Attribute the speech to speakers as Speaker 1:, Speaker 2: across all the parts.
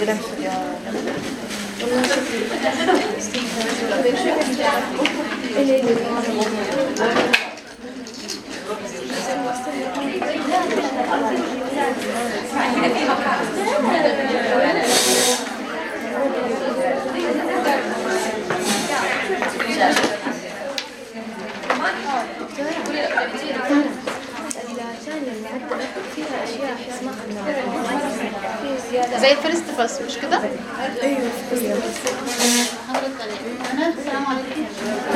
Speaker 1: فيها اشياء احنا ما خدناها في زياده
Speaker 2: زي الفيرست باس مش كده؟
Speaker 1: ايوه
Speaker 2: المحاضرة الثانية بنات السلام عليكم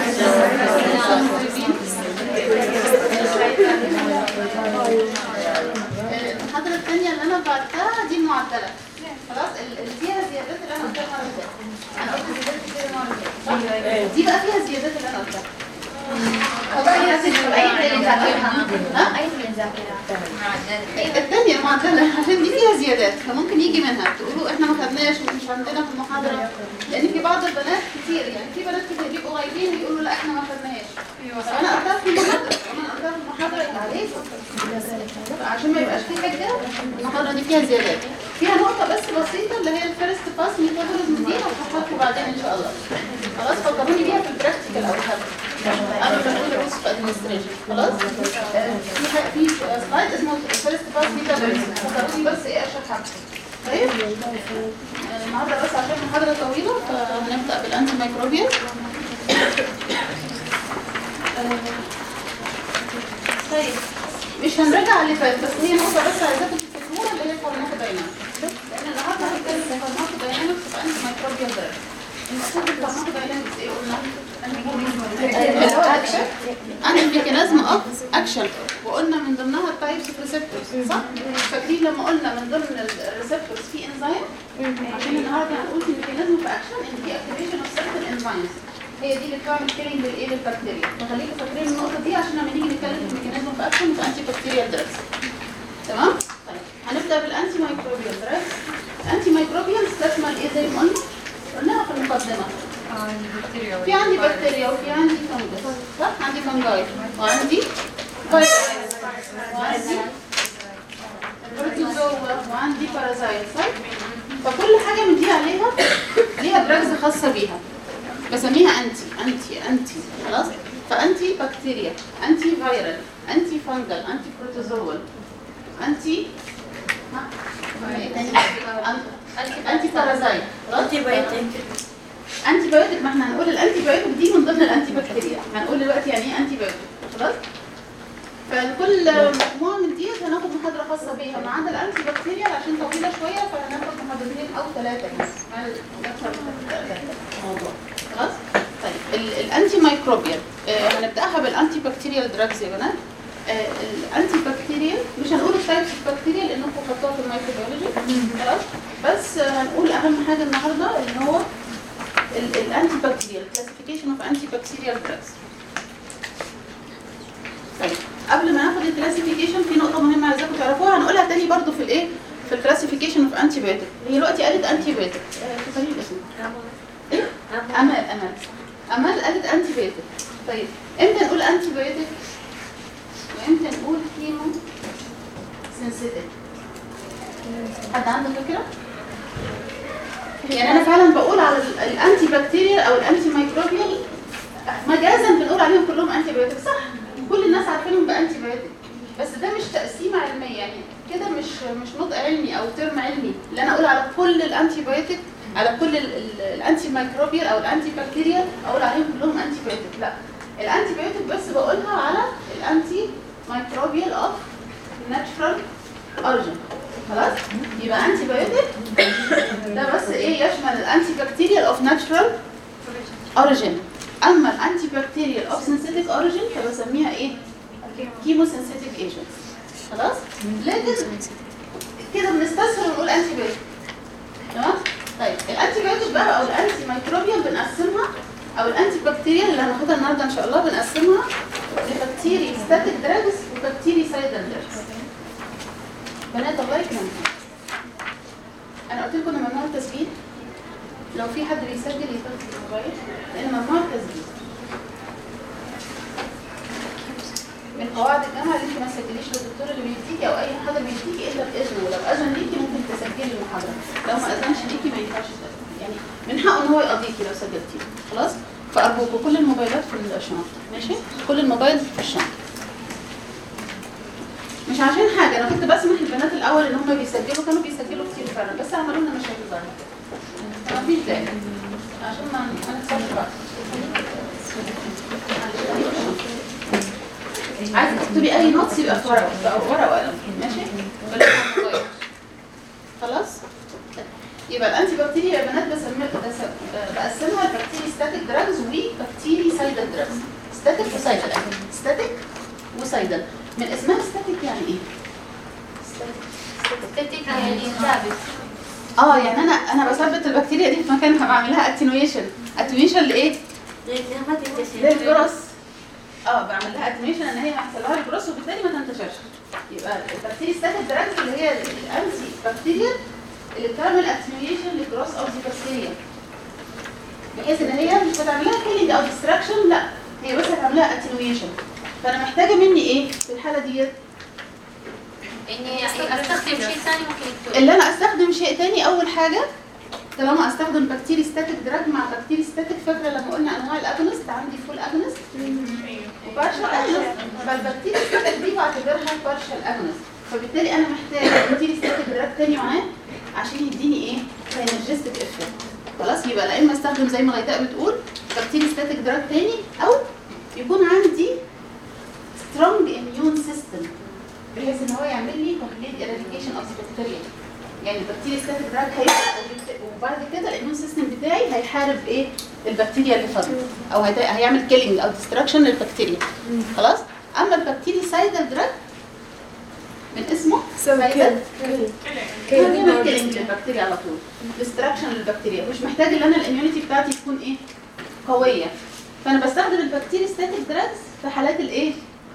Speaker 2: المحاضرة الثانية اللي أنا بعتها دي معدلة خلاص ال- اللي فيها زيادات اللي أنا قلتها المرة اللي فاتت أنا قلت زيادات كتير المرة اللي فاتت صح؟ دي بقى فيها زيادات اللي أنا قلتها خلاص
Speaker 3: أي اللي ذاكرها
Speaker 2: ها؟
Speaker 3: أي اللي ذاكرها
Speaker 2: الثانية المعدلة عشان دي فيها زيادات فممكن يجي منها تقولوا احنا ما خدناش ومش عندنا في المحاضرة لأن في بعض البنات كتير يعني في بنات كتير بيبقوا غايبين ويقولوا لا احنا ما خدناهاش طب أنا قلتها في المحاضرة أنا قلتها في المحاضرة اللي عليك عشان ما يبقاش في حاجة المحاضرة دي فيها زيادات فيها نقطة بس بسيطة اللي هي الفيرست باس ميثودولوجي دي هشرحها لكم بعدين إن شاء الله خلاص فكروني بيها في البراكتيكال أو حاجة أنا بقول الريسك ادمنستريشن خلاص آه، في حاجة في سلايد اسمه فيرست باس ميثودولوجي فكروني بس إيه أشرحها طيب آه، النهارده بس عشان المحاضرة طويلة فهنبدأ بالأنتي ميكروبيال طيب مش هنرجع اللي فات بس هي نقطة بس عايزاكم تفتكروها اللي هي الفارماكوداينامكس لأن النهارده هنتكلم في الفارماكوداينامكس في أنتي ميكروبيال دراج المقصود بالفارماكوداينامكس إيه قلنا؟ اللي هو أكشن أنا الميكانيزم أوف أكشن وقلنا من ضمنها التايبس اوف ريسبتورز صح؟ فاكرين لما قلنا من ضمن الريسبتورز في انزيم عشان النهارده هنقول في الميكانيزم اوف اكشن ان في اكتيفيشن اوف سيرتن انزيمز هي دي اللي بتعمل كيلينج للايه للبكتيريا فخليكم فاكرين النقطه دي عشان لما نيجي نتكلم في الميكانيزم اوف اكشن في انتي بكتيريال دراجز تمام طيب هنبدا بالانتي مايكروبيال دراجز الانتي مايكروبيال تشمل ايه زي ما قلنا قلناها في المقدمه في عندي بكتيريا وفي عندي فنجس صح عندي فنجاي وعندي فيروس وعندي بروتوزوا وعندي بارازايت صح فكل حاجه من دي عليها ليها دراجز خاصه بيها بسميها انتي انتي انتي خلاص فانتي بكتيريا انتي فيرال انتي فانجل انتي بروتوزوال انتي ها؟ أنتي- انتي بارازايت خلاص
Speaker 3: أنتي بايوتيك
Speaker 2: انتي بايوتيك ما احنا هنقول الانتي بايوتيك دي من ضمن الانتي بكتيريا هنقول دلوقتي يعني ايه انتي بايوتيك خلاص فكل مجموعه من دي هناخد محاضره خاصه بيها ما عدا الانتي بكتيريا عشان طويله شويه فهناخد محاضرتين او ثلاثه بس مع الموضوع خلاص طيب ال- الانتي مايكروبيال آه هنبداها بالانتي بكتيريال دراجز يا بنات آه الانتي بكتيريال مش هنقول التايبس اوف بكتيريا لانكم خدتوها في الميكروبيولوجي خلاص بس آه هنقول اهم حاجه النهارده ان هو الانتي بكتيريال كلاسيفيكيشن اوف انتي بكتيريال دراجز طيب قبل ما ناخد الكلاسيفيكيشن في نقطه مهمه عايزاكم تعرفوها هنقولها تاني برضو في الايه في الكلاسيفيكيشن اوف انتي بايوتيك هي دلوقتي قالت انتي بايوتيك تفهمي الاسم ايه امل امل امل قالت انتي بايوتيك طيب امتى نقول انتي بايوتيك وامتى نقول كيمو سنسيتيف حد عنده فكره يعني انا فعلا بقول على ال- الانتي بكتيريال او الانتي ميكروبيال مجازا بنقول عليهم كلهم انتي بايوتيك صح كل الناس عارفينهم بانتي بايوتيك بس ده مش تقسيمه علميه يعني كده مش مش نطق علمي او ترم علمي اللي انا اقول على كل الانتي بايوتيك على كل ال- ال- الانتي ميكروبيال او الانتي بكتيريال اقول عليهم كلهم انتي بايوتيك لا الانتي بايوتيك بس بقولها على الانتي ميكروبيال اوف ناتشرال اوريجين خلاص يبقى انتي بايوتيك ده بس ايه يشمل الانتي بكتيريال اوف ناتشرال اوريجين اما الانتي بكتيريال اوف سينثيتيك اوريجين فبسميها ايه كيمو سينثيتيك ايجنتس خلاص لكن كده بنستسهل ونقول انتي بايوتيك تمام طيب الانتي بايوتيك بقى او الانتي ميكروبيال بنقسمها او الانتي بكتيريال اللي هناخدها النهارده ان شاء الله بنقسمها لبكتيري ستاتيك دراجز وبكتيري سايدال دراجز بنات الله يكرمكم انا قلت لكم ان ممنوع التسجيل لو في حد بيسجل يسجل الموبايل لان ممنوع التسجيل من قواعد قواعد الجامعه اللي انت ما تسجليش للدكتور اللي بيديكي او اي محاضر بيديكي الا باذنه ولو اذن ليكي ممكن تسجلي المحاضره لو ما اذنش ليكي ما ينفعش تسجلي يعني من حقه ان هو يقضيكي لو سجلتي خلاص فارجوكوا كل الموبايلات في الشنطه ماشي كل الموبايل في الشنطه مش عشان حاجه انا كنت بسمح للبنات الاول ان هم بيسجلوا كانوا بيسجلوا كتير فعلا بس عملوا لنا مشاكل بعد كده مفيش داعي عشان ما ما نخسرش بعض عايزه تكتبي اي نوتس يبقى في ورقه يبقى ورقه وقلم ماشي بلاش على الموبايل. خلاص يبقى الانتي بكتيريا يا بنات بسمي بس- بقسمها لبكتيري ستاتيك دراجز وبكتيري سايدل دراجز ستاتيك وسايدل ستاتيك وسايدل من اسمها ستاتيك يعني ايه؟
Speaker 3: ستاتيك يعني ثابت
Speaker 2: اه يعني انا انا بثبت البكتيريا دي في مكانها بعمل لها اتنويشن اتنويشن لايه؟
Speaker 3: لانها ما تنتشر
Speaker 2: للجرس اه بعمل لها اتنويشن ان هي يحصل لها الجرس وبالتالي ما تنتشرش يبقى البكتيريا ستاتيك دراجز اللي هي الانتي بكتيريا اللي بتعمل اتنويشن للجروس اوف ذا بكتيريا بحيث ان هي مش هتعمل لها كيلينج او ديستراكشن لا هي بس هتعمل لها اتنويشن فانا محتاجه مني ايه في الحاله ديت
Speaker 3: اني استخدم شيء ثاني ممكن يكتب
Speaker 2: اللي انا استخدم شيء تاني اول حاجه طالما استخدم بكتيري ستاتيك دراج مع بكتيري ستاتيك فاكره لما قلنا انواع الاجونست عندي فول اجونست وبارشال اجونست فالبكتيري ستاتيك دي بعتبرها بارشال اجونست فبالتالي انا محتاج بكتيري ستاتيك دراج تاني معاه عشان يديني ايه سينرجستيك افكت خلاص يبقى لا اما استخدم زي ما غيتاء بتقول بكتيري ستاتيك دراج تاني او يكون عندي سترونج اميون سيستم بحيث ان هو يعمل لي كومبليت eradication اوف ذا بكتيريا يعني البكتيريا ستاتيك دراج هيبقى وبعد كده الاميون سيستم بتاعي هيحارب ايه البكتيريا اللي فاضله او هيت- هيعمل كيلينج او ديستراكشن للبكتيريا خلاص اما البكتيريا سايدل دراج من اسمه سايدل هيعمل كيلينج للبكتيريا على طول ديستراكشن للبكتيريا مش محتاج ان انا الاميونيتي بتاعتي تكون ايه قويه فانا بستخدم البكتيريا ستاتيك دراجز في حالات الايه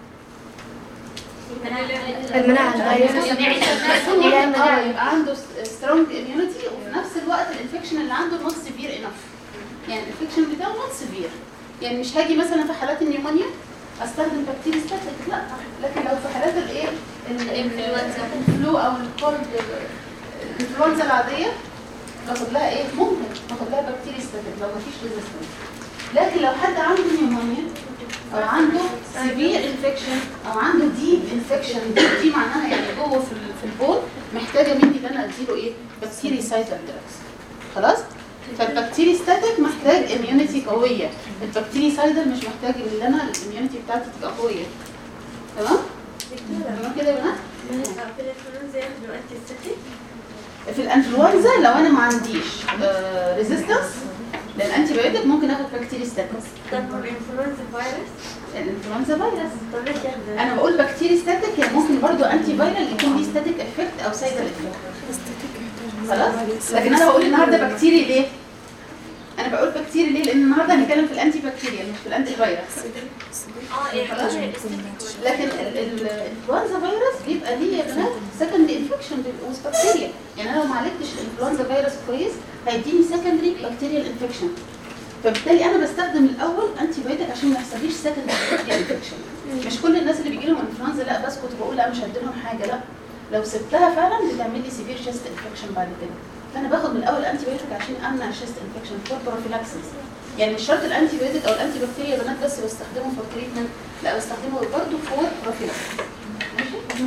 Speaker 1: المناعة
Speaker 2: بس هو اه يبقى عنده سترونج اميونيتي وفي نفس الوقت الانفكشن اللي عنده نوت سيفير انف يعني الانفكشن بتاعه نوت سيفير يعني مش هاجي مثلا في حالات النيومونيا استخدم بكتيريا ستاتيك لا لكن لو في حالات الايه ال-
Speaker 3: الإنفلونزا.
Speaker 2: الفلو او الكولد الانفلونزا العاديه باخد لها ايه ممكن باخد لها بكتيريا ستاتيك لو مفيش ريزيستنس لكن لو حد عنده نيومونيا او عنده سيفير انفكشن او عنده ديب انفكشن ديب دي معناها يعني جوه في ال- في البول محتاجه مني ان انا اديله ايه بكتيري سايتال دراجز خلاص فالبكتيري ستاتيك محتاج اميونيتي قويه البكتيري سايدل مش محتاج ان انا الاميونيتي بتاعتي تبقى قويه تمام تمام كده يا بنات
Speaker 3: في الانفلونزا ياخذوا انتي ستاتيك
Speaker 2: في الانفلونزا لو انا ما عنديش ريزيستنس للانتي بايوتيك ممكن اخد بكتيري ستاتيك
Speaker 3: طب الانفلونزا فيروس
Speaker 2: الانفلونزا فيروس
Speaker 3: طب ليش ياخذوا
Speaker 2: انا بقول بكتيري ستاتيك يعني ممكن برضو انتي فايرال يكون ليه ستاتيك افكت او سايدل افكت خلاص لكن انا بقول النهارده بكتيري ليه انا بقول بكتيري ليه لان النهارده هنتكلم في الانتي بكتيريا مش في الانتي فيروس
Speaker 3: اه يعني
Speaker 2: خلاص.
Speaker 3: غير الاستاتيك
Speaker 2: لكن ال- ال- الانفلونزا فيروس بيبقى ليه يا بنات سكندري انفكشن ويز بكتيريا يعني انا لو ما عالجتش الانفلونزا فيروس كويس هيديني سكندري بكتيريال انفكشن فبالتالي انا بستخدم الاول انتي بايوتيك عشان ما يحصليش سكندري بكتيريال انفكشن مش كل الناس اللي بيجي لهم انفلونزا لا بسكت وبقول لا مش هدي لهم حاجه لا لو سبتها فعلا بتعمل لي سيفير شيست انفكشن بعد كده فانا باخد من الاول انتي بايوتيك عشان امنع الشيست انفكشن فور بروفيلاكسيس يعني مش شرط الانتي بايوتيك او الانتي بكتيريا بنات بس بستخدمه فور تريتمنت لا بستخدمه برضه فور بروفيلاكسيس ماشي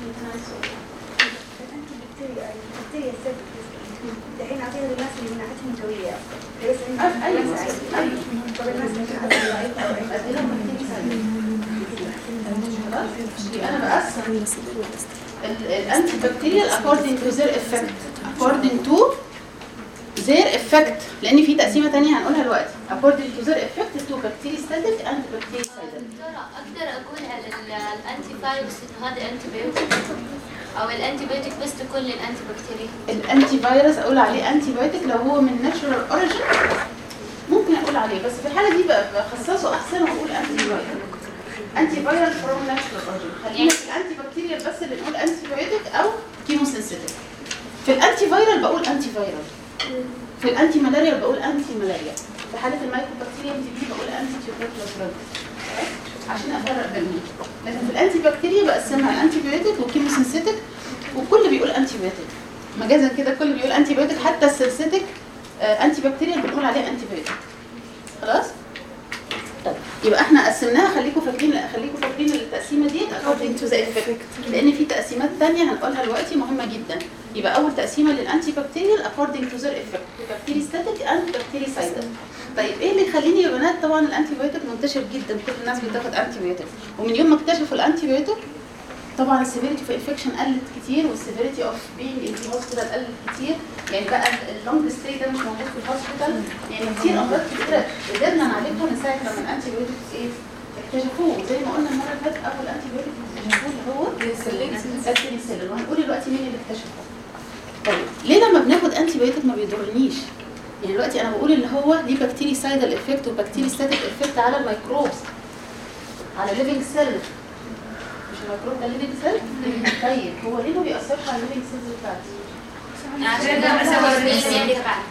Speaker 1: البكتيريا السبب دحين اعطيها للناس اللي مناعتهم قويه بس
Speaker 2: أه، ايوه ايوه
Speaker 1: طب الناس اللي مناعتهم ضعيفه
Speaker 2: ادي لهم بكتيريا خلاص يبقى انا بقسم الانتي بكتيريال according to their effect according to their effect لان في تقسيمه ثانيه هنقولها دلوقتي according to their effect to bacteriostatic and bactericidal
Speaker 3: دكتورة اقدر اقول على ال- الانتي فيروس انه هذا انتي بيوتيك او الانتي بيوتيك بس لكل الانتي بكتيريا
Speaker 2: الانتي فيروس اقول عليه انتي بايوتيك لو هو من ناتشورال اوريجين ممكن اقول عليه بس في الحاله دي بقى بخصصه احسن واقول انتي فيروس انتي فيروس فروم ناتشورال اوريجين خلينا في الانتي بكتيريال بس اللي نقول انتي بايوتيك او كيمو سنسيتيف في الانتي فيرال بقول انتي فيرال في الانتي ملاريا بقول انتي ملاريا في حاله المايكوبكتيريا تي بي بقول انتي تيوبركلوز عشان افرق بينهم لكن في الانتي بكتيريا بقسمها الانتي بيوتيك والكيموسينسيتك والكل بيقول انتي بيوتيك مجازا كده الكل بيقول انتي بيوتيك حتى السنسيتك آه انتي بكتيريا بنقول عليه انتي بيوتيك خلاص طيب يبقى احنا قسمناها خليكم فاكرين خليكم فاكرين التقسيمه دي according to the effect لان في تقسيمات ثانيه هنقولها دلوقتي مهمه جدا يبقى اول تقسيمه للانتي بكتيريال according to their effect بكتيري ستاتيك اند بكتيري سايدل طيب ايه اللي يخليني يا بنات طبعا الانتي بيوتيك منتشر جدا كل الناس بتاخد انتي بيوتيك ومن يوم ما اكتشفوا الانتي بيوتيك طبعا السيفيريتي في انفكشن قلت كتير والسيفيريتي اوف بينج ان هوسبيتال قلت كتير يعني بقى اللونج ستي ده مش موجود في الهوسبيتال يعني كتير امراض كتيره قدرنا نعالجها من ساعه لما الانتي بيوتيك ايه اكتشفوه زي ما قلنا المره اللي فاتت اول انتي بيوتيك اكتشفوه اللي هو البنسلين وهنقول دلوقتي مين اللي اكتشفه طيب ليه لما بناخد انتي بيوتيك ما بيضرنيش يعني دلوقتي انا بقول اللي هو ليه بكتيري سايدال افكت وبكتيري ستاتيك افكت على الميكروبس على ليفنج سيل مش الميكروب ده ليفنج سيل طيب هو ليه ما بيأثرش على الليفنج سيلز بتاعتي
Speaker 3: عشان ده مسوي الميل يعني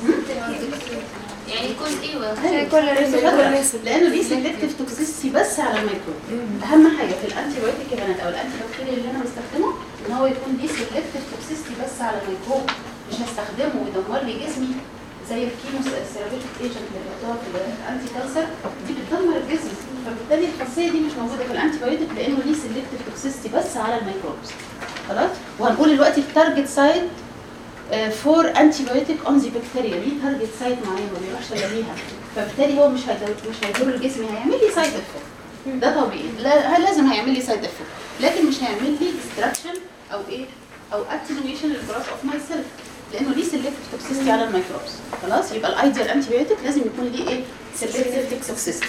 Speaker 3: يعني يكون ايوه
Speaker 2: لانه دي سيلكتيف توكسيسيتي بس على الميكروب اهم حاجه في الانتي بايوتيك يا بنات او الانتي بكتيريا اللي انا بستخدمه ان هو يكون دي سيلكتيف توكسيسيتي بس على الميكروب مش هستخدمه ويدمر لي جسمي زي الكيمو ثيرابيوتيك ايجنت اللي بيحطوها في الانتي كانسر دي بتدمر الجسم فبالتالي الخاصيه دي مش موجوده في الانتي بايوتيك لانه ليه سيلكتيف توكسيسيتي بس على الميكروبس خلاص وهنقول دلوقتي التارجت سايت فور انتي بايوتيك اون ذا بكتيريا ليه تارجت سايت معين ما بيروحش الا ليها فبالتالي هو مش هيضر مش هيضر الجسم هيعمل لي سايد افكت ده طبيعي لا لازم هيعمل لي سايد افكت لكن مش هيعمل لي ديستراكشن او ايه او اتنويشن للجراف اوف ماي سيلف لانه ليه سيلكتيف توكسيستي على الميكروبس خلاص يبقى الايديال انتي بايوتيك لازم يكون ليه ايه سيلكتيف توكسيستي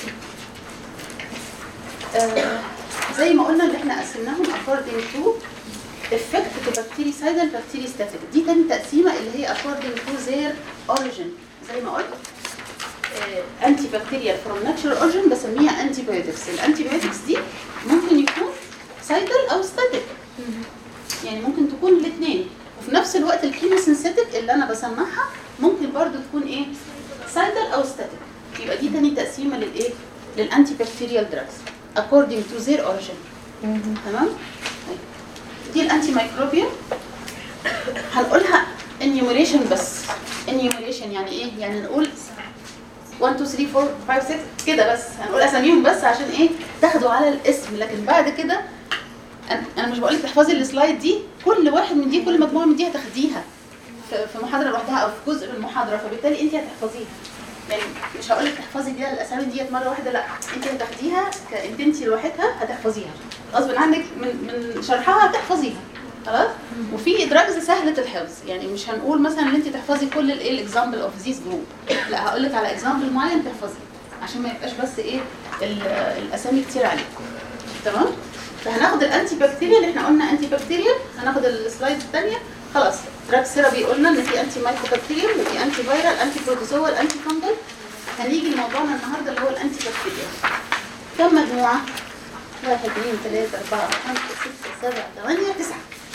Speaker 2: آه زي ما قلنا اللي احنا قسمناهم according to effect to bactericidal bacteristatic دي تاني تقسيمه اللي هي according to their origin زي ما قلت انتي بكتيريال فروم ناتشرال اوريجن بسميها انتي بايوتكس الانتي بايوتكس دي ممكن يكون سايدل او ستاتيك يعني ممكن تكون الاثنين وفي نفس الوقت الكيموسينثيتك اللي انا بسمعها ممكن برضو تكون ايه سايدل او ستاتيك يبقى دي تاني تقسيمه للايه للانتي بكتيريال دراجز according to their origin تمام طيب. دي الانتي مايكروبيال هنقولها enumeration بس enumeration يعني ايه يعني نقول 1 2 3 4 5 6 كده بس هنقول اساميهم بس عشان ايه تاخدوا على الاسم لكن بعد كده انا مش بقول لك تحفظي السلايد دي كل واحد من دي كل مجموعه من دي هتاخديها في محاضره لوحدها او في جزء من المحاضره فبالتالي انت هتحفظيها يعني مش هقول لك تحفظي دي الاسامي ديت مره واحده لا انت هتاخديها انت انت لوحدها هتحفظيها غصب عنك من من شرحها هتحفظيها خلاص وفي دراجز سهله الحفظ يعني مش هنقول مثلا ان انت تحفظي كل الايه الاكزامبل اوف ذيس جروب لا هقول لك على اكزامبل معين تحفظيه عشان ما يبقاش بس ايه الاسامي كتير عليكم تمام فهناخد الانتي بكتيريا اللي احنا قلنا انتي بكتيريا هناخد السلايد الثانيه خلاص دراج سيرابي قلنا ان في انتي مايكرو بكتيريا وفي انتي فيرال انتي بروتوزوال انتي فانجل هنيجي لموضوعنا النهارده اللي هو الانتي بكتيريا كم مجموعه؟ واحد اثنين ثلاثة أربعة خمسة ستة سبعة ثمانية تسعة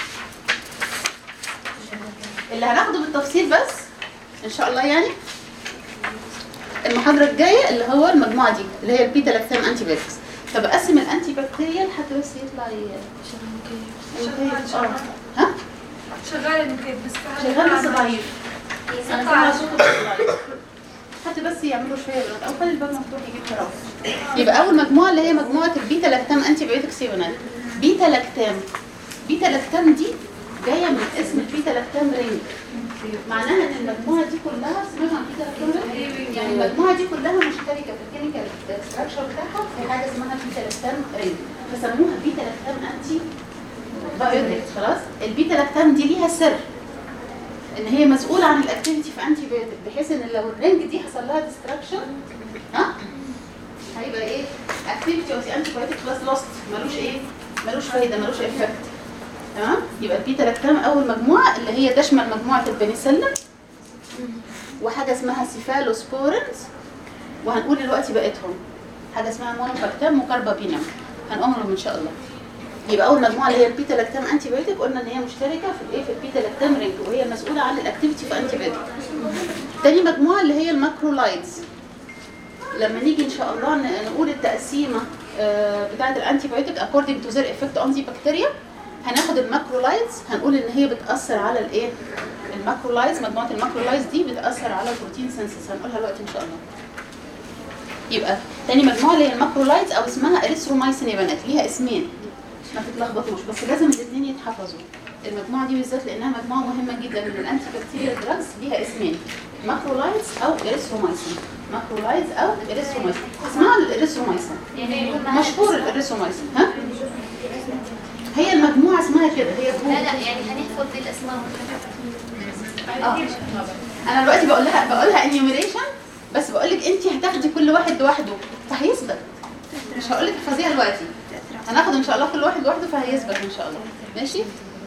Speaker 2: اللي هناخده بالتفصيل بس ان شاء الله يعني المحاضرة الجاية اللي هو المجموعة دي اللي هي البيتا لاكتام انتي بايوتكس فبقسم الانتي بكتيريال حتى بس يطلع اه ها؟
Speaker 4: شغال المكيف بس
Speaker 2: شغال بس ضعيف انا سامعه صوته بس ضعيف حتى بس يعملوا شويه بلد او خلي الباب مفتوح يجيب حرام يبقى اول مجموعه اللي هي مجموعه البيتا لاكتام انتي بايوتكس يا بنات بيتا لاكتام بيتا لاكتام دي جايه من اسم البيتا لاكتام رينج معناها ان المجموعه دي كلها سمعت عن بيتا لاكتام رينج يعني المجموعه دي كلها مشتركه في الكيميكال ستراكشر بتاعها في حاجه اسمها بيتا لاكتام رينج فسموها بيتا لاكتام انتي بايوتكس خلاص البيتا لاكتام دي ليها سر ان هي مسؤوله عن الاكتيفيتي في انتي بايوتك بحيث ان لو الرينج دي حصل لها ديستراكشن ها هيبقى ايه اكتيفيتي اوف انتي بايوتك بلس لوست ملوش ايه ملوش فايده ملوش افكت تمام يبقى البيتا لاكتام اول مجموعه اللي هي تشمل مجموعه البنسلين وحاجه اسمها سيفالوسبورنز وهنقول دلوقتي بقيتهم حاجه اسمها مونوفاكتام وكاربابينم هنقولهم ان شاء الله يبقى اول مجموعه اللي هي البيتا لاكتام انتي بايوتيك قلنا ان هي مشتركه في الايه في البيتا لاكتام رينج وهي مسؤوله عن الاكتيفيتي في انتي بايوتيك تاني مجموعه اللي هي الماكرولايدز لما نيجي ان شاء الله نقول التقسيمه آه، بتاعه الانتي بايوتيك according to their effect on the bacteria هناخد الماكرولايتس هنقول ان هي بتاثر على الايه الماكرولايتس مجموعه الماكرولايتس دي بتاثر على البروتين سينسس هنقولها دلوقتي ان شاء الله يبقى تاني مجموعه اللي هي الماكرولايتس او اسمها اريثرومايسين يا بنات ليها اسمين ما تتلخبطوش بس لازم الاثنين يتحفظوا المجموعه دي بالذات لانها مجموعه مهمه جدا من الانتي بكتيريال دراجز ليها اسمين ماكرولايتس او اريثرومايسين ماكرولايتس او اريثرومايسين اسمها الاريثرومايسين
Speaker 3: يعني يكون معاها
Speaker 2: مشهور الاريثرومايسين ها هي المجموعه اسمها كده هي
Speaker 3: لا
Speaker 2: جروب
Speaker 3: لا يعني هنحفظ دي الاسماء
Speaker 2: اه انا دلوقتي بقول لها بقول لها انيوميريشن بس بقول لك انت هتاخدي كل واحد لوحده فهيثبت مش هقول لك احفظيها دلوقتي هناخد ان شاء الله كل واحد لوحده فهيثبت ان شاء الله ماشي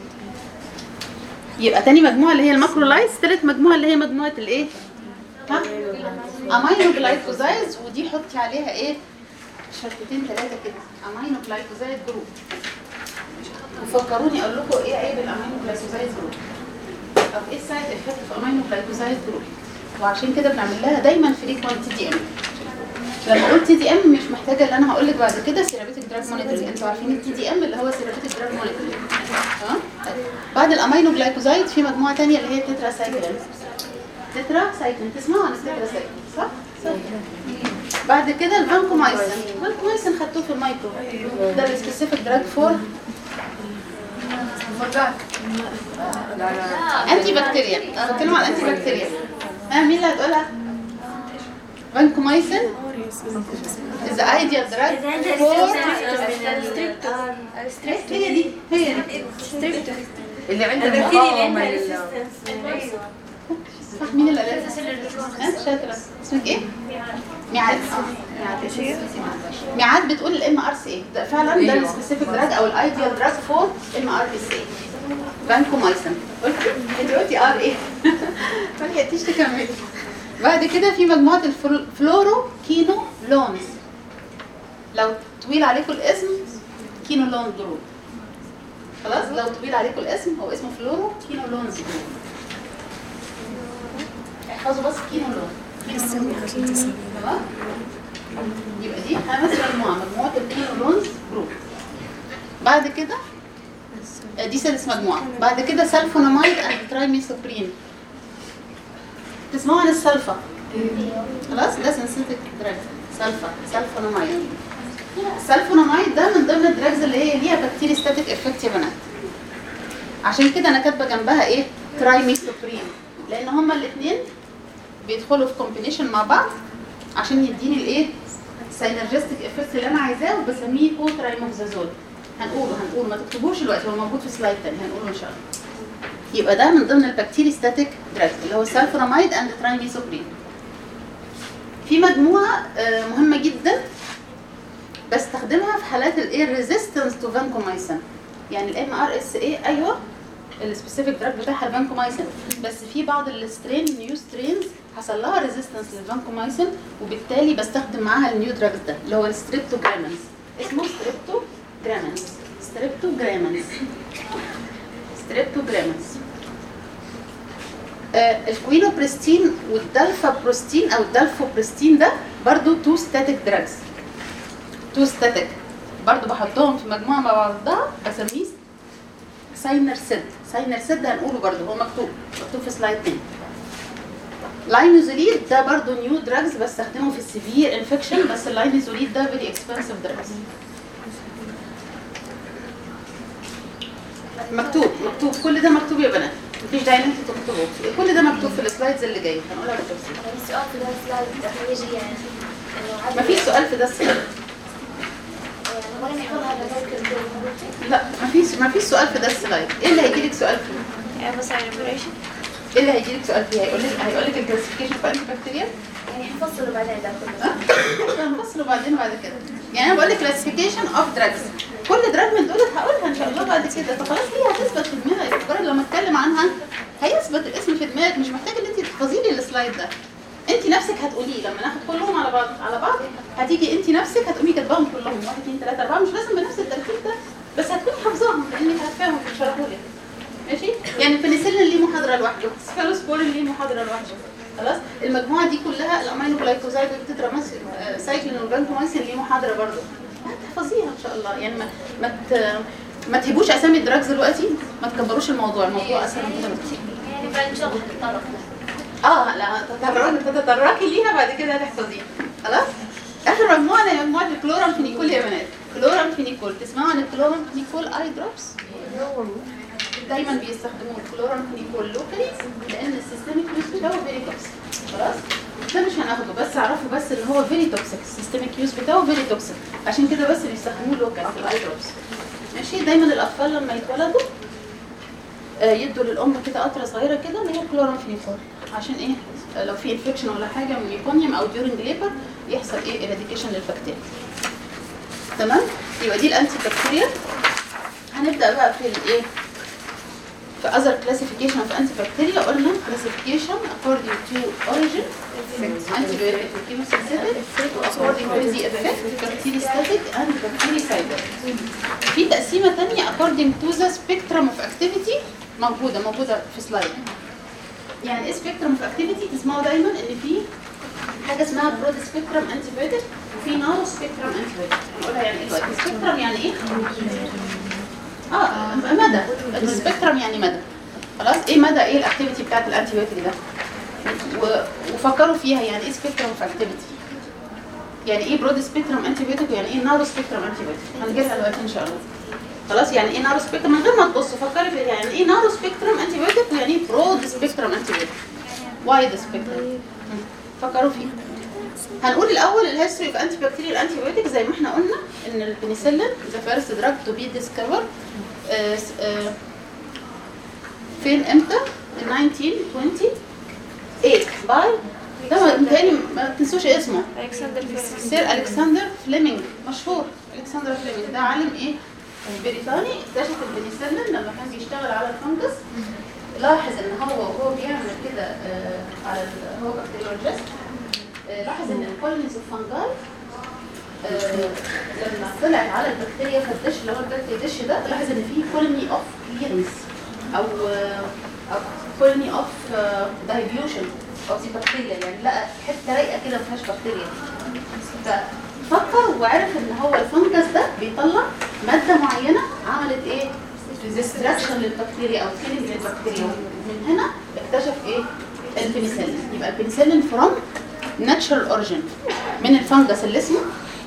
Speaker 2: يبقى تاني مجموعه اللي هي الماكرولايتس تالت مجموعه اللي هي مجموعه الايه ها امينو جلايكوزايدز ودي حطي عليها ايه شرطتين ثلاثه كده امينو جلايكوزايد جروب وفكروني اقول لكم ايه عيب الامينو جلايكوزايد جروب طب ايه السايد افكت في امينو جلايكوزايد جروب وعشان كده بنعمل لها دايما فريكوانت تي دي ام لما اقول تي دي ام مش محتاجه ان انا هقول لك بعد كده سيرابيتك دراج مونيتورنج انتوا عارفين التي دي ام اللي هو سيرابيتك دراج مونيتورنج ها طيب. بعد الامينو جلايكوزايد في مجموعه ثانيه اللي هي تترا سايكلين تترا سايكلين تسمعوا عن التترا سايكلين صح؟ بعد كده الفانكومايسين الفانكومايسين خدتوه في المايكرو ده السبيسيفيك دراج فور
Speaker 3: لا
Speaker 2: انتي بكتيريا انا بتكلم عن انتي بكتيريا ها مين اللي هتقولها فانكومايسين is the ideal drug for هي دي هي دي
Speaker 5: اللي عنده مقاومة لل
Speaker 2: صح مين اللي قالت ها شاطره اسمك ايه ميعاد اه ميعاد ميعاد بتقول الام ار سي ده فعلا ده
Speaker 5: أيوة.
Speaker 2: السبيسيفيك دراج او الايديال دراج فور ام ار بي سي فانكومايسين قلتي انت قلتي ار ايه ما لحقتيش تكملي بعد كده في مجموعه الفلورو كينو لونز لو طويل عليكم الاسم كينو لون جروب خلاص لو طويل عليكم الاسم هو اسمه فلورو كينو لونز جروب احفظوا بس كينو لون كينو لون تمام يبقى دي خمس مجموعه مجموعه الكينو لونز جروب بعد كده آه، دي سادس مجموعه بعد كده سلفونامايد اند ترايميثوبرين تسمعوا عن السلفا خلاص ده سنسيتك دراج سلفا سلفونامايد السلفونامايد ده من ضمن الدراجز اللي هي ليها بكتيريا ستاتيك افكت يا بنات عشان كده انا كاتبه جنبها ايه ترايميثوبرين لان هما الاثنين بيدخلوا في كومبينيشن مع بعض عشان يديني الايه ساينرجستيك افكت اللي انا عايزاه وبسميه كو ترايموكسازول هنقوله هنقوله ما تكتبوش دلوقتي هو موجود في سلايد تاني هنقوله ان شاء الله يبقى ده من ضمن البكتيري ستاتيك دراج اللي هو سلفوناميد اند ترايميثوبرين في مجموعه آه، مهمه جدا بستخدمها في حالات الايه ريزيستنس تو فانكومايسين يعني الام ار اس اي ايوه السبيسيفيك دراج بتاعها الفانكومايسين بس في بعض السترين نيو سترينز حصل لها ريزيستنس للفانكومايسين وبالتالي بستخدم معاها النيو دراج ده اللي هو الستريبتوجرامنز اسمه ستريبتوجرامنز ستريبتوجرامنز ستريبتوجرامنز آه الكوينوبريستين والدالفابروستين او الدالفوبريستين ده برضو تو ستاتيك دراجز تو ستاتيك برضو بحطهم في مجموعه مع بعضها بسميه ساينر سيد ساينر سيد هنقوله برضو هو مكتوب مكتوب في سلايد تاني لاينوزوليد ده برضو نيو دراجز بستخدمه في السيفير انفكشن بس اللاينوزوليد ده فيري اكسبنسيف دراجز مكتوب مكتوب كل ده مكتوب يا بنات مفيش داعي ان انتوا تكتبوه كل ده مكتوب في السلايدز اللي جايه هنقولها بالتفصيل
Speaker 6: السؤال في هذا السلايد يجي يعني انه عدد
Speaker 2: مفيش سؤال في ده السلايد
Speaker 6: يعني ولا نحفظ هذا الذكر
Speaker 2: لا مفيش مفيش سؤال في ده السلايد ايه اللي هيجي لك سؤال فيه
Speaker 6: يعني بس ايلابوريشن
Speaker 2: ايه اللي هيجي لك سؤال فيه هيقول لك هيقول لك الكلاسيفيكيشن في انتي بكتيريا
Speaker 6: يعني حنفصله بعدين ده كله
Speaker 2: هنفصله بعدين بعد كده يعني انا بقول لك كلاسيفيكيشن اوف دراجز كل دراج من دول هقولها ان شاء الله بعد كده فخلاص هي هتثبت في دماغك مجرد لما اتكلم عنها هيثبت الاسم في دماغك مش محتاج ان انت تحفظي لي السلايد ده انت نفسك هتقوليه لما ناخد كلهم على بعض على بعض هتيجي انت نفسك هتقومي كاتباهم كلهم 1 2 3 4 مش لازم بنفس الترتيب ده بس هتكوني حافظاهم لانك عارفاهم في لك ماشي يعني البنسلين ليه محاضره لوحده سكالوسبورين ليه محاضره لوحده خلاص المجموعه دي كلها الامينو جلايكوزايد والتترا سايكلين والبانكومايسين ليه محاضره برضه احفظيها ان شاء الله يعني ما ما ت- ما تهبوش اسامي الدراجز دلوقتي ما تكبروش الموضوع الموضوع اسهل من كده بكتير
Speaker 3: يعني بعد شغل الطرف
Speaker 2: اه لا تتطرقي تتطرقي ليها بعد كده هتحفظيها خلاص اخر مجموعه هي مجموعه الكلورام فينيكول يا بنات كلورام فينيكول تسمعوا عن الكلورام فينيكول اي دروبس دايما بيستخدموا الكلورام فينيكول لوكالي لان السيستميك يوز بتاعه فيري توكسيك خلاص ده مش هناخده بس اعرفوا بس ان هو فيري توكسيك السيستميك يوز بتاعه فيري توكسيك عشان كده بس بيستخدموه لوكال في الاي دروبس ماشي دايما الاطفال لما يتولدوا آه، يدوا للام كده قطره صغيره كده اللي هي كلورام فينيكول عشان ايه آه، لو في انفكشن ولا حاجه من ميكونيوم او ديورنج ليبر يحصل ايه اراديكيشن للبكتيريا تمام يبقى دي الانتي بكتيريا هنبدا بقى في الايه في other classification of antibacterial قلنا classification according to origin antibiotic chemosynthetic according to the effect bacteriostatic and bactericidal في تقسيمة تانية according to the spectrum of activity موجودة موجودة في سلايد يعني ايه spectrum of activity تسمعوا دايما ان في حاجة اسمها broad spectrum antibiotic وفي narrow spectrum antibiotic هنقولها يعني ايه دلوقتي spectrum يعني ايه؟ اه مدى السبيكترم يعني مدى خلاص ايه مدى ايه الاكتيفيتي بتاعت الانتيبيوتيك ده و- وفكروا فيها يعني ايه سبيكترم اوف اكتيفيتي يعني ايه برود سبيكترم انتيبيوتيك ويعني ايه نارو سبيكترم انتيبيوتيك هنجيلها دلوقتي ان شاء الله خلاص يعني ايه نارو سبيكترم من غير ما تبصوا فكري في يعني ايه نارو سبيكترم انتيبيوتيك ويعني ايه برود سبيكترم انتيبيوتيك وايد سبيكترم فكروا فيها هنقول الاول الهيستوري اوف انتي بكتيريال انتي بايوتيك زي ما احنا قلنا ان البنسلين ذا فيرست دراج تو بي ديسكفر فين امتى؟ in 1928 باي ده ما- متهيألي ما تنسوش اسمه
Speaker 4: الكسندر
Speaker 2: سير الكسندر فليمنج مشهور الكسندر فليمنج ده عالم ايه بريطاني اكتشف البنسلين لما كان بيشتغل على الفنجس لاحظ ان هو وهو بيعمل كده آه، على ال- هو بكتيريولوجيست آه، لاحظ ان الكولونيز اوف فانجاي لما طلعت على البكتيريا في الدش اللي هو البكتيريا ديش ده لاحظ ان في كولوني اوف كليرنس او آه، او كولوني اوف دايفيوشن اوف دي بكتيريا يعني لقى حته رايقه كده ما فيهاش بكتيريا ففكر وعرف ان هو الفنجس ده بيطلع ماده معينه عملت ايه ديستراكشن للبكتيريا او كيلينج للبكتيريا ومن هنا اكتشف ايه البنسلين يبقى البنسلين فروم ناتشرال اوريجين من الفنجس اللي اسمه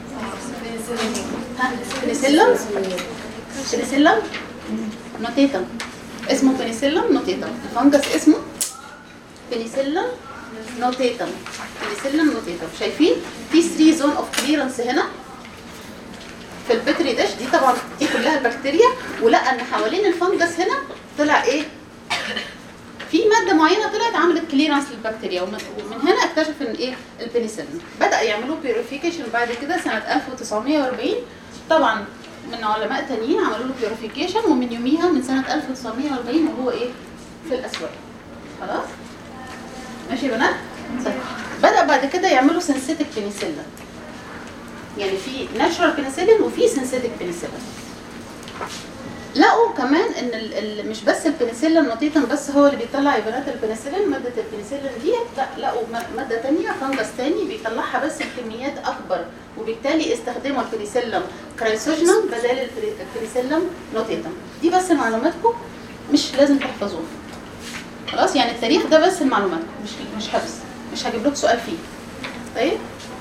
Speaker 2: ها بنسلم بنسلم نوتيتم اسمه بنسلم نوتيتم الفنجس اسمه بنسلم نوتيتم بنسلم نوتيتم شايفين في 3 زون اوف كليرنس هنا في البتري داش دي طبعا دي كلها البكتيريا ولقى ان حوالين الفنجس هنا طلع ايه في ماده معينه طلعت عملت كليرنس للبكتيريا ومن ومن هنا اكتشف ان ايه البنسلين بدا يعملوا بيوريفيكيشن بعد كده سنه 1940 طبعا من علماء تانيين عملوا له بيوريفيكيشن ومن يوميها من سنه 1940 وهو ايه في الاسواق خلاص ماشي يا بنات طيب. بدا بعد كده يعملوا سنسيتك بنسلين يعني في ناتشورال بنسلين وفي سنسيتك بنسلين لقوا كمان ان ال ال مش بس البنسلين نوتيتم بس هو اللي بيطلع ايبرات البنسلين ماده البنسلين دي لا لقوا م- ماده تانية فنجس تاني بيطلعها بس بكميات اكبر وبالتالي استخدموا البنسلين كرايسوجنم بدل البري- البنسلين نوتيتم دي بس معلوماتكم مش لازم تحفظوها خلاص يعني التاريخ ده بس المعلومات مش مش حفظ مش هجيب لكم سؤال فيه طيب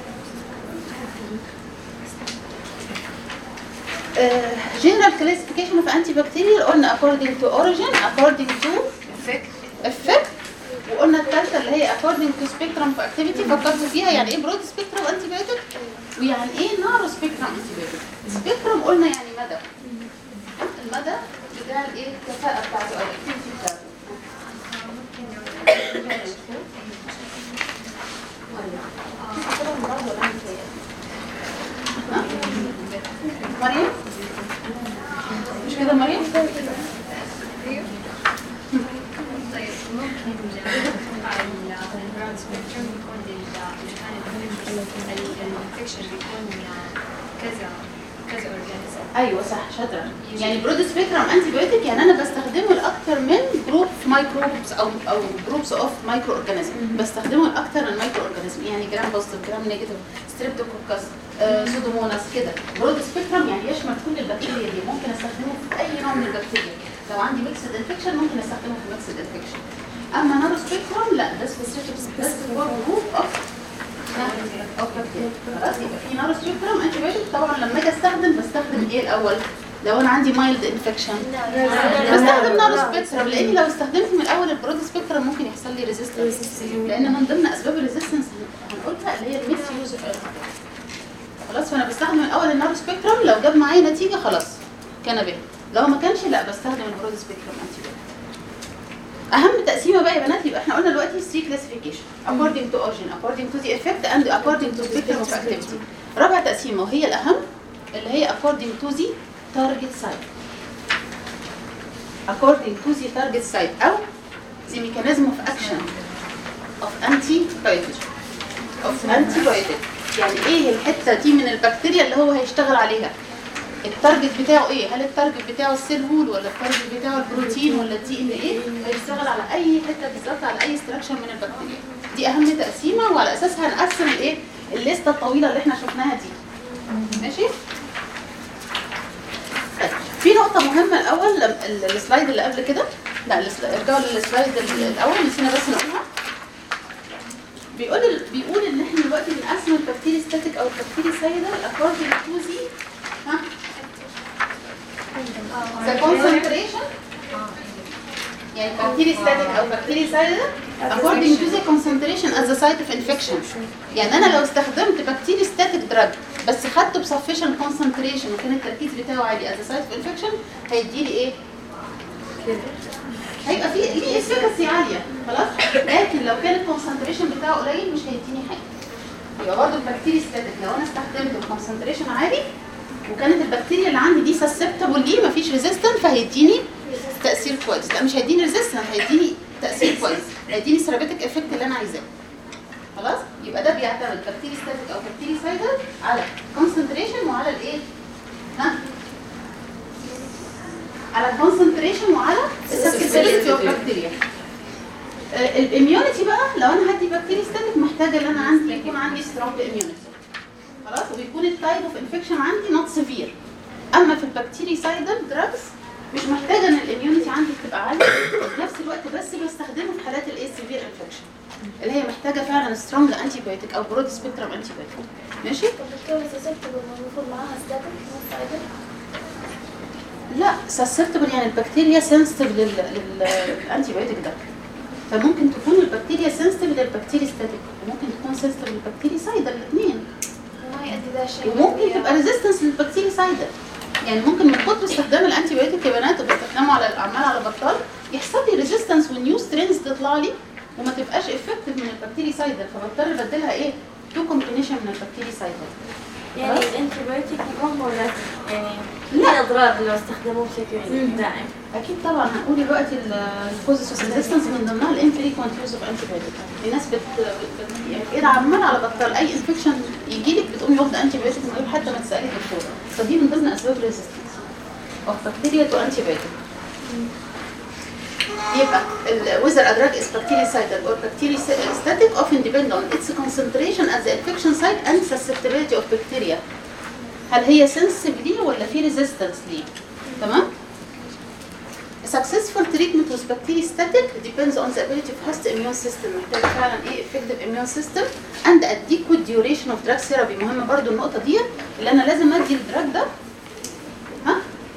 Speaker 2: uh, general classification of antibacterial قلنا according to origin according to effect وقلنا الثالثه اللي هي according to spectrum of activity فكرتوا فيها يعني ايه broad spectrum antibiotic ويعني ايه narrow spectrum antibiotic spectrum قلنا يعني مدى المدى بتاع الايه الكفاءه بتاعته او الاكتيفيتي بتاعته ها؟ مريم مش كده مريم
Speaker 7: طيب ممكن البراند سبيكترم يكون الانفكشن بيكون كذا كذا اورجانيزم
Speaker 2: ايوه صح شاطره يعني برود سبيكترم انتي بايوتيك يعني انا بستخدمه لاكثر من جروب مايكروبس او او جروبس اوف مايكرو اورجانيزم بستخدمه لاكثر من مايكرو اورجانيزم يعني جرام بوزيتيف جرام نيجاتيف ستريبتوكوكس آه، سودوموناس كده برود سبيكترم يعني يشمل كل البكتيريا دي ممكن استخدمه في اي نوع من البكتيريا لو عندي ميكسد انفكشن ممكن استخدمه في ميكسد انفكشن اما نانو سبيكترم لا ده سبيسيفيك بس فور جروب اوف اوف بكتيريا خلاص يبقى في نانو سبيكترم انتي بايوتيك طبعا لما اجي استخدم بستخدم ايه الاول لو انا عندي مايلد انفكشن بستخدم نانو سبيكترم لان لو استخدمت من الاول البرود سبيكترم ممكن يحصل لي ريزيستنس لان من ضمن اسباب الريزيستنس هنقولها اللي هي الميس يوز اوف خلاص فانا بستخدم الاول النانو سبيكترم لو جاب معايا نتيجه خلاص كان به لو ما كانش لا بستخدم البرود سبيكترم انتي اهم تقسيمه بقى يا بنات يبقى احنا قلنا دلوقتي 3 كلاسيفيكيشن according to origin according to the effect and according to spectrum of activity رابع تقسيمه وهي الاهم اللي هي according to the target site according to the target site او the mechanism of action of antibiotic of antibiotic يعني ايه الحته دي من البكتيريا اللي هو هيشتغل عليها التارجت بتاعه ايه هل التارجت بتاعه السيل وول ولا التارجت بتاعه البروتين ولا الدي ان ايه هيشتغل على اي حته بالظبط على اي استراكشر من البكتيريا دي اهم تقسيمه وعلى اساسها هنقسم الايه الليسته الطويله اللي احنا شفناها دي ماشي طيب، في نقطة مهمة الأول لم- ال- السلايد اللي قبل كده لا الس- ارجعوا للسلايد ال- الأول نسينا بس نقولها بيقول ال- بيقول إن إحنا دلوقتي بنقسم البكتيريا ستاتيك أو البكتيريا سايدة according to the ها the concentration يعني bacteria static او bacteria سايدة according to the concentration at the site of infection يعني انا لو استخدمت bacteria static drug بس خدته بسفشن concentration وكان التركيز بتاعه عالي at the site of infection هيديلي ايه؟ هيبقى في ليه افكاسي عاليه خلاص لكن لو كان الكونسنتريشن بتاعه قليل مش هيديني حاجه يبقى برضه البكتيريا ستاتيك لو انا استخدمت الكونسنتريشن عالي وكانت البكتيريا اللي عندي دي سسبتبل ليه مفيش ريزيستنت فهيديني تاثير كويس لا مش هيديني ريزيستنت هيديني تاثير كويس هيديني ثيرابيتك افكت اللي انا عايزاه خلاص يبقى ده بيعتمد بكتيريا ستاتيك او بكتيريا سايدر على كونسنتريشن وعلى الايه ها على الكونسنتريشن وعلى السسبتبيليتي اوف بكتيريا الاميونيتي بقى لو انا هدي بكتيريا ستاتيك محتاجه ان انا عندي يكون عندي سترونج اميونيتي خلاص وبيكون التايب اوف انفكشن عندي نوت سيفير اما في البكتيريا سايدر دراجز مش محتاجه ان الاميونيتي عندي تبقى عاليه وفي نفس الوقت بس بستخدمه في حالات الايه سيفير انفكشن اللي هي محتاجه فعلا سترونج انتي بايوتيك او برود سبيكترم انتي بايوتيك ماشي
Speaker 6: الدكتور سسبتبل المفروض معاها ستاتيك مو سايدر
Speaker 2: لا سسبتبل يعني البكتيريا سنسيتيف للانتي بايوتيك ده فممكن تكون البكتيريا سنسيتيف للبكتيريا ستاتيك وممكن تكون سنسيتيف للبكتيريا سايدر الاثنين
Speaker 6: وما يؤدي ذا الشيء
Speaker 2: وممكن تبقى ريزيستنس للبكتيريا سايدر يعني ممكن من كتر استخدام الانتي بايوتيك يا بنات وبستخدمه على عمال على بطال يحصل لي ريزيستنس ونيو سترينز تطلع لي وما تبقاش افكتيف من البكتيريا سايدر فبضطر ابدلها ايه تو كومبينيشن من البكتيريا سايدر
Speaker 8: يعني الانتيبيوتيك ما هو لازم يعني
Speaker 2: لا.
Speaker 8: لا اضرار لو استخدموه بشكل
Speaker 2: مم.
Speaker 8: دائم
Speaker 2: اكيد طبعا هنقول دلوقتي الكوزس اوف ريزيستنس من ضمنها الانفريكونت يوز اوف انتي بايوتيك الناس بت, بت يعني كده عمال على بطال اي انفكشن يجي لك بتقومي واخده انتي بايوتيك من غير حتى ما تسالي الدكتور فدي من ضمن اسباب الريزيستنس اوف بكتيريا تو انتي بايوتيك يبقى ال- whether a drug is bactericidal or bacteriostatic often depend on its concentration at the infection site and susceptibility of bacteria هل هي sensitive ليه ولا في resistance ليه تمام A successful treatment with bacteriostatic depends on the ability of host immune system محتاج فعلا ايه effective immune system and adequate duration of drug therapy مهمة برضو النقطة دي اللي انا لازم ادي الدراج ده ها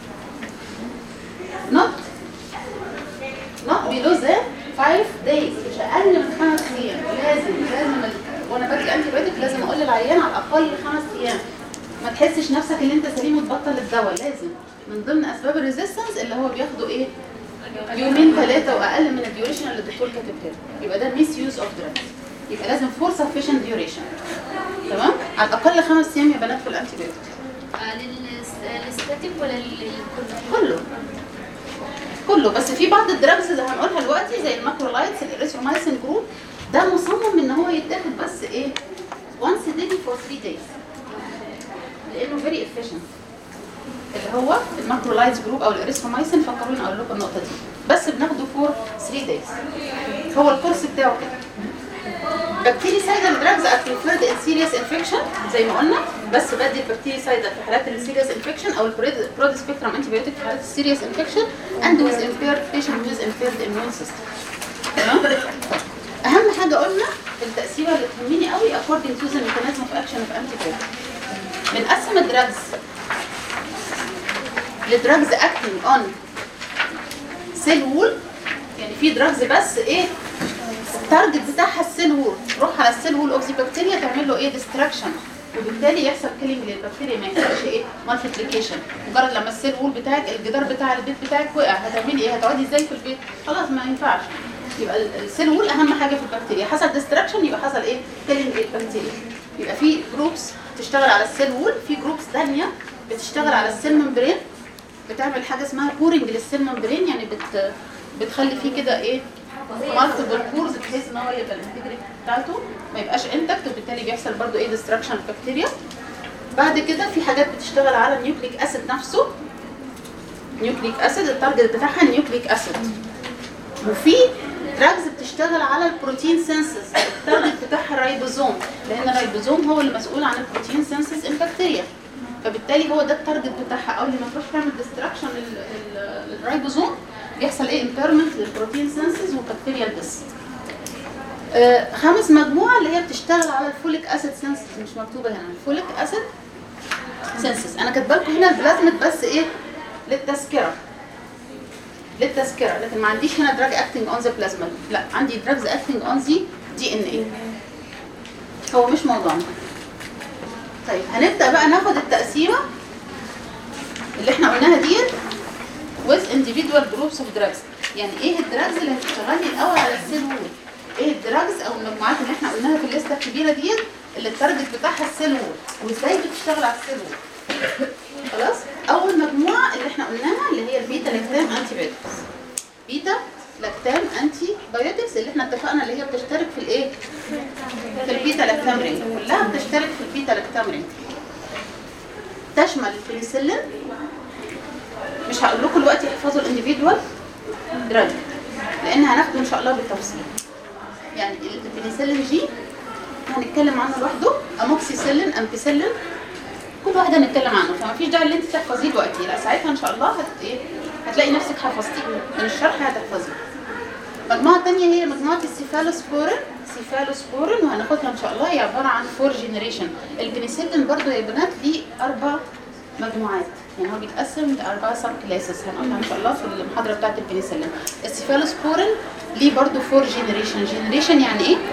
Speaker 2: not not below the 5 days مش اقل من خمس ايام لازم لازم ال- وانا بدي انتي بايوتيك لازم اقول للعيان على الاقل خمس ايام ما تحسش نفسك ان انت سليم وتبطل الدواء لازم من ضمن اسباب الريزيستنس اللي هو بياخده ايه يومين ثلاثه واقل من الديوريشن اللي الدكتور كاتبها له يبقى ده ميس يوز اوف دراجز يبقى لازم فور سفيشنت ديوريشن تمام على الاقل خمس ايام يا بنات في الانتي بايوتيك
Speaker 3: آه، لل- للستاتيك ولا للكل؟
Speaker 2: كله كله بس في بعض الدراجز اللي هنقولها دلوقتي زي الماكرولايتس الاريثرومايسين جروب ده مصمم ان هو يتاخد بس ايه once daily for 3 days لانه very efficient اللي هو الماكرولايز جروب او الاريثرومايسين فكروني اقول لكم النقطه دي بس بناخده فور 3 دايز هو الكورس بتاعه كده بكتيريسايدال دراجز ار بريفيرد ان سيريس انفكشن زي ما قلنا بس بدي البكتيريسايدال في حالات السيريس انفكشن او البرود سبيكترم انتي بايوتيك في حالات السيريس انفكشن اند ويز امبيرد بيشنت ويز امبيرد اميون سيستم تمام اهم حاجه قلنا التقسيمه اللي تهمني قوي according to the mechanism of action of antibiotic بنقسم الدراجز لدراجز acting on سيل وول يعني في دراجز بس ايه التارجت بتاعها السيل وول تروح على السيل وول اوف ذا بكتيريا تعمل له ايه ديستراكشن وبالتالي يحصل كيلينج للبكتيريا ما يحصلش ايه مالتيبليكيشن مجرد لما السيل وول بتاعك الجدار بتاع البيت بتاعك وقع هتعملي ايه هتقعدي ازاي في البيت خلاص ما ينفعش يبقى ال- السيل وول اهم حاجه في البكتيريا حصل ديستراكشن يبقى حصل ايه كيلينج للبكتيريا يبقى في جروبس تشتغل على السيل وول في جروبس ثانيه بتشتغل على السيل ممبرين بتعمل حاجه اسمها بورنج للسيل ممبرين يعني بت بتخلي فيه كده ايه مالتيبل بورز بحيث ان هو يبقى الانتجريتي بتاعته ما يبقاش انتكت وبالتالي بيحصل برضو ايه ديستراكشن البكتيريا بعد كده في حاجات بتشتغل على النيوكليك اسيد نفسه نيوكليك اسيد التارجت بتاعها النيوكليك اسيد وفي دراجز بتشتغل على البروتين سينسز التارجت بتاعها الرايبوزوم لان الرايبوزوم هو اللي مسؤول عن البروتين سينسز ان بكتيريا فبالتالي هو ده التارجت بتاعها اول ما تروح تعمل ديستراكشن للرايبوزوم بيحصل ايه امبيرمنت للبروتين سينسز وبكتيريال ديس آه خامس مجموعه اللي هي بتشتغل على الفوليك اسيد سينسز مش مكتوبه هنا الفوليك اسيد سينسز انا كاتبه لكم هنا البلازميد بس ايه للتذكره للتذكره لكن ما عنديش هنا دراج اكتنج اون ذا بلازما لا عندي دراجز اكتنج اون ذا دي ان اي هو مش موضوعنا طيب هنبدا بقى ناخد التقسيمه اللي احنا قلناها ديت with individual groups of drugs يعني ايه الدراجز اللي هتشتغل لي الاول على السيل وول ايه الدراجز او المجموعات اللي احنا قلناها في الليسته الكبيره ديت اللي التارجت بتاعها السيل وول وازاي بتشتغل على السيل وول خلاص اول مجموعه اللي احنا قلناها اللي هي البيتا لاكتام انتي بايوتكس بيتا لاكتام انتي بايوتكس اللي احنا اتفقنا اللي هي بتشترك في الايه في البيتا لاكتام رينج كلها بتشترك في البيتا لاكتام رينج تشمل البنسلين مش هقول لكم دلوقتي احفظوا الانديفيدوال دراج لان هناخده ان شاء الله بالتفصيل يعني البنسلين جي هنتكلم عنه لوحده اموكسيسيلين امبيسيلين كل واحده هنتكلم عنه فما فيش داعي ان انت تحفظيه دلوقتي لا ساعتها ان شاء الله هت ايه هتلاقي نفسك حفظتيه من الشرح هتحفظيه المجموعه الثانيه هي مجموعه السيفالوسبورين سيفالوسبورين وهناخدها ان شاء الله هي عباره عن فور جينيريشن البنسلين برضو يا بنات ليه اربع مجموعات يعني هو بيتقسم لاربع سب كلاسز هنقولها ان شاء الله في المحاضره بتاعه البنسلين السيفالوسبورين ليه برضو فور جينيريشن جينيريشن يعني ايه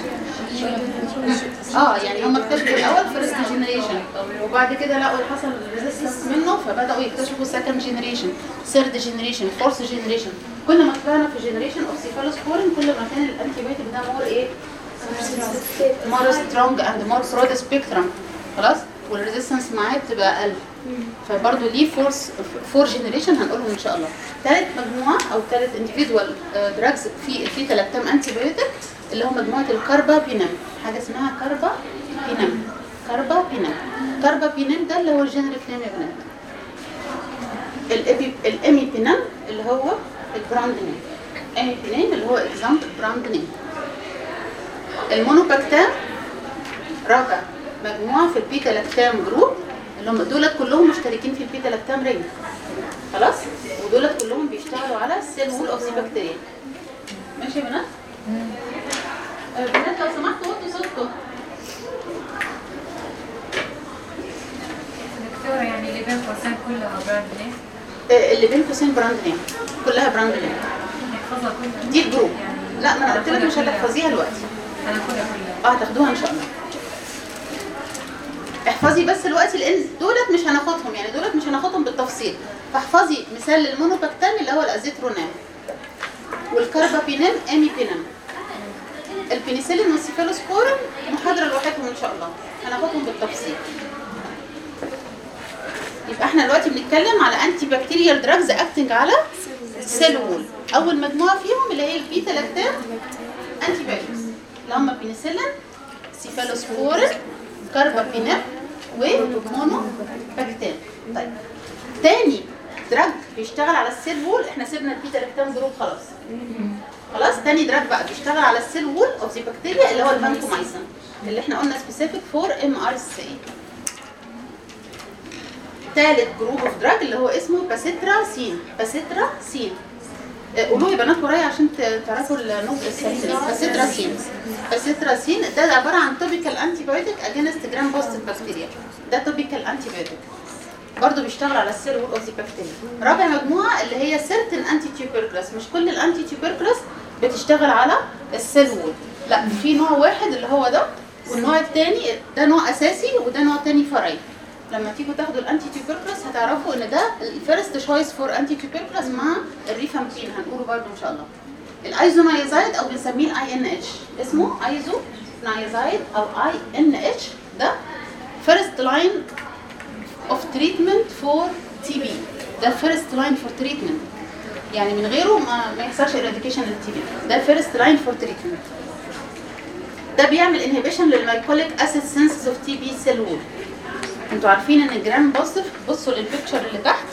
Speaker 2: اه يعني هم اكتشفوا الاول فيرست جينيريشن وبعد كده لقوا حصل ريزيستنس منه فبداوا يكتشفوا سكند جينيريشن ثيرد جينيريشن فورث جينيريشن كل ما طلعنا في جينيريشن اوف سيفالوسبورين كل ما كان الانتي بايوتيك ده مور ايه مور سترونج اند مور برود سبيكترم خلاص والريزيستنس معاه بتبقى اقل فبرضه ليه فورس فور جينيريشن هنقولهم ان شاء الله ثالث مجموعه او ثالث انديفيدوال دراجز في في ثلاث انتي بايوتيك اللي هو مجموعه الكاربا بينام حاجه اسمها كاربا بينام كاربا بينام كاربا بينام ده اللي هو الجينريك نيم يا بنات الابي الامي بينام اللي هو البراند نيم امي بينام اللي هو اكزامبل براند نيم المونوباكتام رابع مجموعه في البيتا لاكتام جروب اللي هم دولت كلهم مشتركين في البيتا لاكتام رينج خلاص ودولت كلهم بيشتغلوا على السيل وول اوف ذا بكتيريا ماشي يا بنات آه، بنات لو سمحتوا وطوا صوتكم
Speaker 7: دكتورة يعني اللي بين قوسين كلها براند نيم
Speaker 2: آه، اللي بين قوسين براند نيم كلها براند نيم
Speaker 7: نحفظها كلها
Speaker 2: دي الجروب
Speaker 7: يعني
Speaker 2: لا ما انا قلت لك مش
Speaker 7: هناخدها
Speaker 2: هتحفظيها دلوقتي
Speaker 7: كلها. هناخدها كلها
Speaker 2: اه هتاخدوها ان شاء الله احفظي بس دلوقتي لان دولت مش هناخدهم يعني دولت مش هناخدهم بالتفصيل فاحفظي مثال للمونوباكتام اللي هو الازيترونام والكاربابينام اميبينام البنسلين والسيفالوسبورين محاضره لوحدهم ان شاء الله هناخدهم بالتفصيل يبقى احنا دلوقتي بنتكلم على انتي بكتيريال دراجز اكتنج على سيل وول اول مجموعه فيهم اللي هي البيتا لاكتام انتي بايوتكس اللي هم بنسلين سيفالوسبورين كاربابينام ومونو باكتام طيب تاني دراج بيشتغل على السيل وول احنا سيبنا البيتا لاكتام جروب خلاص خلاص تاني دراج بقى بيشتغل على السيل وول اوف ذا بكتيريا اللي هو الفانكومايسين اللي احنا قلنا سبيسيفيك فور ام ار سي تالت جروب اوف دراج اللي هو اسمه باسيترا سين باسيترا سين آه، قولوا يا بنات ورايا عشان ت- تعرفوا النطق السليم باسيترا سين باسيترا سين ده عباره عن توبيكال انتي بايوتيك اجينست جرام بوزيتيف بكتيريا ده توبيكال انتي بايوتيك برضه بيشتغل على السيل وول اوف ذا بكتيريا رابع مجموعه اللي هي سيرتن انتي تيوبركلس مش كل الانتي تيوبركلس بتشتغل على السيل وول لا في نوع واحد اللي هو ده والنوع الثاني ده نوع اساسي وده نوع ثاني فرعي لما تيجوا تاخدوا الانتي تيوبركلس هتعرفوا ان ده الفيرست تشويس فور انتي تيوبركلس مع الريفامبين هنقوله برضه ان شاء الله الايزونايزايد او بنسميه الاي ان اتش اسمه ايزو نايزايد او اي ان اتش ده فيرست لاين اوف تريتمنت فور تي بي ده فيرست لاين فور تريتمنت يعني من غيره ما, ما يحصلش اراديكيشن للتي بي ده فيرست لاين فور تريتمنت ده بيعمل انهبيشن للمايكوليك اسيد سينسز اوف تي بي سيل وول انتوا عارفين ان الجرام بوزيتيف بصوا للبيكتشر اللي تحت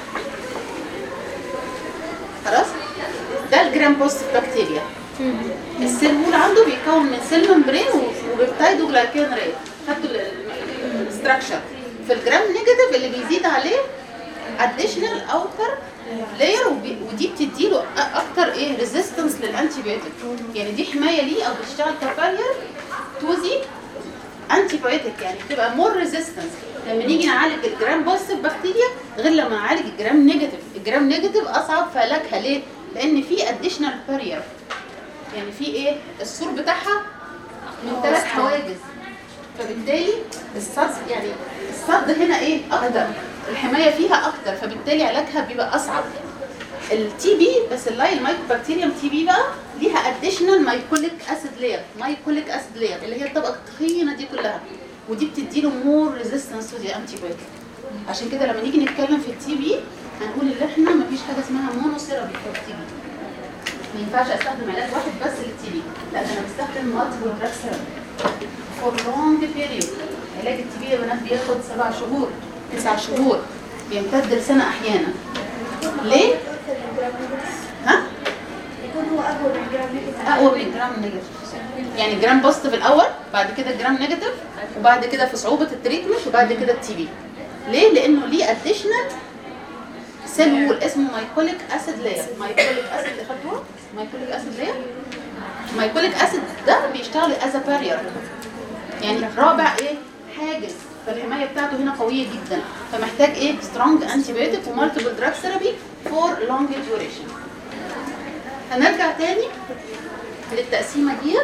Speaker 2: خلاص ده الجرام بوزيتيف بكتيريا السيل وول عنده بيتكون من سيل ممبرين وبيبتايد وجلايكين ريت خدتوا الاستراكشر في الجرام نيجاتيف اللي بيزيد عليه اديشنال اوتر لاير ودي بتديله أ- اكتر ايه ريزيستنس للانتي بيوتيك يعني دي حمايه ليه او بتشتغل كبارير توزي انتي بايوتيك يعني بتبقى مور ريزيستنس لما نيجي نعالج الجرام بوزيتيف بكتيريا غير لما نعالج الجرام نيجاتيف الجرام نيجاتيف اصعب في علاجها ليه لان في اديشنال بارير يعني في ايه السور بتاعها من ثلاث حواجز فبالتالي الصد يعني الصد هنا ايه اكتر الحمايه فيها اكتر فبالتالي علاجها بيبقى اصعب التي بي بس اللاي المايكوبكتيريوم تي بي بقى ليها اديشنال مايكوليك اسيد لاير مايكوليك اسيد لاير اللي هي الطبقه التخينه دي كلها ودي بتديله مور ريزيستنس تو ذا انتي بايوتيك عشان كده لما نيجي نتكلم في التي بي هنقول ان احنا مفيش حاجه اسمها مونو ثيرابي في التي بي ما ينفعش استخدم علاج واحد بس للتي بي لا ده انا بستخدم مالتيبل دراج ثيرابي فور لونج بيريود علاج التي بي يا بنات بياخد سبع شهور تسع شهور بيمتد لسنه احيانا ليه؟ ها؟
Speaker 1: يكون هو اقوى من جرام نيجاتيف
Speaker 2: اقوى من الجرام نيجاتيف يعني جرام بوزيتيف الاول بعد كده جرام نيجاتيف وبعد كده في صعوبه التريتمنت وبعد كده التي بي ليه؟ لانه ليه اديشنال سيل وول اسمه مايكوليك اسيد لاير مايكوليك اسيد اللي خدتوه مايكوليك اسيد لاير مايكوليك اسيد ده بيشتغل از بارير يعني رابع ايه حاجز فالحمايه بتاعته هنا قويه جدا فمحتاج ايه سترونج انتي بايوتيك ومالتيبل دراج ثيرابي فور لونج ديوريشن هنرجع تاني للتقسيمه ديت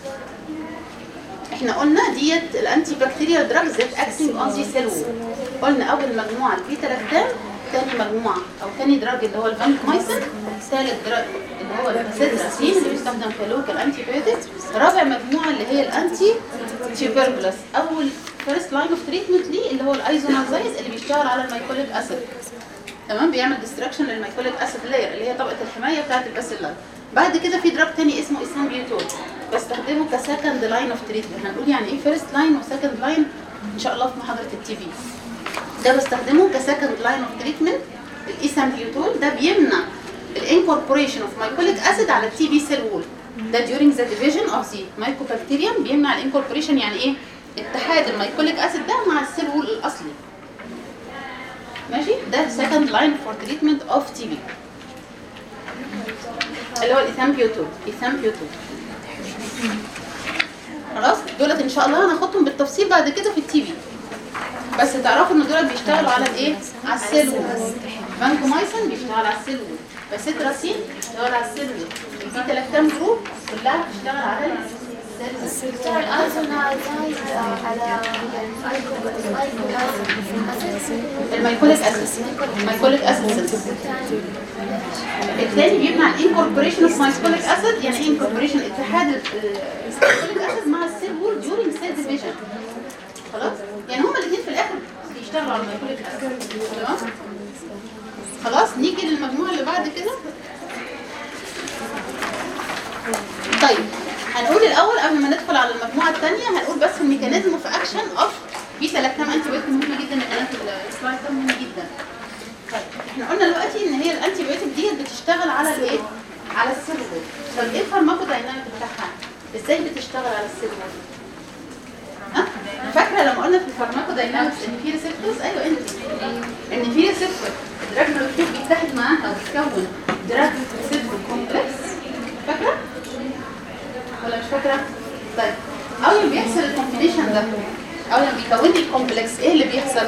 Speaker 2: احنا قلنا ديت الانتي بكتيريال دراجز ذات اكتنج اون ذا سيل وول قلنا اول مجموعه البيتا لاكتام تاني مجموعه او تاني دراج اللي هو الفانكمايسين ثالث دراج اللي هو السيتراسين اللي بيستخدم في لوكال انتي بايوتيك رابع مجموعه اللي هي الانتي تيوبركلس اول فيرست لاين اوف تريتمنت ليه اللي هو الايزونازايز اللي بيشتغل على الميكوليك اسيد تمام بيعمل ديستراكشن للميكوليك اسيد لاير اللي هي طبقه الحمايه بتاعه الباسيلار بعد كده في دراج تاني اسمه اسامبيوتول بستخدمه كسكند لاين اوف تريتمنت هنقول يعني ايه فيرست لاين وسكند لاين ان شاء الله في محاضره التي في ده بستخدمه كسكند لاين اوف تريتمنت الايسامبيوتول ده بيمنع الانكوربوريشن اوف مايكوليك اسيد على التي بي سيل وول ده during the division of the mycobacterium بيمنع الانكوربوريشن يعني ايه اتحاد المايكوليك اسيد ده مع السيل وول الاصلي ماشي ده second line for treatment of TB اللي هو الايثامبيوتول ايثامبيوتول خلاص دولت ان شاء الله هناخدهم بالتفصيل بعد كده في التي في بس تعرفوا ان دولت بيشتغلوا على الايه على السيل وول فانكومايسين بيشتغل على السيل وول باسيتراسين بيشتغل على السيل وول البيتا لاكتام جروب كلها بتشتغل على السيل وول
Speaker 6: دكتور الايزونايزايد على
Speaker 2: الميكوليك اسيد الميكوليك اسيد الثاني بيمنع الانكوربوريشن اوف مايكوليك اسيد يعني ايه انكوربوريشن اتحاد الميكوليك اسيد مع السيل وول ديورنج سيل ديفيجن خلاص يعني هما الاثنين في الاخر بيشتغلوا على الميكوليك اسيد تمام خلاص نيجي للمجموعه اللي بعد كده طيب هنقول الاول قبل ما ندخل على المجموعه الثانيه هنقول بس الميكانيزم اوف اكشن اوف بيتا لاكتام انتي بايوتيك مهمه جدا يا بنات السلايد ده مهم جدا احنا قلنا دلوقتي ان هي الانتي بايوتيك دي بتشتغل على الايه على السيل وول طب ايه الفارماكو دايناميك بتاعها ازاي بتشتغل على السيل وول ها فاكره لما قلنا في الفارماكو داينامكس ان في ريسبتورز ايوه انت ان في ريسبتور دراج مولكيول بيتحد معاها وبيكون دراج ريسبتور كومبلكس فاكره ولا مش فاكره طيب اول ما بيحصل الكومبينيشن ده اول ما بيكون لي الكومبلكس ايه اللي بيحصل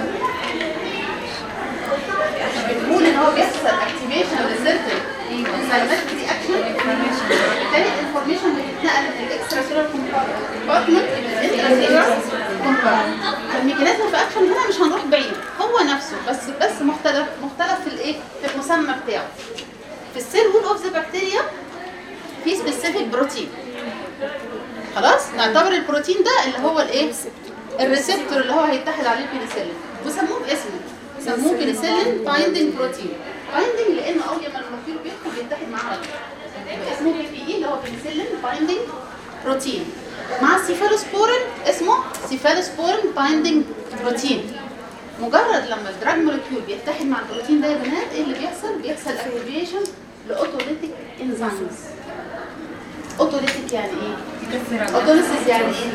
Speaker 2: مش بنقول ان هو بيحصل اكتيفيشن لسيرتن انزيمات رياكشن بالتالي الانفورميشن بتتنقل من الاكسترا سيلولار كومبارتمنت للانترا سيلولار كومبارتمنت فالميكانيزم في اكشن هنا مش هنروح بعيد هو نفسه بس بس مختلف مختلف في الايه في المسمى بتاعه في السيل وول اوف ذا بكتيريا في سبيسيفيك بروتين خلاص نعتبر البروتين ده اللي هو الايه الريسبتور اللي هو هيتحد عليه البنسلين وسموه باسمه سموه بنسلين بايندينج بروتين بايندينج لانه اول ما المولكيول بيدخل بيتحد معاه على طول يبقى اسمه بي بي اي اللي هو بنسلين بايندينج بروتين مع السيفالوسبورين اسمه سيفالوسبورين بايندينج بروتين مجرد لما الدراج مولكيول بيتحد مع البروتين ده يا بنات ايه اللي بيحصل بيحصل اكتيفيشن لاوتوليتيك انزيمز اوتوليتيك يعني ايه اوتوليسيس يعني ايه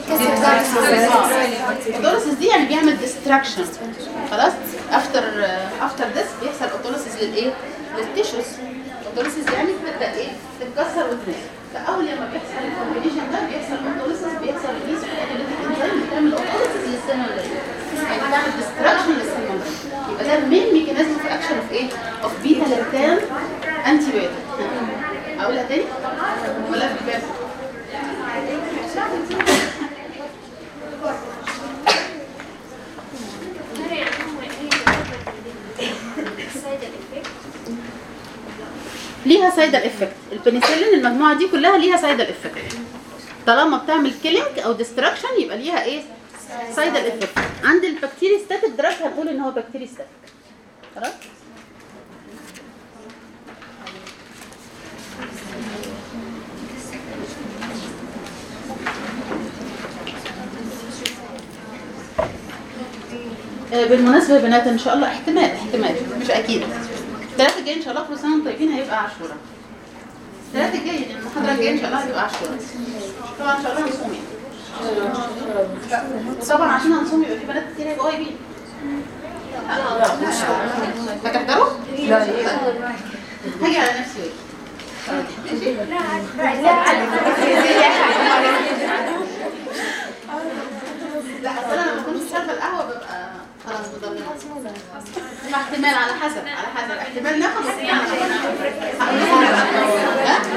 Speaker 2: اوتوليسيس دي يعني بيعمل ديستراكشن خلاص افتر افتر ذس بيحصل اوتوليسيس للايه للتيشوز اوتوليسيس يعني بتبدا ايه تتكسر وتنزل فاول لما بيحصل الكومبينيشن ده بيحصل اوتوليسيس بيحصل ريليس اوتوليتيك انزيم بتعمل اوتوليسيس للسيل يعني بتعمل ديستراكشن للسيل يبقى ده المين ميكانيزم في اكشن اوف ايه اوف بيتا لاكتام انتي بايوتيك اقولها تاني ولا في الباب ليها سايدر افكت البنسلين المجموعه دي كلها ليها سايدر افكت طالما بتعمل كيلينج او ديستراكشن يبقى ليها ايه سايدر افكت عند البكتيري ستاتيك دراج هنقول ان هو بكتيري ستاتيك خلاص آه، بالمناسبة يا بنات ان شاء الله احتمال احتمال مش اكيد الثلاثة الجاي ان شاء الله كل سنة وانتم طيبين هيبقى عاشوراء الثلاثة الجاي يعني المحاضرة الجاية ان شاء الله هتبقى عاشوراء طبعا ان شاء الله هنصوم يعني طبعا عشان هنصوم يبقى في بنات كتير هيبقوا غايبين هتحضروا؟
Speaker 5: لا
Speaker 2: هاجي على نفسي واجي ماشي؟ لا اصل انا لما كنت شاربه القهوه ببقى خلاص مضمنه مع احتمال على حسب على حسب احتمال ناخد واحتمال ها؟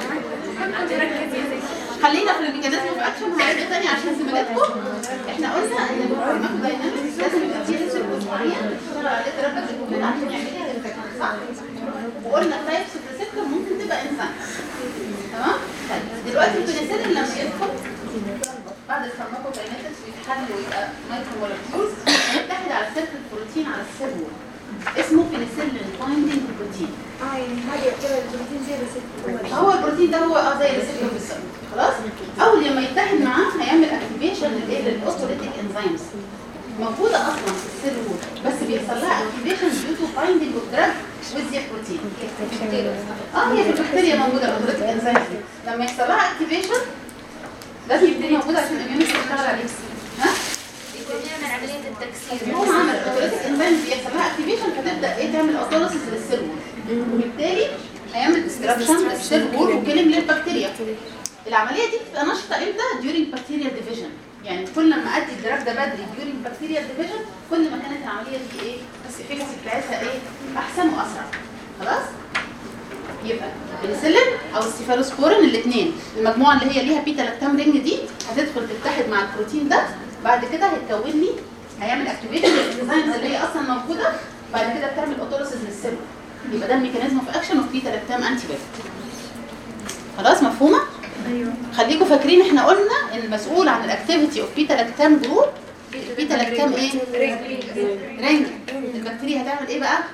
Speaker 2: خلينا في الميكانيزم في اكشن هعيد تاني عشان زميلاتكم احنا قلنا ان الفارماكو داينامكس لازم يبقى فيه ريسبتور معين يشتغل عليه درجه الكمبيوتر عشان يعمل لها ريفلكشن صح؟ وقلنا تايبس اوف ريسبتور ممكن تبقى انسان تمام؟ طيب دلوقتي البنسلين لما يدخل بعد الفارماكو داينامكس بيتحل ويبقى مايكرو مولكيولز يتحد على سيركل بروتين على السيل وول اسمه بنسلين بايندينج بروتين
Speaker 1: اه يعني هذه يعتبر البروتين زي الريسبتور
Speaker 2: هو البروتين ده هو اه زي الريسبتور بالظبط خلاص اول لما يتحد معاه هيعمل اكتيفيشن للايه للاوتوليتيك انزيمز موجوده اصلا في السيل وول بس بيحصل لها اكتيفيشن ديو تو بايندينج اوف دراج ويز بروتين اه هي في البكتيريا موجوده الاوتوليتيك انزيمز لما يحصل لها اكتيفيشن لازم يكون موجود عشان الاميون يشتغل عليه ها
Speaker 3: يكون يعمل عملية التكسير
Speaker 2: هو عمل اوتوليتيك انزيم بيحصل لها اكتيفيشن فتبدا ايه تعمل اوتوليسيس للسيل وول وبالتالي هيعمل ديستراكشن للسيل وول وكيلينج للبكتيريا العمليه دي بتبقى نشطه امتى during bacterial division يعني كل ما ادي الدراج ده بدري during bacterial division كل ما كانت العمليه دي ايه بس الافكتس بتاعتها ايه احسن واسرع خلاص يبقى البنسلين او السيفالوسبورين الاثنين المجموعه اللي هي ليها بيتا لاكتام رينج دي هتدخل تتحد مع البروتين ده بعد كده هيتكون لي هيعمل اكتيفيشن للانزيمز اللي هي اصلا موجوده بعد كده بتعمل اوتوليسيس للسيل يبقى ده الميكانيزم اوف اكشن اوف بيتا لاكتام انتي خلاص مفهومه
Speaker 1: ايوه
Speaker 2: خليكم فاكرين احنا قلنا ان المسؤول عن الاكتيفيتي اوف بيتا لاكتام جروب بيتا لاكتام ايه رينج البكتيريا هتعمل ايه بقى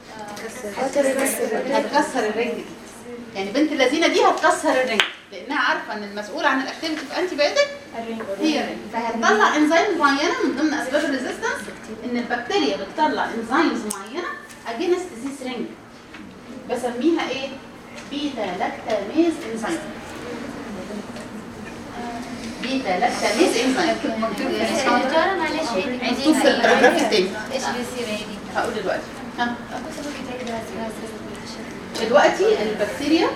Speaker 2: هتكسر الرينج دي يعني بنت اللذينه دي هتكسر الرينج لانها عارفه ان المسؤول عن الاكتيفيتي في انتي بايوتيك هي الرينج فهتطلع انزيم معينه من ضمن اسباب الريزيستنس ان البكتيريا بتطلع انزيمز معينه اجينست ذيس رينج بسميها ايه بيتا لاكتاميز انزيم بيتا لاكتاميز انزيم
Speaker 3: دكتورة معلش عيدي
Speaker 2: مكتوب في الباراجراف التاني
Speaker 3: ايش بيصير عيدي؟
Speaker 2: هقول دلوقتي ها دلوقتي البكتيريا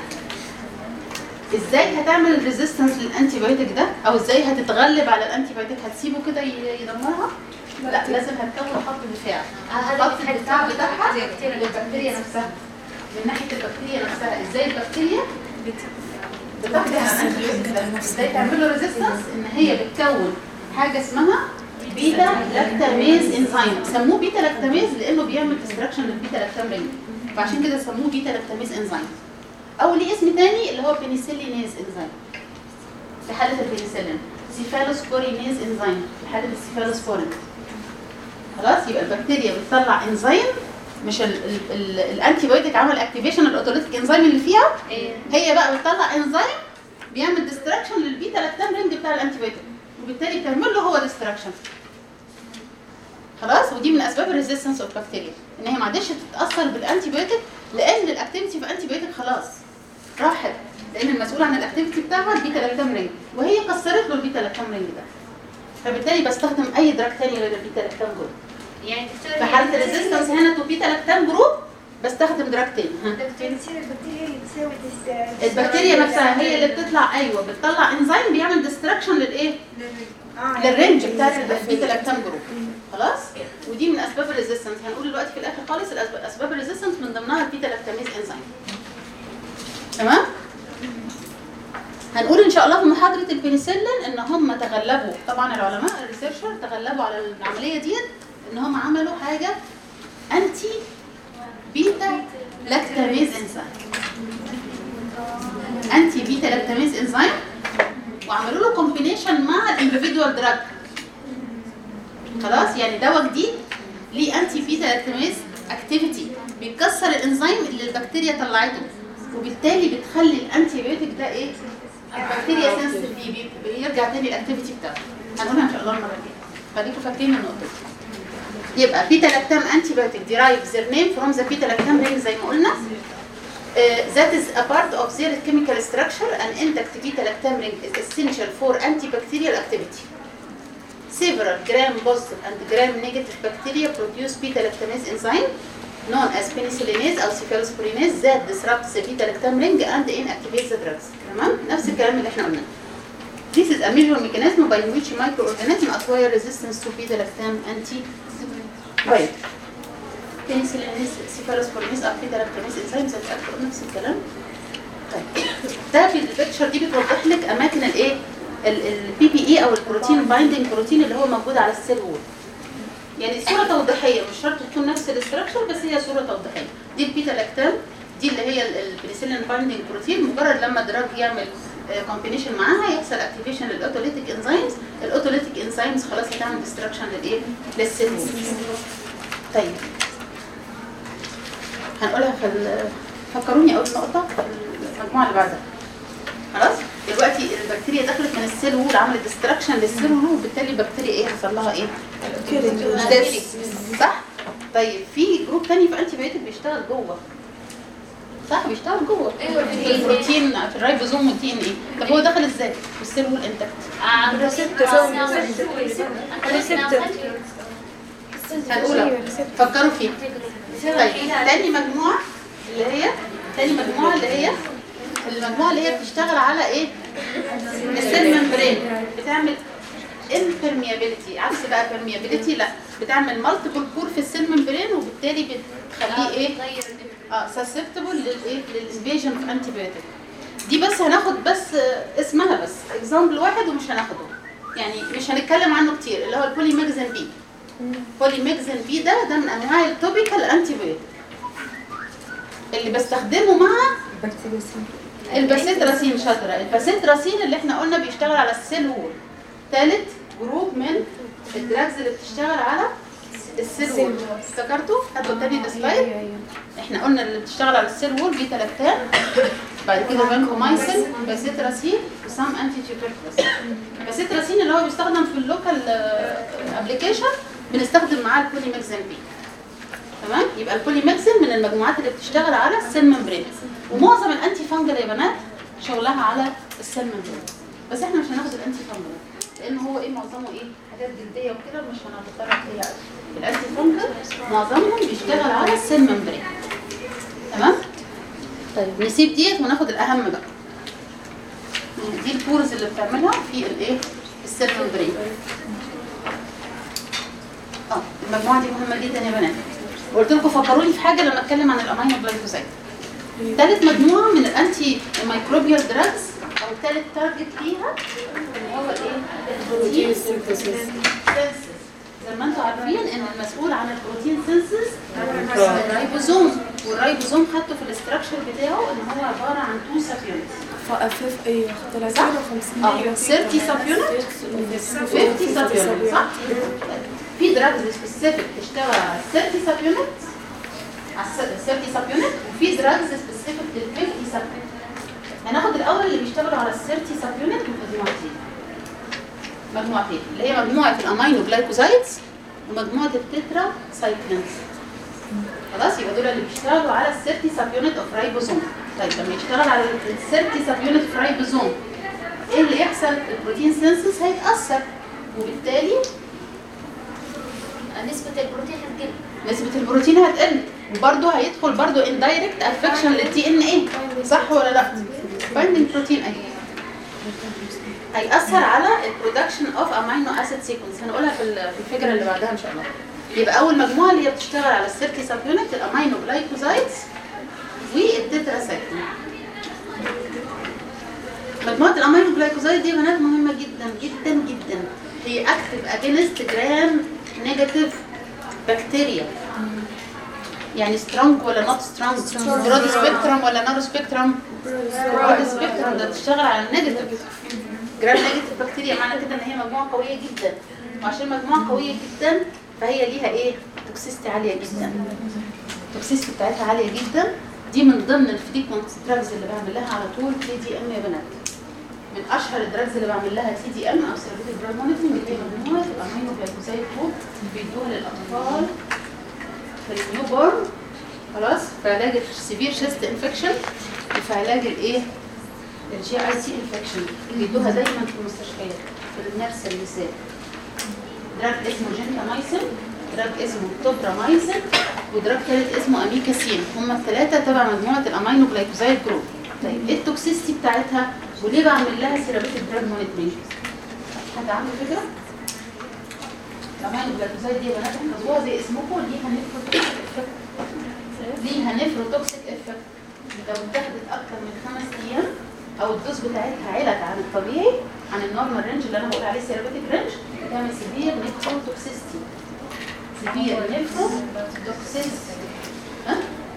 Speaker 2: ازاي هتعمل ريزيستنس للانتي بايوتيك ده او ازاي هتتغلب على الانتي بايوتيك هتسيبه كده ي- يدمرها لا لازم هتكون خط دفاع
Speaker 3: هذا
Speaker 2: خط الدفاع بتاعها للبكتيريا نفسها من ناحيه البكتيريا نفسها ازاي البكتيريا بتاخد على الانتي بايوتيك ده ازاي تعمل له ريزيستنس ان هي بتكون حاجه اسمها بيتا لاكتاميز انزيم سموه بيتا لاكتاميز لانه بيعمل ديستراكشن للبيتا لاكتام رينج فعشان كده سموه بيتا لاكتاميز انزيم او ليه اسم تاني اللي هو بنسلينيز انزيم في حاله البنسلين سيفالوسبورينيز انزيم في حاله السيفالوسبورين خلاص يبقى البكتيريا بتطلع انزيم مش ال- ال- ال- الانتي بايوتيك عمل اكتيفيشن الاوتوليتيك انزيم اللي فيها هي بقى بتطلع انزيم بيعمل ديستراكشن للبيتا لاكتام رينج بتاع الانتي بايوتيك وبالتالي بتعمل له هو ديستراكشن خلاص ودي من اسباب الريزيستنس اوف بكتيريا ان هي ما عادش تتاثر بالانتي بايوتيك لان الاكتيفيتي في الانتي بايوتيك خلاص راحت لان المسؤول عن الاكتيفيتي بتاعها البيتا لاكتام رينج وهي كسرت له البيتا لاكتام رينج ده فبالتالي بستخدم اي دراج تاني غير البيتا لاكتام جروب
Speaker 3: يعني دكتورة
Speaker 2: في حاله الريزيستنس هنا تو بيتا لاكتام جروب بستخدم دراج تاني ها.
Speaker 1: دكتور تصير البكتيريا اللي بتساوي ديس-
Speaker 2: البكتيريا نفسها هي اللي بتطلع ايوه بتطلع انزيم بيعمل ديستراكشن للايه؟
Speaker 1: آه،
Speaker 2: للرينج بتاعت البيتا لاكتام جروب خلاص ودي من اسباب الريزيستنس هنقول دلوقتي في الاخر خالص الأسباب- اسباب الريزيستنس من ضمنها البيتا لاكتاميز انزيم تمام هنقول ان شاء الله في محاضره البنسلين ان هم تغلبوا طبعا العلماء الريسيرشر تغلبوا على العمليه ديت ان هم عملوا حاجه انتي بيتا لاكتاميز انزيم انتي بيتا لاكتاميز انزيم وعملوا له كومبينيشن مع الانديفيدوال دراج خلاص يعني دواء جديد ليه انتي بيتا لاكتاميز اكتيفيتي بيكسر الانزيم اللي البكتيريا طلعته وبالتالي بتخلي الانتي بيوتيك ده ايه البكتيريا سنسيتيف ليه بي- بيرجع تاني الاكتيفيتي بتاعته هنقولها ان شاء الله المره الجايه خليكم فاكرين النقطه دي يبقى بيتا لاكتام انتي بايوتيك derives their name from the beta lactam ring زي ما قلنا Uh, that is a part of their chemical structure and intact beta lactam ring is essential for antibacterial activity. Several gram-positive and gram-negative bacteria produce beta-lactamase enzyme known as penicillinase أو cephalosporinase that disrupts the beta-lactam ring and inactivates the drugs. تمام؟ نفس الكلام اللي احنا قلناه. This is a major mechanism by which microorganisms acquire resistance to beta-lactam antibiotic. penicillinase cephalosporinase أو beta-lactamase enzyme زي ما قلت نفس الكلام. طيب ده في البيكتشر دي بتوضح لك اماكن الايه البي بي اي او البروتين بايندنج بروتين اللي هو موجود على السيل وول يعني صوره توضيحيه مش شرط تكون نفس الاستراكشر بس هي صوره توضيحيه دي البيتا لاكتام دي اللي هي البنسلين بايندنج بروتين مجرد لما دراج يعمل كومبينيشن معاها يحصل اكتيفيشن للاوتوليتيك انزيمز الاوتوليتيك انزيمز خلاص هتعمل ديستراكشن للايه للسيل وول طيب هنقولها في ال- فكروني اول نقطه في المجموعه اللي بعدها خلاص دلوقتي البكتيريا دخلت من السيل وول عملت ديستراكشن للسيل وول وبالتالي البكتيريا ايه حصل لها ايه صح طيب في جروب تاني في انتي بايوتيك بيشتغل جوه صح بيشتغل جوه
Speaker 3: أيوة.
Speaker 2: في البروتين في الرايبوزوم والدي ان ايه طب هو دخل ازاي والسيل وول انتكت هنقولها فكروا فيها طيب تاني مجموعة اللي هي تاني مجموعة اللي هي المجموعة اللي هي بتشتغل على ايه؟ السيل ممبرين بتعمل impermeability عكس بقى permeability لا بتعمل multiple pore في السيل ممبرين وبالتالي بتخليه ايه؟ اه susceptible للايه؟ للانفيجن في انتي بايوتيك دي بس هناخد بس آه، اسمها بس اكزامبل واحد ومش هناخده يعني مش هنتكلم عنه كتير اللي هو البوليميجزن بي بوليميجزن بي ده ده من انواع التوبيكال انتي بايوتيك اللي بستخدمه مع الباسيتراسين شاطره الباسيتراسين اللي احنا قلنا بيشتغل على السيل وول ثالث جروب من الدراجز اللي بتشتغل على السيل وول افتكرتوا هاتوا تاني السلايد احنا قلنا اللي بتشتغل على السيل وول بيتا لاكتام بعد كده فانكومايسين باسيتراسين وسام انتي تيوبركلوس الباسيتراسين اللي هو بيستخدم في اللوكال ابلكيشن بنستخدم معاه البوليميكزين بي تمام يبقى البوليميكسين من المجموعات اللي بتشتغل على السيل ممبرين ومعظم الانتي فانجل يا بنات شغلها على السيل ممبرين بس احنا مش هناخد الانتي فانجل لان هو ايه معظمه ايه حاجات جلديه وكده مش هنتطرق فيها قوي الانتي فانجل معظمهم بيشتغل على السيل ممبرين تمام طيب نسيب ديت وناخد الاهم بقى دي البورز اللي بتعملها في الايه السيل ممبرين اه المجموعه دي مهمه جدا يا بنات وقلت لكم فكروني في حاجه لما اتكلم عن الامينو جلايكوزايد ثالث مجموعه من الانتي مايكروبيال دراجز او ثالث تارجت ليها اللي هو الايه البروتين سينثيسيس زي ما انتم عارفين ان المسؤول عن البروتين سينثيسيس الرايبوزوم والرايبوزوم خدته في الاستراكشر بتاعه ان هو عباره عن تو سب يونتس
Speaker 8: فأفف ايوه 30
Speaker 2: صح؟
Speaker 8: و50
Speaker 2: اه 30 سب يونت 50 سب يونت صح؟ في دراجز سبيسيفيك تشتغل على 30 سب يونت على 30 سب يونت وفي دراجز سبيسيفيك لل 50 سب يونت هناخد الاول اللي بيشتغلوا على ال 30 سب يونت مجموعتين مجموعتين اللي هي مجموعه الامينو جلايكوزايدز ومجموعه التترا سايكلينز خلاص يبقى دول اللي بيشتغلوا على ال 30 سب يونت اوف رايبوزوم طيب لما يشتغل على ال 30 سب يونت اوف رايبوزوم ايه اللي يحصل البروتين سينسس هيتاثر وبالتالي
Speaker 3: نسبة البروتين هتقل
Speaker 2: نسبة البروتين هتقل وبرضه هيدخل برضه اندايركت افكشن للدي ان ايه صح ولا لا؟ بايندنج بروتين اهي هيأثر على البرودكشن اوف امينو اسيد سيكونس هنقولها في ال- في الفكره اللي بعدها ان شاء الله يبقى اول مجموعه اللي هي بتشتغل على السيركي سب يونت الامينو جلايكوزايدز والتتراسايكلين مجموعه الامينو جلايكوزايد دي يا بنات مهمه جدا جدا جدا هي اكتف اجينست جرام نيجاتيف بكتيريا يعني سترونج ولا نوت سترونج برود سبيكترم ولا نارو سبيكترم برود سبيكترم ده بتشتغل على النيجاتيف جرام نيجاتيف بكتيريا معنى كده ان هي مجموعه قويه جدا وعشان مجموعه قويه جدا فهي ليها ايه توكسيستي عاليه جدا التوكسيستي بتاعتها عاليه جدا دي من ضمن الفريكونت دراجز اللي بعمل لها على طول تي دي ام يا بنات من اشهر الدراجز اللي بعمل لها تي دي ام او سيرفيتيك دراج مونيتورنج اللي هي مجموعه الامينو جلايكوزايد فود بيدوها للاطفال في النيو بورن خلاص في علاج السيفير شيست انفكشن وفي علاج الايه الجي اي تي انفكشن بيدوها دايما في المستشفيات في النيرس النساء دراج اسمه جنتامايسين دراج اسمه توبرامايسين ودراج ثالث اسمه اميكاسين هم الثلاثه تبع مجموعه الامينو جلايكوزايد جروب طيب ايه التوكسيستي بتاعتها وليه بعمل لها سيرابيتيك دراج مونيتورنج حد عنده فكره الامينو جلايكوزايد دي يا بنات احفظوها زي اسمكم ليها نيفروتوكسيك افكت ليها نيفروتوكسيك افكت لو اتاخدت اكتر من خمس ايام او الدوز بتاعتها علت عن الطبيعي عن النورمال رينج اللي انا بقول عليه سيرابيتيك رينج بتعمل سيفير نيفروتوكسيستي سيفير نيفروتوكسيستي ها؟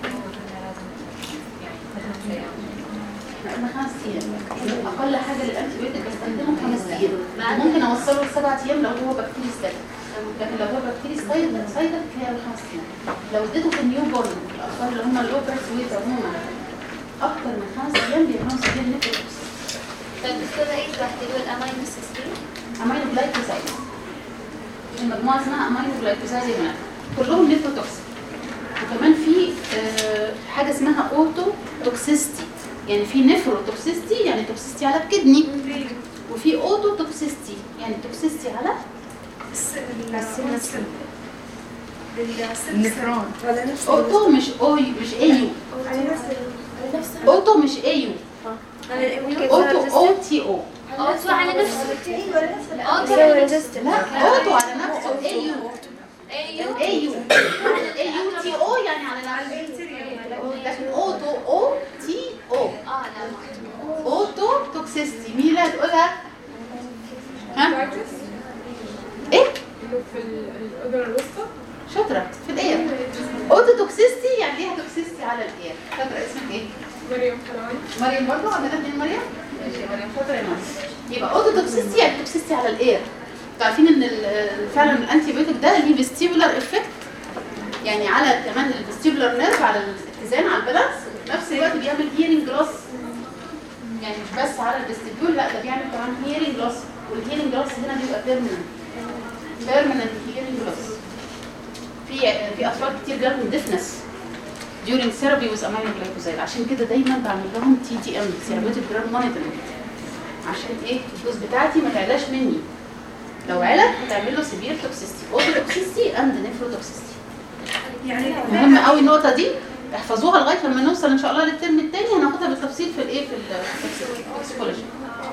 Speaker 2: احنا خمس ايام اقل حاجه للانتي بيوتيك بستخدمه خمس ايام ممكن اوصله لسبع ايام لو هو بكتيري ستاتيك لكن لو هو بكتيري سايد سايدر هي خمس ايام لو اديته في النيو بورن الاطفال اللي هم اللو بيرث ويت عموما اكتر من خمس ايام بيعملوا سيفير نيفروتوكسيستي
Speaker 3: طيب دكتورة ايه واحدة اللي هو الامينو سيستين
Speaker 2: امينو جلايكوزايد المجموعه اسمها امينو جلايكوزايد يا بنات كلهم نيفروتوكسيك وكمان في آه، حاجه اسمها اوتو توكسيستي يعني في نيفروتوكسيستي يعني توكسيستي على الكدني وفي اوتو توكسيستي يعني توكسيستي على
Speaker 5: النفرون
Speaker 1: ولا نفس
Speaker 2: اوتو مش او مش اي يو
Speaker 1: على نفس
Speaker 2: اوتو مش اي يو اوتو او تي او
Speaker 3: اوتو على نفسه
Speaker 1: البكتيريا ولا نفس
Speaker 3: اوتو على نفسه
Speaker 2: لا اوتو على نفسه اي يو
Speaker 3: ايوه
Speaker 2: اي يو اي يو تي او يعني على نفسه لكن اوتو او تي او
Speaker 3: اه لا ما
Speaker 2: اوتو توكسيستي مين اللي هتقولها؟ ها؟ ايه؟
Speaker 8: في الأذن الوسطى
Speaker 2: شاطرة في الاير اوتو توكسيستي يعني ليها توكسيستي على الاير شاطرة اسمك ايه؟
Speaker 8: مريم حلواني
Speaker 2: مريم برضه عندنا اتنين مريم؟ ماشي يا مريم شاطرة يا مريم يبقى اوتو توكسيستي يعني توكسيستي على الاير انتوا عارفين ان ال- فعلا الانتي بيوتيك ده ليه فيستيبولار افكت يعني على كمان الفيستيبولار نيرف على الاتزان على البالانس وفي نفس الوقت بيعمل هيرنج لوس يعني مش بس على الفيستيبول لا ده بيعمل كمان هيرنج لوس والهيرنج لوس هنا بيبقى بيرمننت بيرمننت هيرنج لوس في في اطفال كتير جالهم ديفنس during therapy with aminoglycoside عشان كده دايما بعمل لهم تي تي ام ثيرابيوتيك دراج مونيتورنج عشان ايه الدوز بتاعتي ما تعلاش مني لو علا هتعمل له سيفير توكسيستي اوتو توكسيستي اند نيفرو توكسيستي
Speaker 1: يعني
Speaker 2: مهم قوي النقطه دي احفظوها لغايه لما نوصل ان شاء الله للترم الثاني هناخدها بالتفصيل في الايه في التوكسيكولوجي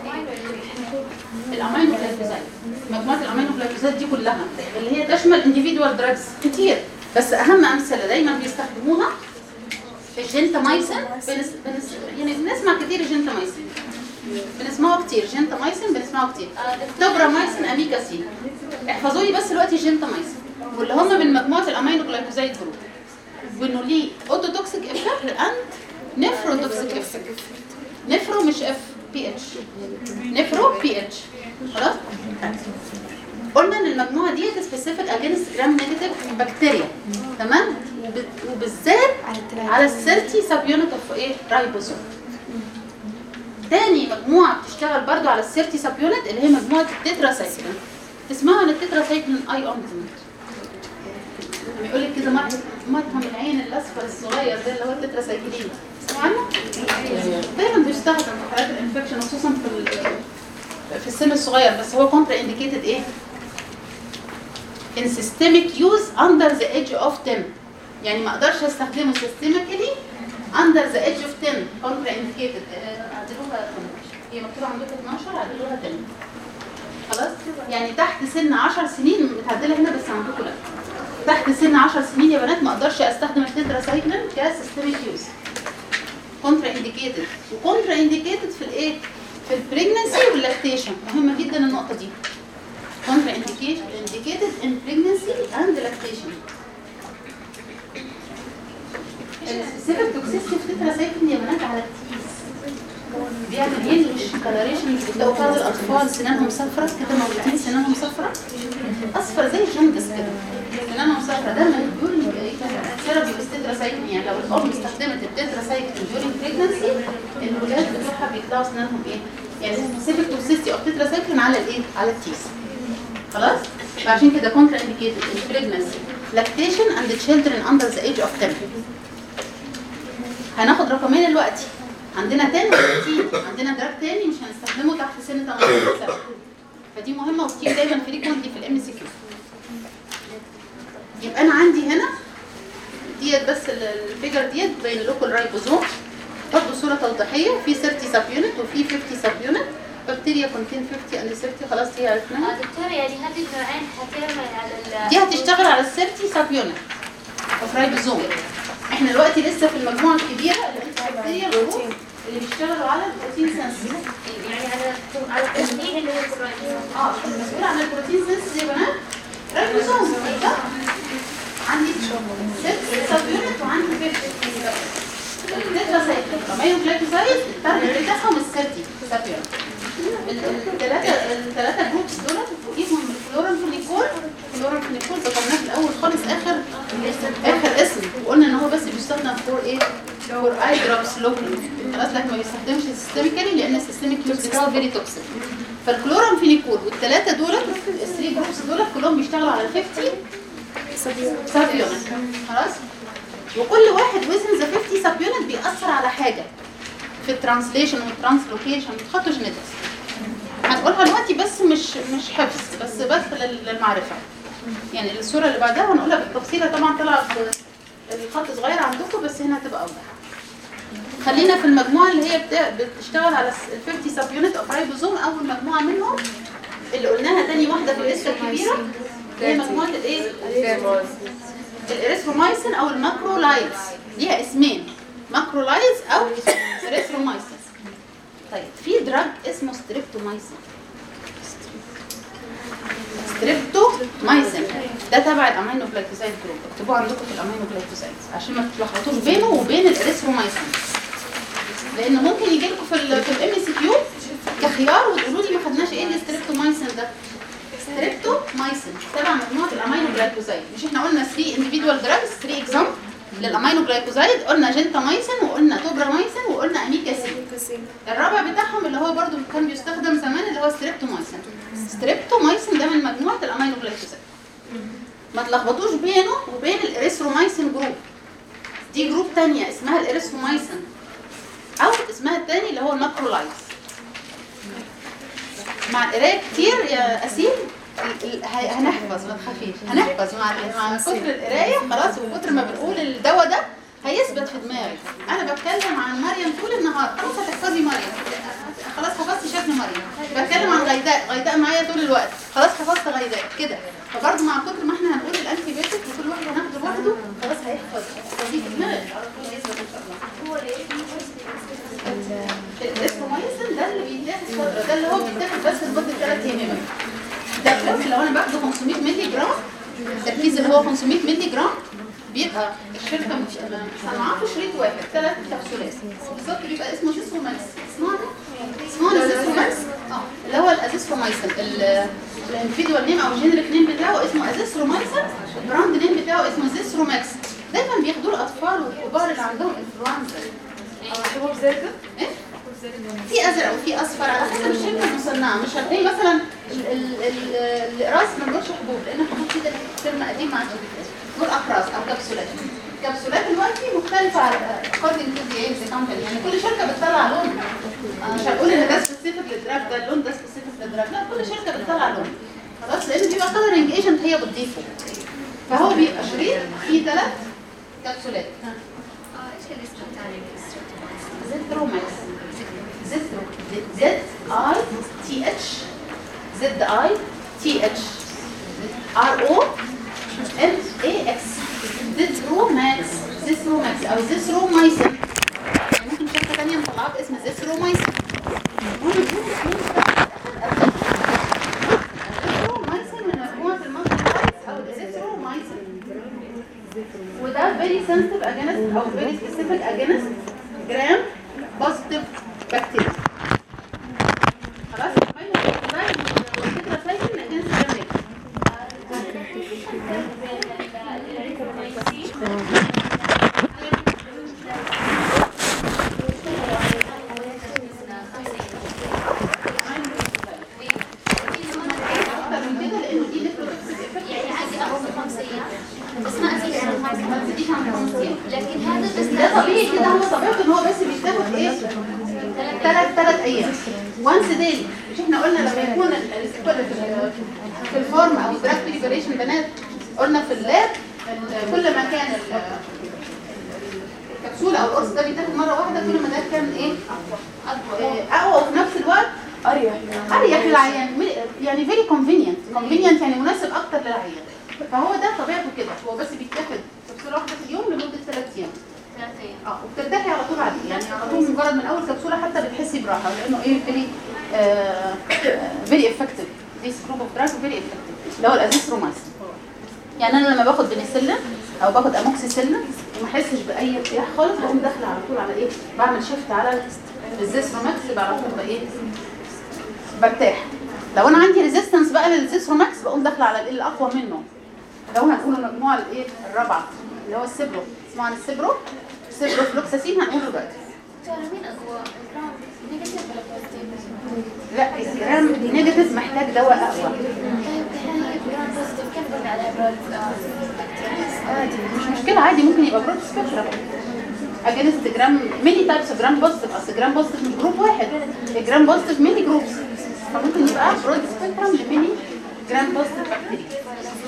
Speaker 2: الامينو جلايكوزايد مجموعه الامينو جلايكوزايد دي كلها اللي هي تشمل individual دراجز كتير بس اهم امثله دايما بيستخدموها الجنتامايسين بنس... بنس... يعني بنسمع كتير الجنتامايسين بنسمعه كتير جنتامايسين بنسمعه كتير توبرامايسين اميكاسين احفظوا لي بس دلوقتي الجنتامايسين واللي هم من مجموعه الامينو جلايكوزايد جروب وانه ليه اوتوتوكسيك افكت اند نيفروتوكسيك افكت نفرو مش اف بي اتش نفرو بي اتش خلاص قلنا ان المجموعه دي سبيسيفيك اجينست جرام نيجاتيف بكتيريا تمام وب- وبالذات على السيرتي سب يونت اوف ايه رايبوزوم تاني مجموعه بتشتغل برضو على السيرتي سب يونت اللي هي مجموعه التتراسايكلين تسمعوا عن التتراسايكلين اي اونتمنت لما يقول لك كده مرهم مرهم العين الاصفر الصغير ده اللي هو التتراسايكلين تسمعوا عنه؟ دايما بيستخدم في حالات الانفكشن خصوصا في ال- في السن الصغير بس هو كونترا انديكيتد ايه؟ in systemic use under the age of 10 يعني ما اقدرش استخدمه systemically under the age of 10 كونترا انديكيتد عدلوها هي مكتوبه عندكم 12 عدلوها 10 خلاص يعني تحت سن 10 سنين متعدله هنا بس عندكم لا تحت سن 10 سنين يا بنات ما اقدرش استخدم التتراسايكلين كسيستميك يوز كونترا انديكيتد وكونترا انديكيتد في الايه في البريجنسي واللاكتيشن مهمه جدا النقطه دي كونترا انديكيتد ان بريجنسي اند لاكتيشن السبب توكسيستي في تتراسايكلين يا بنات على التيس بيعمل يلوش كلاريشن بتلاقوا بعض الاطفال سنانهم صفرة كده مولودين سنانهم صفرة اصفر زي الجندس كده سنانهم صفرة ده ما بيقول ثيرابي بالتتراسايكلين يعني لو الام استخدمت التتراسايكلين دورين بريجنسي الولاد بتوعها بيطلعوا سنانهم ايه يعني سيبك توكسيستي او تتراسايكلين على الايه على التيس خلاص فعشان كده كونترا انديكيتد ان بريجنسي لاكتيشن اند تشيلدرن اندر ذا ايج اوف 10 هناخد رقمين دلوقتي عندنا 10 و 15 عندنا دراج تاني مش هنستخدمه تحت سن 18 سنه فدي مهمه وكتير دايما فريكونتلي في الام سي كيو يبقى انا عندي هنا ديت بس ال- الفيجر ديت بين لكم الرايبوزوم برضه صوره توضيحيه في 30 سب يونت وفي 50 سب يونت بكتيريا كونتين 50 اند 30 خلاص دي عرفناها
Speaker 3: آه، دكتورة يعني هذه النوعين حتعمل على ال
Speaker 2: دي هتشتغل على ال 30 سب يونت اوف رايبوزوم احنا دلوقتي لسه في المجموعه الكبيره اللي انت بكتيريا الجروب اللي بيشتغلوا على البروتين سنسز
Speaker 3: يعني على على التشغيل اللي هو الكروموسوم.
Speaker 2: اه المسؤول عن البروتين سنسز يا بنات رايبوزوم صح عندي ست سب يونت وعندي 50 التتراسايكلين امينو جلايكوزايد التارجت بتاعهم السيرتي سب يونت الثلاثه الثلاثه جروبس دول فوقيهم الفلورانفينيكول الفلورانفينيكول ذكرناه في الاول خالص اخر اخر اسم وقلنا ان هو بس بيستخدم فور ايه فور اي دروبس لوكال خلاص لكن ما بيستخدمش سيستميكالي لان السيستميك يوز بتاعه فيري توكسيك فالكلورامفينيكول والثلاثه دول الثري جروبس دول كلهم بيشتغلوا على 50 سب يونت خلاص وكل واحد وزن ذا 50 سب يونت بيأثر على حاجه في الترانسليشن والترانسلوكيشن بتحطوا جينيتكس هنقولها دلوقتي بس مش مش حفظ بس بس لل- للمعرفه يعني الصوره اللي بعدها هنقولها بالتفصيل هي طبعا طلع الخط صغير عندكم بس هنا هتبقى اوضح خلينا في المجموعه اللي هي بت- بتشتغل على ال 50 سب يونت اوف رايبوزوم اول مجموعه منهم اللي قلناها تاني واحده في الليسته الكبيره هي مجموعه الايه الاريثرومايسين او الماكرولايدز ليها اسمين ماكرولايدز او اريثرومايسين طيب في دراج اسمه ستريبتومايسين ستريبتومايسين ده تبع الامينو جلايكوزايد جروب اكتبوه عندكم في الامينو جلايكوزايد عشان ما تتلخبطوش بينه وبين الاريثرومايسين لان ممكن يجي لكم في ال في الام سي كيو كخيار وتقولوا لي ما خدناش ايه الستريبتومايسين ده ستريبتومايسين تبع مجموعه الامينو جلايكوزايد مش احنا قلنا 3 individual drugs 3 اكزامبل للامينو جلايكوزايد قلنا جنتامايسين وقلنا توبرامايسين وقلنا اميكاسين الرابع بتاعهم اللي هو برضو كان بيستخدم زمان اللي هو ستريبتومايسين ستريبتومايسين ده من مجموعه الامينو جلايكوزايد ما تلخبطوش بينه وبين تانية اسمها الاريثرومايسين او اسمها التاني اللي هو الماكرولايز مع القرايه كتير يا اسيل ال- ال- ه- هنحفظ ما تخافيش هنحفظ مع مع كتر القرايه خلاص وكتر ما بنقول الدواء ده هيثبت في دماغك انا بتكلم عن مريم طول النهار خلاص هتحفظي مريم خلاص حفظت شكل مريم بتكلم عن غيداء غيداء معايا طول الوقت خلاص حفظت غيداء كده فبرضه مع كتر ما احنا هنقول الانتي بيوتيك وكل واحد هناخده لوحده خلاص هيحفظ هتحفظيه في دماغك على طول هيثبت ان شاء الله الاسمومايسين ده اللي بيتاخد فتره ده اللي هو بيتاخد بس لمده ثلاث ايام ده الكورس لو انا باخده 500 مللي جرام التركيز اللي هو 500 مللي جرام بيبقى الشركه مش صنعاه في شريط واحد ثلاث كبسولات بالظبط بيبقى اسمه سيسوماكس اسمه اسمه سيسوماكس اه اللي هو الازيثرومايسين الانفيدوال نيم او الجينريك نيم بتاعه اسمه ازيثرومايسين البراند نيم بتاعه اسمه زيثروماكس دايما بياخدوه الاطفال والكبار اللي عندهم انفلونزا ايه في ازرق وفي اصفر على حسب الشركه المصنعه مش هتلاقي مثلا ال- ال- ال- الاقراص ما بنقولش حبوب لان الحبوب دي ده ترم قديم ما عادش بيتقال نقول اقراص او كبسولات الكبسولات دلوقتي مختلفه على according to the age company يعني كل شركه بتطلع لون أنا مش هقول ان ده سبيسيفيك للدراج ده اللون ده سبيسيفيك للدراج لا كل شركه بتطلع لون خلاص لان بيبقى كلرنج ايجنت هي بتضيفه فهو بيبقى شريط فيه ثلاث كبسولات زيتروماكس زيترو زد اي تي اتش زد اي تي اتش ار او ام اي اكس زيتروماكس زيتروماكس او زيثرومايسين يعني ممكن شركه ثانيه مطلعه باسم زيثرومايسين المهم يكون اسمه الزيثرومايسين من مجموعه المالتي او الزيثرومايسين وده very sensitive against او very specific against gram positive bacteria خلاص ده الفكره سايكل against gram negative اكتر من كده لان دي نيكروتوكسيك افكت
Speaker 3: يعني عادي اخذ خمس ايام بس ما ازيد عن خمس
Speaker 2: ما تزيديش عن خمس ايام
Speaker 3: لكن هذا بس
Speaker 2: ده طبيعي كده هو طبيعته ان هو بس بيتاخد ايه ثلاث ثلاث ايام وانس ديلي مش احنا قلنا لما يكون ال- ال- في ال- في الفورم او دراج بريبريشن بنات قلنا في اللاب ال- كل ما كان ال- الكبسوله او القرص ده بيتاخد مره واحده كل ما ده كان ايه اقوى اقوى وفي نفس الوقت
Speaker 5: اريح
Speaker 2: اريح للعيان يعني فيري كونفينينت كونفينينت يعني مناسب اكتر للعيان فهو ده طبيعته كده هو بس بيتاخد كبسوله واحده في اليوم لمده ثلاث ايام
Speaker 3: ثلاث ايام
Speaker 2: اه وبترتاحي على طول عليه يعني على طول مجرد من اول كبسوله حتى بتحسي براحه لانه ايه فيري فيري افكتيف ذيس جروب اوف دراج فيري افكتيف اللي هو الازيثرومايسين يعني انا لما باخد بنسلين او باخد اموكسيسيلين وما احسش باي ارتياح خالص بقوم داخله على طول على ايه بعمل شيفت على الزيثروماكس يبقى على طول بقى ايه برتاح لو انا عندي ريزيستنس بقى للزيثروماكس بقوم داخله على الايه الاقوى منه لو هنقول المجموعه الايه الرابعه اللي هو السبرو اسمعوا عن السبرو سبرو فلوكساسين هنقوله دلوقتي
Speaker 3: دكتورة مين اقوى؟ الجرام نيجاتيف ولا بوزيتيف؟
Speaker 2: لا الجرام نيجاتيف محتاج دواء اقوى
Speaker 3: طيب دحين الجرام بوزيتيف كيف قلنا على برود
Speaker 2: عادي مش مشكله عادي ممكن يبقى برود سبيكترم اجينست جرام ميني تايبس اوف جرام بوزيتيف اصل جرام بوزيتيف مش جروب واحد الجرام بوزيتيف ميني جروبس فممكن يبقى برود سبيكترم لميني جرام بوزيتيف بكتيريا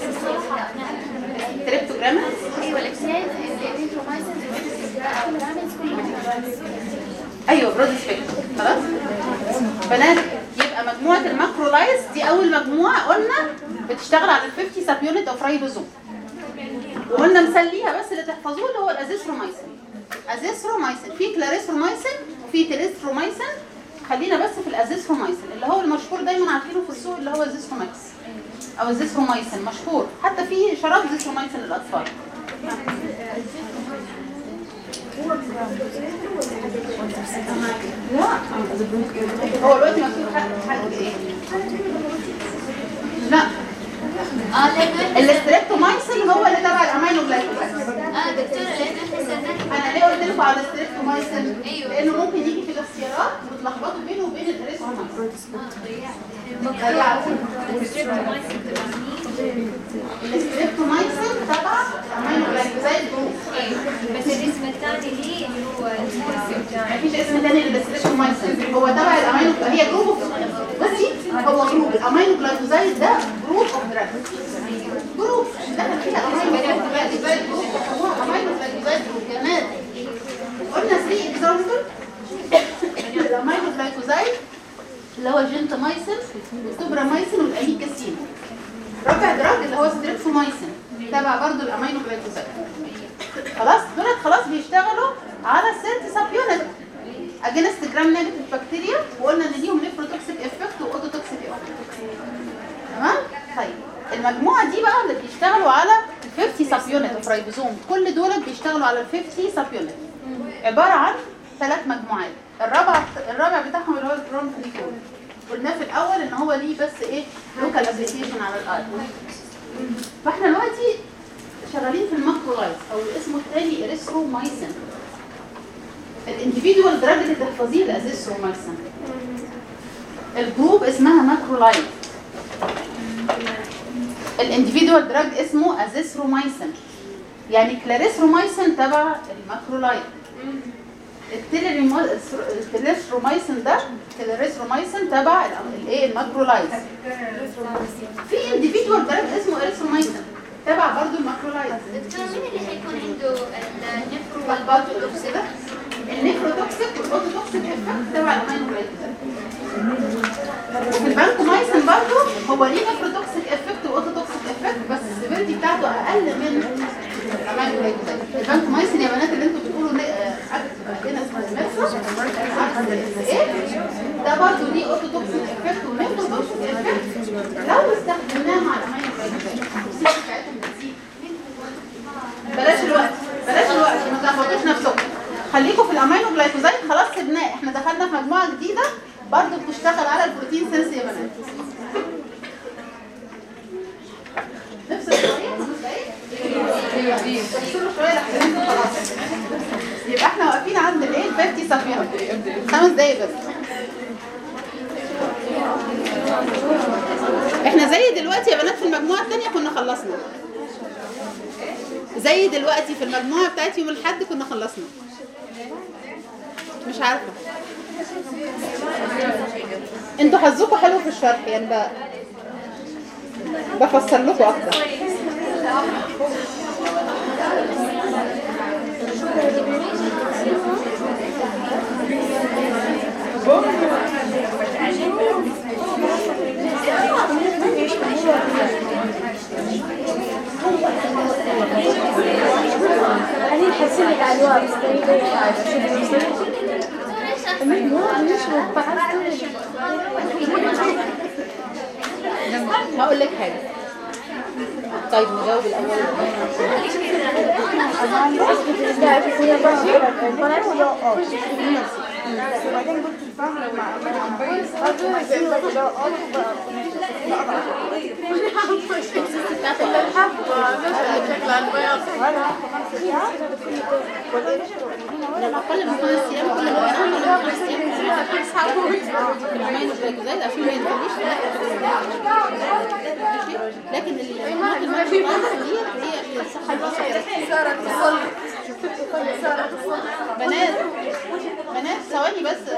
Speaker 2: تريبتوجرامس
Speaker 3: ايوه الاكسيد الانترومايسين الجرامز كلهم
Speaker 2: ايوه برود سبيكترم خلاص بنات يبقى مجموعه الماكرولايز دي اول مجموعه قلنا بتشتغل على ال 50 سب يونت اوف رايبوزوم وقلنا مسليها بس اللي تحفظوه اللي هو الازيثرومايسين ازيثرومايسين في كلاريثرومايسين وفي تيليثرومايسين خلينا بس في الازيثرومايسين اللي هو المشهور دايما عارفينه في السوق اللي هو الزيثروماكس او الزيثرومايسين مشهور حتى في شراب زيثرومايسين للاطفال لا هو دلوقتي مكتوب حد حد ايه لا
Speaker 3: اه لانه
Speaker 2: الاستريبتومايسين هو اللي تبع الامينو جلايكولايد
Speaker 3: اه دكتورة لانه احنا سنة
Speaker 2: انا ليه قلت لكم على الاستريبتومايسين
Speaker 3: أيوة.
Speaker 2: لانه ممكن يجي في الاختيارات وتلخبطوا بينه وبين الاريثرومايسين
Speaker 3: اه
Speaker 2: ضيعوا الاستريبتومايسين تبع الامينو جلايكولايد زي جلايكوزايد جروب
Speaker 6: بس الاسم الثاني ليه اللي هو
Speaker 2: مفيش اسم تاني للديستريشن هو تبع الامينو هي جروب بصي هو جروب الامينو جلايكوزايد ده جروب اوف دراج جروب دخل فيها امينو جلايكوزايد جروب هو امينو جلايكوزايد جروب جماد قلنا 3 اكزامبل الامينو جلايكوزايد اللي هو جنتاميسين والتوبراميسين والاميكاسين رابع دراج اللي هو ستريبسومايسين تبع برضو الامينو جلايكوزايد خلاص دولت خلاص بيشتغلوا على السيرت سب يونت اجينست جرام نيجاتيف بكتيريا وقلنا ان ليهم نيفروتوكسيك افكت واوتوتوكسيك افكت تمام طيب المجموعه دي بقى اللي بيشتغلوا على 50 سب يونت اوف رايبوزوم كل دول بيشتغلوا على 50 سب يونت عباره عن ثلاث مجموعات الرابع الرابع بتاعهم اللي هو البرونكليكول قلنا في الاول ان هو ليه بس ايه لوكال ابلكيشن على الارض فاحنا دلوقتي شغالين في الماكرولايز او اسمه الثاني اريثرومايسين الانديفيدوال دراج اللي تحفظيه الازيثرومايسين الجروب اسمها ماكرولايز الانديفيدوال دراج اسمه ازيثرومايسين يعني كلاريثرومايسين تبع الماكرولايز التليثرومايسين ده التليثرومايسين تبع الايه الماكرولايز في انديفيدوال دراج اسمه اريثرومايسين تبع برضو الماكرولايز
Speaker 3: دكتور مين اللي حيكون عنده النفرو
Speaker 2: والباتوتوكسيك النيفروتوكسيك والاوتوتوكسيك افكت تبع الامينوجلايكوزايد في البانكومايسين برضو هو ليه نيفروتوكسيك افكت واوتوتوكسيك افكت بس السيفيرتي بتاعته اقل من الامينوجلايكوزايد البانكومايسين يا بنات اللي انتوا بتقولوا ليه عندنا اسمه الميثرو ايه ده برضو ليه اوتوتوكسيك افكت ونيفروتوكسيك افكت لو استخدمناه مع الامينوجلايكوزايد التوكسيك بتاعتهم بتزيد بلاش الوقت بلاش الوقت ما تلخبطوش نفسكم خليكم في الامينو جلايكوزايد خلاص سيبناه احنا دخلنا في مجموعه جديده برضه بتشتغل على البروتين سينس يا بنات نفصل شويه خمس دقايق نفصلوا شويه لحد انتوا خلاص يبقى احنا واقفين عند الايه الفاتي صفيان خمس دقايق بس احنا زي دلوقتي يا بنات في المجموعه الثانيه كنا خلصنا زي دلوقتي في المجموعة بتاعت يوم الحد كنا خلصنا مش عارفة انتوا حظكم حلو في الشرح يعني ب... بفسر لكم اكتر
Speaker 6: أنا نحسن لك على الوقت
Speaker 2: هقول لك حاجة طيب نجاوب الأول
Speaker 1: وبعدين قلت الفهم مع
Speaker 2: لما أقل من خمس أيام كل ما أقل من خمس أيام الأمينو جلايكوزايد عشان ما ينتهيش لكن المناطق المناطق دي هي الصحة البشرية بنات بنات ثواني بس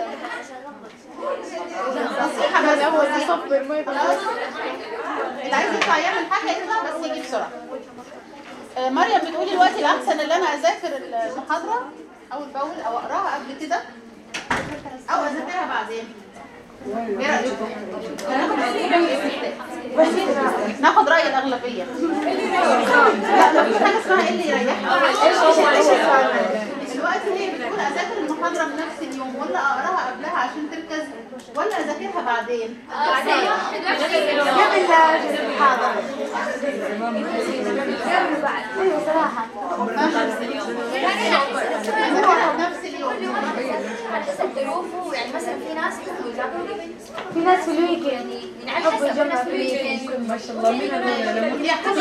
Speaker 2: نصيحة بس خلاص اللي عايز يطلع يعمل حاجة يطلع بس يجي بسرعة آه، مريم بتقولي دلوقتي الأحسن اللي أنا أذاكر المحاضرة أول بأول أو أقراها قبل كده أو أذاكرها بعدين ايه رأيكم؟ ناخد رأي الأغلبية لا مفيش حاجة اسمها ايه اللي يريحنا دلوقتي هي بتقول أذاكر المحاضرة في نفس اليوم ولا أقراها قبلها عشان تركز ولا أذاكرها بعدين
Speaker 3: بعدين
Speaker 6: صراحة
Speaker 2: نفس اليوم
Speaker 3: على حسب ظروفه يعني مثلا في ناس يحبوا يذاكروا
Speaker 6: في ناس في الويكند
Speaker 3: يعني على حسب في ناس في الويكند
Speaker 5: ما شاء الله مين
Speaker 2: هي حسب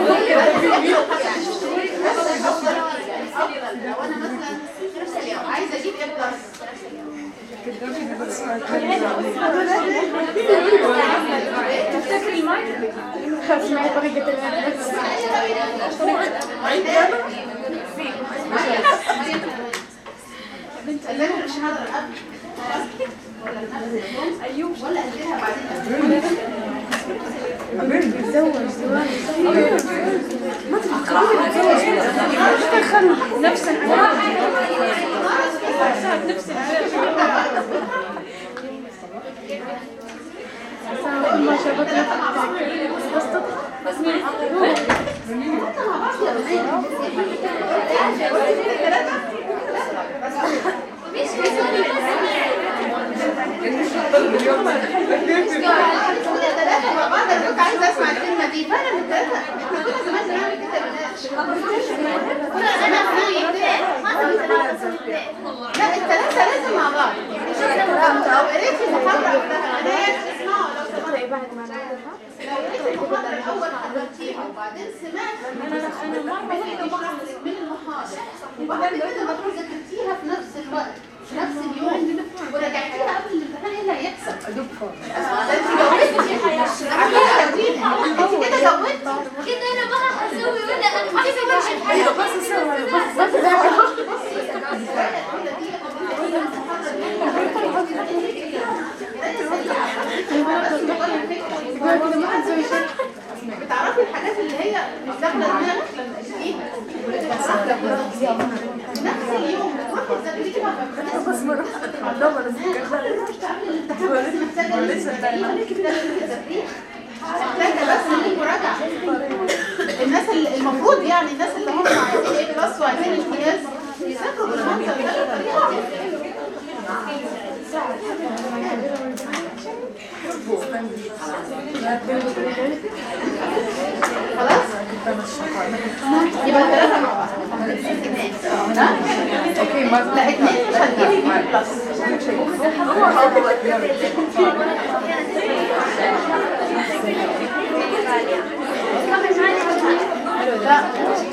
Speaker 2: لو انا مثلا عايزه اجيب ايه بلس
Speaker 6: خلاص معي طريقة المدرسة
Speaker 2: اللي انا مش هقدر قبل ولا النفس ولا اديها بعدين ثلاثة مع بعض انا كنت عايزة اسمع الكلمة دي فعلا الثلاثة احنا كنا زمان بنعمل كده كنا زمان لا الثلاثة لازم مع بعض لو قريت المحاضرة بتاعت البنات اسمعوا لو سمحتوا لو قريت المحاضرة الأول حضرتيها وبعدين سمعت من المحاضرة وبعد كده المفروض ذاكرتيها في نفس الوقت في نفس اليوم وراجعتيها قبل الامتحان ايه اللي هيحصل؟ ده انت جودتي عارفة تدوين انت كده جودتي
Speaker 3: كده انا ما هسوي ولا انا
Speaker 1: ايوه بس سوى بس
Speaker 2: بتعرفي الحاجات اللي هي مش داخله دماغك لما تشوفيها نفس اليوم بتروحي تذاكريها بس مره محتاجه بس المراجعه الناس اللي المفروض يعني الناس اللي هم عايزين ايه بلس وعايزين امتياز يذاكروا بالمنظر ده بالطريقه خلاص يبقى ثلاثة مع بعض ها؟ لا اثنين مش هتجيبي بلس لا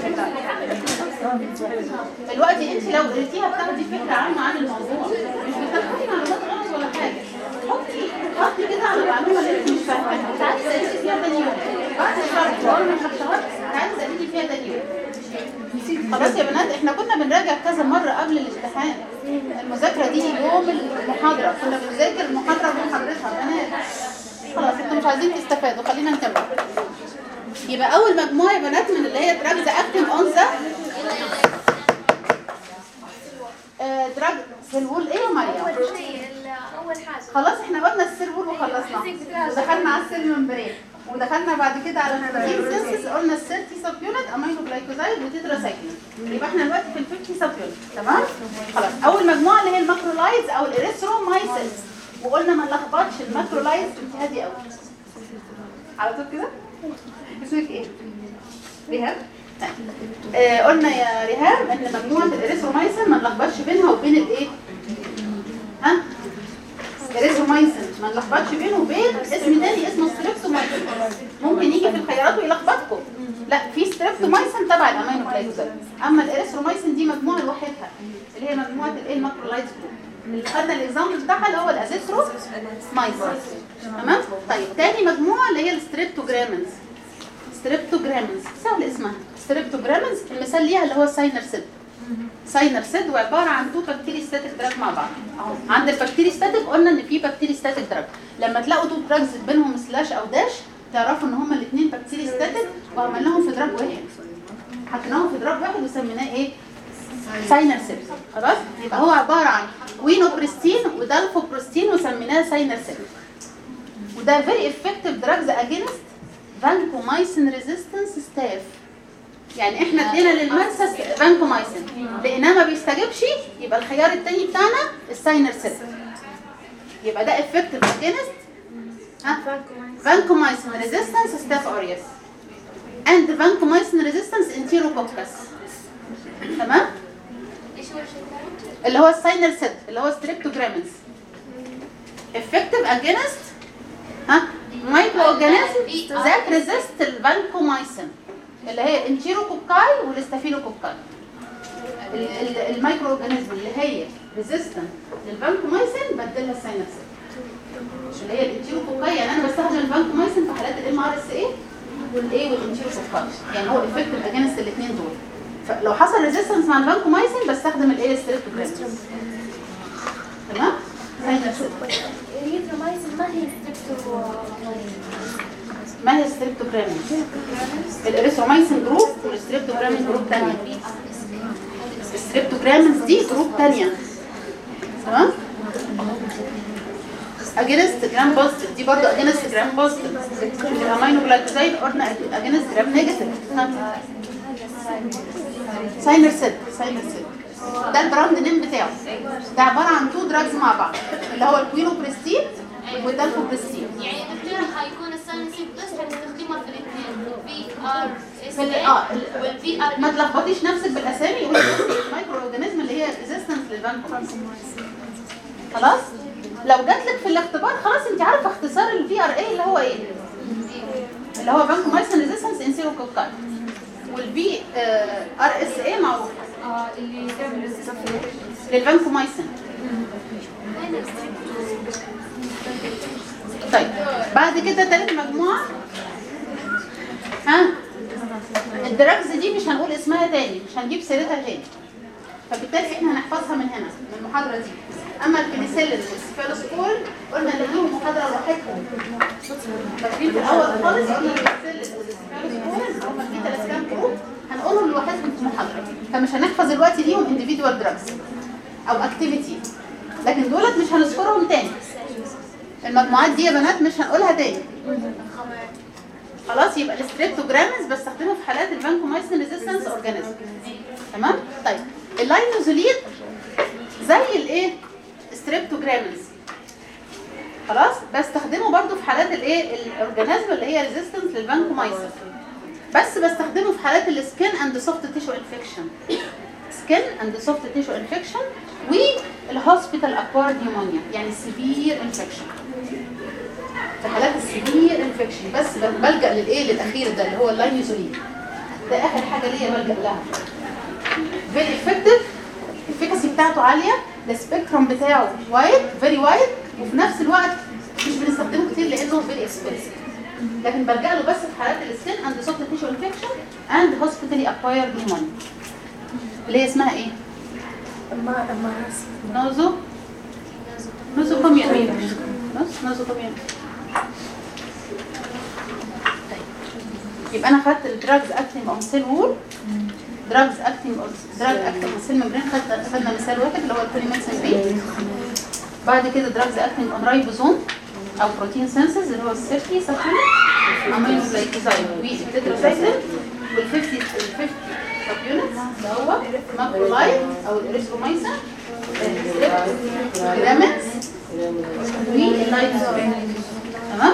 Speaker 2: دلوقتي انت لو قريتيها بتاخدي فكره عامه عن الموضوع مش بتاخدي معلومات غلط ولا حاجه حطي حطي كده على المعلومه اللي انت مش فاهماها تعالي تساليني فيها تاني يوم بعد الشهر اول ما الشهر تعالي تساليني فيها تاني يوم خلاص يا بنات احنا كنا بنراجع كذا مره قبل الامتحان المذاكره دي يوم المحاضره كنا بنذاكر المحاضره بمحاضرتها بنات خلاص انتوا مش عايزين تستفادوا خلينا نكمل يبقى اول مجموعه يا بنات من اللي هي دراجز اكتف اون ذا دراج سيلول ايه يا مريم
Speaker 6: اول حاجه
Speaker 2: خلاص احنا قلنا السيلول وخلصنا ودخلنا على السيل ممبرين ودخلنا بعد كده على البروتين سينسس قلنا السيرتي سب يونت امينو جلايكوزايد وتتراسايكلين يبقى احنا دلوقتي في الفيفتي سب يونت تمام خلاص اول مجموعه اللي هي الماكرولايز او الاريثرومايسينز وقلنا ما نلخبطش الماكرولايز انت هادي قوي على طول كده اسمك ايه ريهام آه قلنا يا ريهام ان مجموعه الاريثرومايسين ما نلخبطش بينها وبين الايه ها اريثرومايسين ما نلخبطش بينه وبين اسم تاني اسمه ستريبتومايسين ممكن يجي في الخيارات ويلخبطكم لا في ستريبتومايسين تبع الامينو جلايكوزايد اما الاريثرومايسين دي مجموعه لوحدها اللي هي مجموعه الايه الماكرولايز جروب اللي خدنا الاكزامبل بتاعها اللي هو الازيثرومايسين تمام طيب تاني مجموعه اللي هي الستريبتوجرامنز ستريبتوجرامنز سهل اسمها ستريبتوجرامنز المثال ليها اللي هو ساينرسيد ساينرسيد وعباره عن تو بكتيري ستاتيك دراج مع بعض اهو عند البكتيري ستاتيك قلنا ان في بكتيري ستاتيك دراج لما تلاقوا تو دراجز بينهم سلاش او داش تعرفوا ان هما الاثنين بكتيري ستاتيك وعملناهم في دراج واحد حطيناهم في دراج واحد وسميناه ايه ساينرسيد خلاص يبقى هو عباره عن وينوبريستين ودالفوبروستين وسميناه ساينرسيد وده فيري افكتيف دراجز اجينست فانكومايسين ريزيستنس ستاف يعني احنا ادينا للمنسس فانكومايسين لقيناه ما بيستجبش يبقى الخيار التاني بتاعنا الساينرسيد يبقى ده افكتيف اجينست ها فانكومايسين ريزيستنس ستاف اوريوس اند فانكومايسين ريزيستنس انتيروكوكس تمام
Speaker 3: ايش هو الشيء الثاني؟
Speaker 2: اللي هو الساينرسيد اللي هو ستريبتوجرامنز effective against ها مايكرو اورجانيزم ذات ريزيست الفانكومايسين اللي هي الانتيروكوكاي والستافيلوكوكاي ال- ال- المايكرو اورجانيزم اللي هي ريزيستنت للفانكومايسين بدلها الساينرسيد اللي هي الانتيروكوكاي يعني انا بستخدم الفانكومايسين في حالات الام ار اس اي والايه والانتيروكوكاي يعني هو effective against الاثنين دول فلو حصل ريزيستنس مع الفانكومايسين بستخدم الايه ستريبتوجرامز تمام ساينر سيد
Speaker 6: الريثرومايسين ما هي ستريبتو
Speaker 2: ما هي ستريبتوجرامز الاريثرومايسين جروب والستريبتوجرامز جروب ثانيه الستريبتوجرامز دي جروب ثانيه تمام اجينست جرام بوزيتيف دي برضه اجينست جرام بوزيتيف الامينو جلايكوزايد قلنا اجينست جرام نيجاتيف ساينر سيد ساينر سيد ده البراند نيم بتاعه ده عباره عن تو دراجز مع بعض اللي هو الكوينوبريستين والدالفوبريستين
Speaker 3: يعني الاثنين هيكون الساينسيد بس هنستخدمها في الاثنين في ار اس
Speaker 2: في ال- اه
Speaker 3: والفي ار
Speaker 2: ما تلخبطيش نفسك بالاسامي قولي بس المايكرو اورجانيزم اللي هي ريزيستنس للفانكومايسين خلاص لو جات لك في الاختبار خلاص انت عارفه اختصار الفي ار اي اللي هو ايه اللي هو فانكومايسين ريزيستنس انسيروكوكاي والفي ار اس اي معروف
Speaker 4: اه اللي تعمل الصفر
Speaker 2: للفانكومايسين طيب بعد كده تالت مجموعه ها الدراجز دي مش هنقول اسمها تاني مش هنجيب سيرتها تاني فبالتالي احنا هنحفظها من هنا من المحاضره دي اما البنسلين والسفالوسبول قلنا ان ليهم محاضره لوحدهم فاكرين في الاول خالص قلنا البنسلين والسفالوسبول هم في ثلاث كام جروب هنقولهم لوحدهم في محاضره فمش هنحفظ دلوقتي ليهم انديفيدوال دراجز او اكتيفيتي لكن دولت مش هنذكرهم تاني المجموعات دي يا بنات مش هنقولها تاني خلاص يبقى الستريبتوجرامز بستخدمه في حالات الفانكومايسين ريزيستنس اورجانيزم تمام طيب اللاينوزوليد زي الايه ستريبتوجرامز خلاص بستخدمه برضو في حالات الايه الاورجانيزم اللي هي ريزيستنس للفانكومايسين بس بستخدمه في حالات السكين اند سوفت تيشو انفكشن سكين اند سوفت تيشو انفكشن والهوسبيتال اكوارد نيومونيا يعني سيفير انفكشن في حالات السيفير انفكشن بس ب- بلجأ للايه للاخير ده اللي هو اللاينيزولين ده اخر حاجه ليا بلجأ لها فيري افكتيف الافيكاسي بتاعته عاليه السبيكتروم بتاعه وايد فيري وايد وفي نفس الوقت مش بنستخدمه كتير لانه فيري اكسبنسيف لكن بلجأ له بس في حالات السكين اند سوفت تيشو انفكشن اند هوسبيتالي اكوايرد نيومونيا اللي هي اسمها ايه؟ نوزو نوزو كوميون نوز نوزو كوميون يبقى انا خدت الدراجز اكتنج اون سيل وول دراجز اكتنج دراج اكتنج اون سيل ممبرين خدنا خدنا مثال واحد اللي هو البوليميكسين بي بعد كده دراجز اكتنج اون رايبوزوم او بروتين سينسز اللي هو السيرتي سبلمنت امينو جلايكوزايد والتتراسايكلين وال50 ال 50 سب يونتس اللي هو ماكرولايت او الاريثرومايسين جرامتس واللايتوزوم تمام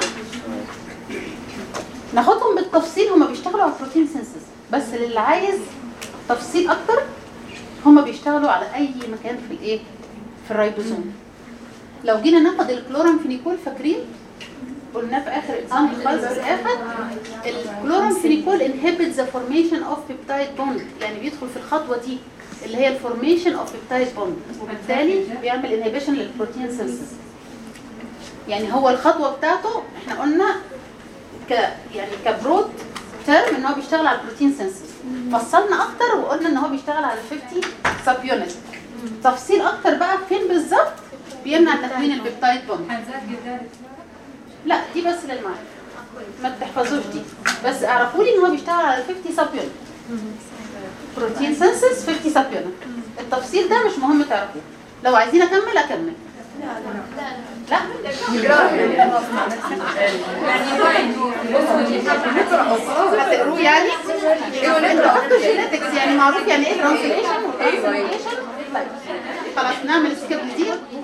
Speaker 2: ناخدهم بالتفصيل هما بيشتغلوا على البروتين سينسز بس للي عايز تفصيل اكتر هما بيشتغلوا على اي مكان في الايه في الرايبوزوم لو جينا ناخد الكلورامفينيكول فاكرين قلنا في اخر اكزامبل خالص في الاخر الكلورامفينيكول inhibits the formation of peptide bond يعني بيدخل في الخطوه دي اللي هي الفورميشن اوف peptide bond وبالتالي بيعمل انهبيشن للبروتين سينسز يعني هو الخطوه بتاعته احنا قلنا ك يعني كبرود ترم ان هو بيشتغل على البروتين سينسز فصلنا اكتر وقلنا ان هو بيشتغل على 50 سب يونت تفصيل اكتر بقى فين بالظبط بيمنع تكوين البيبتايد بوند
Speaker 7: حنزات جدار
Speaker 2: لا دي بس للمعرفه ما تحفظوش دي بس اعرفوا لي ان هو بيشتغل على 50 سب يونت بروتين سينسز 50 سب يونت التفصيل ده مش مهم تعرفوه لو عايزين اكمل اكمل لا هتقروه يعني انتوا خدتوا جينيتكس يعني معروف يعني ايه ترانسليشن وترانسليشن طيب خلاص نعمل سكيب دي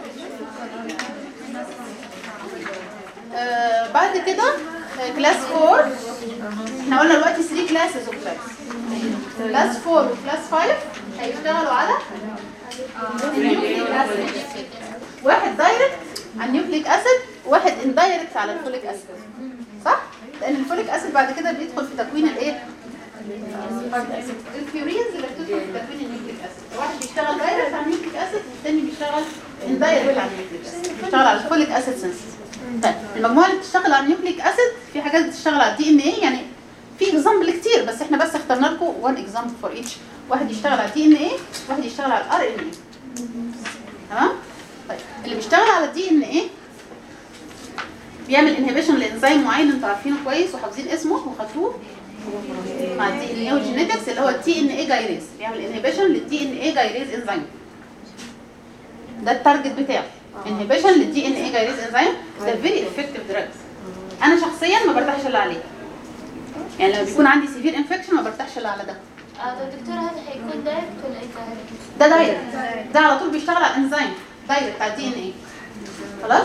Speaker 2: آه بعد كده كلاس 4 احنا قلنا دلوقتي 3 كلاسز اوف كلاس كلاس 4 وكلاس 5 هيشتغلوا على النيوكليك اسيد واحد دايركت على النيوكليك اسيد واحد اندايركت على الفوليك اسيد صح لان الفوليك اسيد بعد كده بيدخل في تكوين الايه الفيورينز اللي بتدخل في تكوين النيوكليك اسيد واحد بيشتغل دايركت على النيوكليك اسيد والثاني بيشتغل اندايركت على النيوكليك اسيد بيشتغل على الفوليك اسيد سنسز طيب المجموعه اللي بتشتغل على النيوكليك اسيد في حاجات بتشتغل على الدي ان ايه يعني في اكزامبل كتير بس احنا بس اخترنا لكم وان اكزامبل فور ايتش واحد يشتغل على الدي ان ايه واحد يشتغل على الار ان ايه تمام طيب اللي بيشتغل على الدي ان ايه بيعمل انهبيشن لانزيم معين انتوا عارفينه كويس وحافظين اسمه وخدتوه مع الدي ان ايه والجينيتكس اللي هو التي ان ايه جايريز بيعمل انهبيشن للدي ان ايه جايريز انزيم ده التارجت بتاعه انهبيشن للدي ان ايه جايريز انزيم ده فيري افكتيف دراجز انا شخصيا ما برتاحش الا عليه يعني لما بيكون عندي سيفير انفكشن ما برتاحش الا على ده
Speaker 3: آه طب دكتور هذا حيكون دايركت ولا indirect؟
Speaker 2: ده دايركت ده على طول بيشتغل على الانزيم دايركت على الدي ان ايه خلاص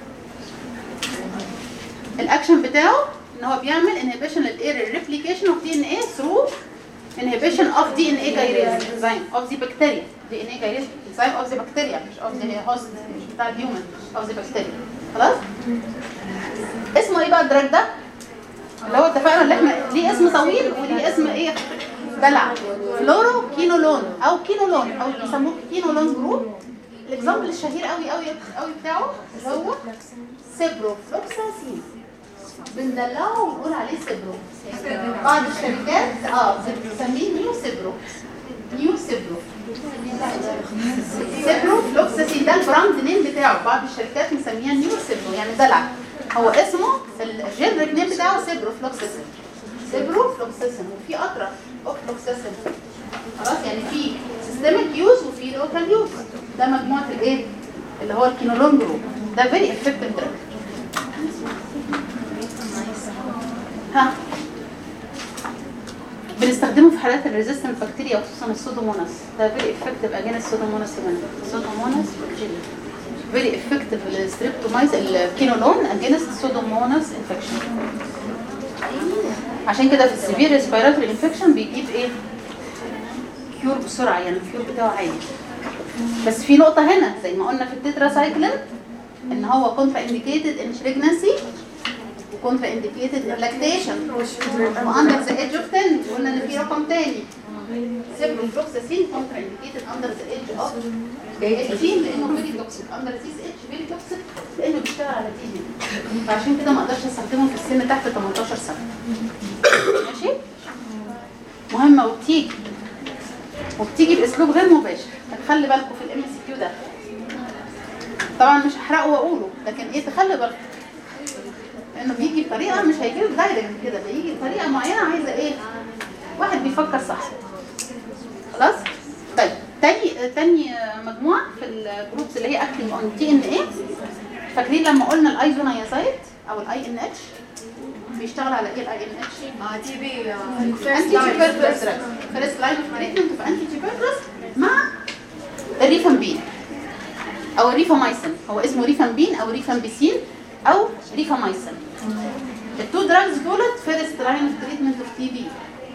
Speaker 2: الاكشن بتاعه ان هو بيعمل انهبيشن للاير ريبليكيشن اوف دي ان ايه ثرو inhibition of DNA gyrase enzyme of the bacteria DNA gyrase enzyme of the bacteria مش of the host مش بتاع الهيومن of the bacteria خلاص اسمه ايه بقى الدراج ده اللي هو اتفقنا ان احنا ليه اسم طويل وليه اسم ايه دلع فلورو كينولون او كينولون او بيسموه كينولون جروب الاكزامبل الشهير قوي قوي قوي بتاعه اللي هو سيبروفلوكساسين بندلعه ونقول عليه سيبرو بعض الشركات اه بتسميه نيو سيبرو نيو سيبرو سيبرو فلوكساسين ده البراند نيم بتاعه بعض الشركات مسميها نيو سيبرو يعني دلع هو اسمه الجنريك نيم بتاعه سيبرو فلوكساسين سيبرو فلوكساسين وفي اطرف اوفلوكساسين خلاص يعني في سيستميك يوز وفي لوكال يوز ده مجموعه الايه اللي هو الكينولون جروب ده فيري افكتيف دراج ها بنستخدمه في حالات الريزيستنت بكتيريا وخصوصا السودوموناس ده فيري افكتيف اجينست السودوموناس كمان السودوموناس بكتيريا فيري افكتيف الستريبتومايز الكينولون اجينست السودوموناس انفكشن عشان كده في السيفير ريسبيراتوري انفكشن بيجيب ايه كيور بسرعه يعني الكيور بتاعه عالي بس في نقطه هنا زي ما قلنا في التتراسايكلين ان هو كونترا انديكيتد ان بريجنسي وكونترا انديكيتد ان لاكتيشن واندر ذا ايدج اوف 10 قلنا ان في رقم تاني سيبروفلوكساسين كونترا انديكيتد اندر ذا ايدج اوف 18 لانه فيري توكسيك اندر ذيس ايدج فيري توكسيك لانه بيشتغل على تي فعشان كده ما اقدرش استخدمه في السن تحت 18 سنه ماشي مهمه وبتيجي وبتيجي باسلوب غير مباشر خلي بالكم في الام سي كيو ده طبعا مش هحرقه واقوله لكن ايه تخلي بالكم لانه بيجي بطريقه مش هيجي دايركت كده بيجي بطريقه معينه عايزه ايه واحد بيفكر صح خلاص طيب تاني تاني مجموعه في الجروبس اللي هي اكتنج اون تي ان ايه فاكرين لما قلنا الايزونيازايد او الاي ان اتش بيشتغل على ايه الاي ان اتش
Speaker 5: اه تي بي
Speaker 2: انتي تيوبركلوس فيرست لاين اوف تريتمنت في انتي تيوبركلوس مع الريفامبين او الريفامايسين هو اسمه ريفامبين او ريفامبيسين او ريفامايسين التو دراجز دولت فيرست لاين اوف تريتمنت اوف تي بي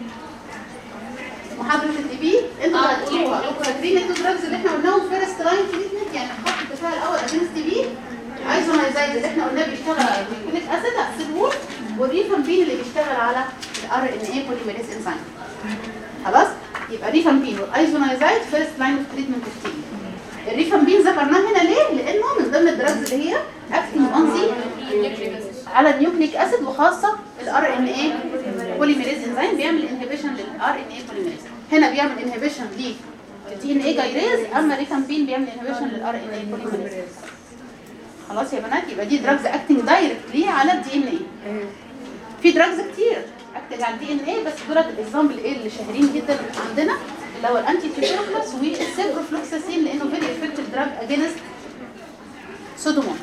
Speaker 2: محاضرة التي بي انتوا
Speaker 3: آه،
Speaker 2: اللي هتقولوها فاكرين التو دراجز اللي احنا قلناهم فيرست لاين تريتمنت يعني الخط الدفاع الاول اجينست تي بي ايزونايزايد اللي احنا قلناه بيشتغل على الجليك اسيد اسيد وول والريفامبين اللي بيشتغل على الار ان اي بوليميريز انزيم خلاص يبقى ريفامبين والايزونايزايد فيرست لاين اوف تريتمنت اوف تي بي الريفامبين ذكرناه هنا ليه؟ لانه من ضمن الدراجز اللي هي اكتنج اون على النيوكليك اسيد وخاصه الار ان اي بوليميريز انزيم بيعمل انهبيشن للار ان اي بوليميريز هنا بيعمل انهبيشن للدي ان اي جايريز اما الريفامبين بيعمل انهبيشن للار ان اي بوليميريز خلاص يا بنات يبقى دي دراجز اكتنج دايركتلي على الدي ان اي في دراجز كتير اكتنج على الدي ان اي بس دولت الاكزامبل ايه اللي شهيرين جدا عندنا اللي هو الانتي تيوبروكلاس والسيبروفلوكساسين لانه فيري افكتيف دراج اجينست سودوموناس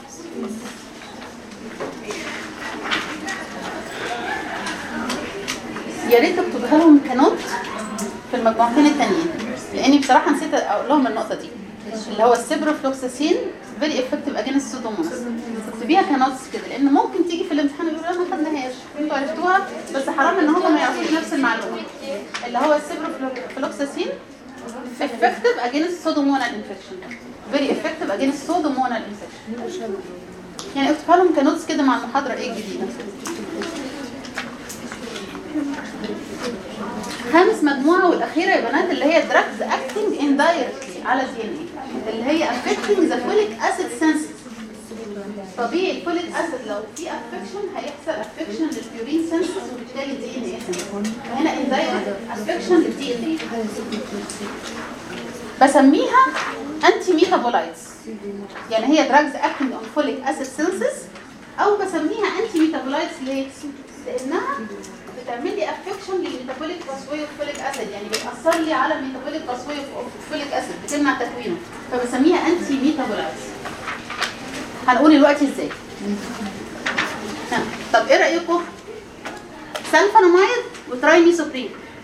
Speaker 2: يا ريت تكتبها لهم كنوت في المجموعتين التانيين لاني بصراحه نسيت اقول لهم النقطه دي اللي هو السيبروفلوكساسين فيري افكتيف اجينست سودوموناس تكتبيها كنوتس كده لان ممكن تيجي في الامتحان يقولوا لا ما خدناهاش انتوا عرفتوها بس حرام ان هم ما يعرفوش نفس المعلومه اللي هو السيبروفلوكساسين effective against pseudomonal infection very effective against pseudomonal infection يعني اكتبها لهم كنوتس كده مع المحاضرة ايه الجديدة خامس مجموعة والأخيرة يا بنات اللي هي drugs acting indirectly على الدي ان اللي هي affecting the folic acid sensitive طبيعي الفوليك اسيد لو في افكشن هيحصل افكشن للبيورين سنسز وبالتالي الدي ان اي فهنا اندايركت افكشن للدي ان اي بسميها انتي ميتابولايتس يعني هي دراجز اكتنج اون فوليك اسيد سينسز او بسميها انتي ميتابولايتس ليه؟ لانها بتعمل لي افكشن للميتابوليك باسوي اوف فوليك اسيد يعني بتاثر لي على الميتابوليك باسوي اوف فوليك اسيد بتمنع تكوينه فبسميها انتي ميتابولايتس هنقول دلوقتي ازاي ها، طب ايه رايكم سلفانامايد وترايميسوبرين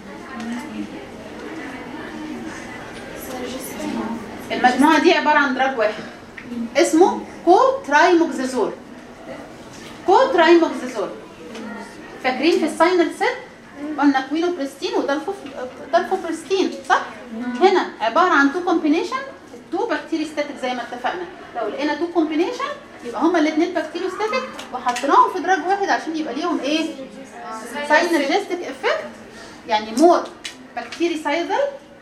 Speaker 2: المجموعه دي عباره عن دراج واحد اسمه كو ترايموكسيزول كو ترايموكسيزول فاكرين في الساينال سيت قلنا كوينوبريستين ودالفوبريستين صح هنا عباره عن تو كومبينيشن تو بكتيريستاتيك زي ما اتفقنا لو لقينا تو كومبينيشن يبقى هما الاثنين بكتيريستاتيك وحطيناهم في دراج واحد عشان يبقى ليهم ايه ساينرجستيك افكت يعني مور بكتيريسايدال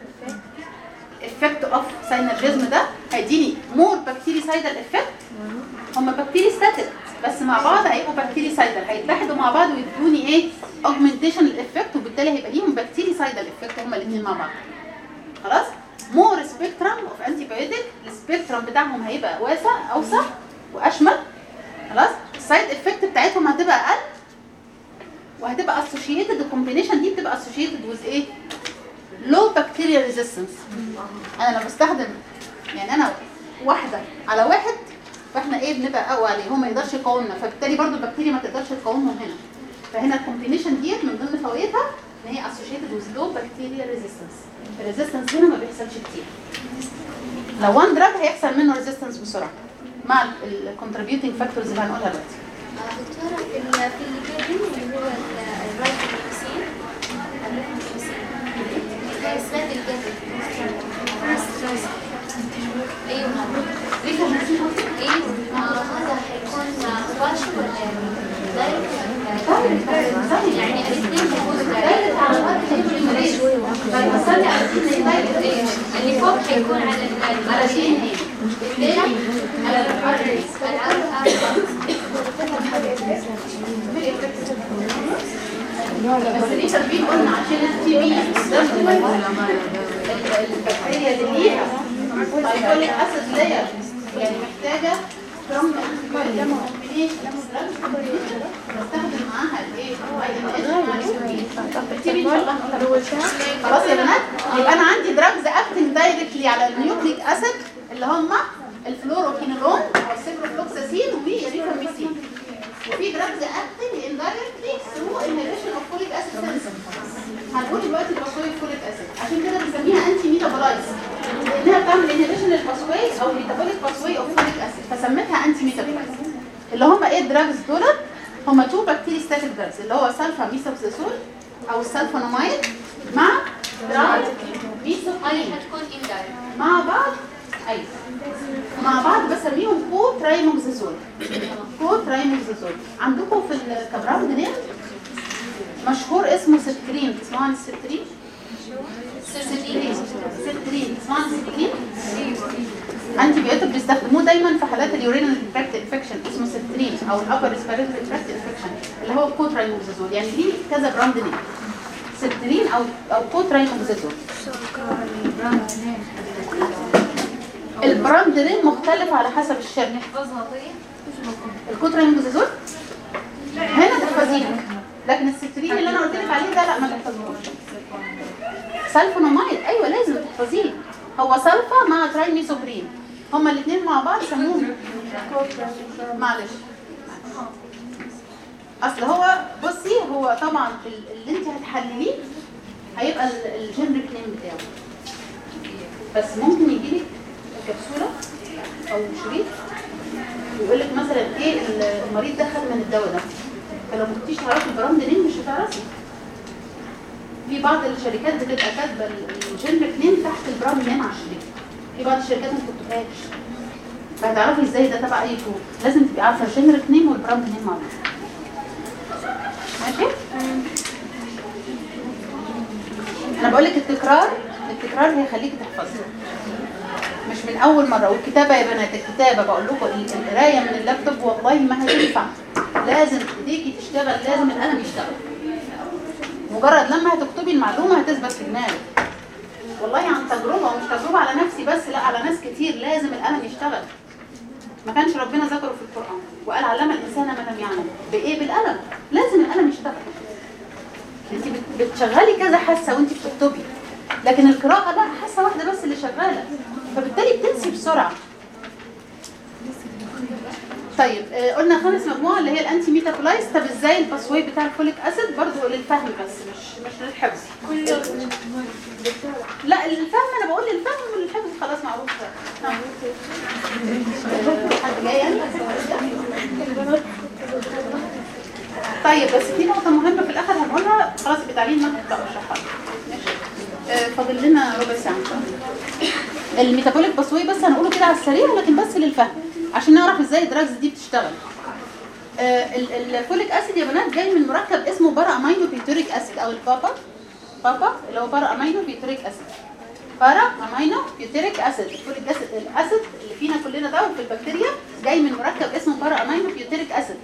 Speaker 2: افكت اوف ساينرجيزم ده هيديني مور بكتيريسايدال افكت هما بكتيريستاتيك بس مع بعض هيبقوا بكتيريسايدال هيتحدوا مع بعض ويدوني ايه اوجمنتيشن الافكت وبالتالي هيبقى ليهم بكتيريسايدال افكت هما الاثنين مع بعض خلاص مور سبيكترم اوف انتي بايوتيك السبيكترم بتاعهم هيبقى واسع اوسع واشمل خلاص السايد افكت بتاعتهم هتبقى اقل وهتبقى اسوشيتد الكومبينيشن دي بتبقى اسوشيتد ويز ايه لو بكتيريا ريزيستنس انا لما بستخدم يعني انا واحده على واحد فاحنا ايه بنبقى اقوى عليه هو ما يقدرش يقاومنا فبالتالي برضو البكتيريا ما تقدرش تقاومهم هنا فهنا الكومبينيشن ديت من ضمن فوائدها ان هي اسوشيتد ويز لو بكتيريا ريزيستنس الريزيستنس هنا ما بيحصلش كتير لو وان دراج هيحصل منه ريزيستنس بسرعه مع الكونتريبيوتنج فاكتورز اللي هنقولها دلوقتي
Speaker 6: دكتورة في ال في الليبيدين اللي هو الرايبوفلوكسين الرايبوفلوكسين سمعت القلب ايوه ايوه آه، هذا حيكون مباشر ولا دايركت يعني الاثنين حيكونوا دايركت اللي فوق حيكون على ال-
Speaker 2: على شيء ايه على الارتريز بس دي تربية قلنا عشان التي بي البكتيريا اللي ليها هيكون اسيد لاير يعني محتاجه كم نستخدم معاها الايه خلاص يا بنات يبقى انا عندي دراجز اكتنج دايركتلي على النيوكليك اسيد اللي هم الفلوروكينولون والسيبروفلوكساسين والريفاميسين وفي دراجز اكتنج اندايركتلي ثرو انهبيشن اوف فوليك اسيد سينثيسيس هنقول دلوقتي الباسوي فوليك اسيد عشان كده بنسميها انتي ميتابولايز لانها بتعمل انهبيشن للباسوي او ميتابوليك باسوي اوف فوليك اسيد فسميتها انتي ميتابولايز اللي هم ايه الدراجز دولت هم تو بكتيريستاتيك دراجز اللي هو سلفا ميثوكسيسول او السلفونامايد مع دراج
Speaker 3: هذه
Speaker 2: ميثوكسيسول
Speaker 3: حتكون indirect
Speaker 2: مع بعض ايوه مع بعض بسميهم كو ترايموكسيزول كو ترايموكسيزول عندكم في الكبراند نيم مشهور اسمه سترين تسمعوا عن السترين سترين سترين تسمعوا عن السترين انتي بيوتيك بيستخدموه دايما في حالات اليورينال تراكت انفكشن اسمه سترين او الابر ريسبيراتوري تراكت انفكشن اللي هو كو ترايموكسيزول يعني ليه كذا براند نيم سترين او او كو ترايموكسيزول البراند نيم مختلف على حسب الشركه
Speaker 7: نحفظها طيب
Speaker 2: الكوتريموكسيزول هنا تحفظيه لكن السترين اللي انا قلت لك عليه ده لا ما تحفظوش سلفونامايد ايوه لازم تحفظيه هو سلفا مع ترايميثوبرين هما الاثنين مع بعض سموهم معلش اصل هو بصي هو طبعا ال- اللي انت هتحلليه هيبقى ال- الجنريك نيم بتاعه بس ممكن يجي لك كبسوله او شريط ويقول لك مثلا ايه المريض ده خد من الدواء ده فلو ما كنتيش تعرفي البراند نيم مش هتعرفي في بعض الشركات بتبقى كاتبه الجنريك نيم تحت البراند نيم على الشريط في بعض الشركات ما بتكتبهاش فهتعرفي ازاي ده تبع اي كود لازم تبقي عارفه الجنريك نيم والبراند نيم مع بعض ماشي انا بقول لك التكرار التكرار هيخليكي تحفظي مش من اول مره والكتابه يا بنات الكتابه بقول لكم ال- القرايه من اللابتوب والله ما هتنفع لازم ايديكي تشتغل لازم القلم يشتغل مجرد لما هتكتبي المعلومه هتثبت في دماغك والله عن تجربه ومش تجربه على نفسي بس لا على ناس كتير لازم القلم يشتغل ما كانش ربنا ذكره في القران وقال علم الانسان ما لم يعلم بايه بالقلم لازم القلم يشتغل انت بت- بتشغلي كذا حاسه وانت بتكتبي لكن القراءه لا حاسه واحده بس اللي شغاله فبالتالي بتنسي بسرعه طيب آه، قلنا خامس مجموعه اللي هي الانتي ميتابولايز طب ازاي الباسواي بتاع الفوليك اسيد برضو للفهم بس مش مش للحفظ لا الفهم انا بقول للفهم والحفظ خلاص معروف ها. حد جاي يعني طيب بس في نقطة مهمة في الآخر هنقولها خلاص يبقى تعليم ما تبدأوا اشرحها ماشي آه، فاضل لنا ربع ساعة إن شاء الله. الميتابوليك باسوي بس هنقوله كده على السريع لكن بس للفهم عشان نعرف ازاي الدراجز دي بتشتغل آه، ال- الفوليك اسيد يا بنات جاي من مركب اسمه بارا امينو بيوتريك اسيد او البابا بابا اللي هو بارا امينو بيوتريك اسيد بارا امينو بيوتريك اسيد الفوليك اسيد الاسيد اللي فينا كلنا ده وفي البكتيريا جاي من مركب اسمه بارا امينو بيوتريك اسيد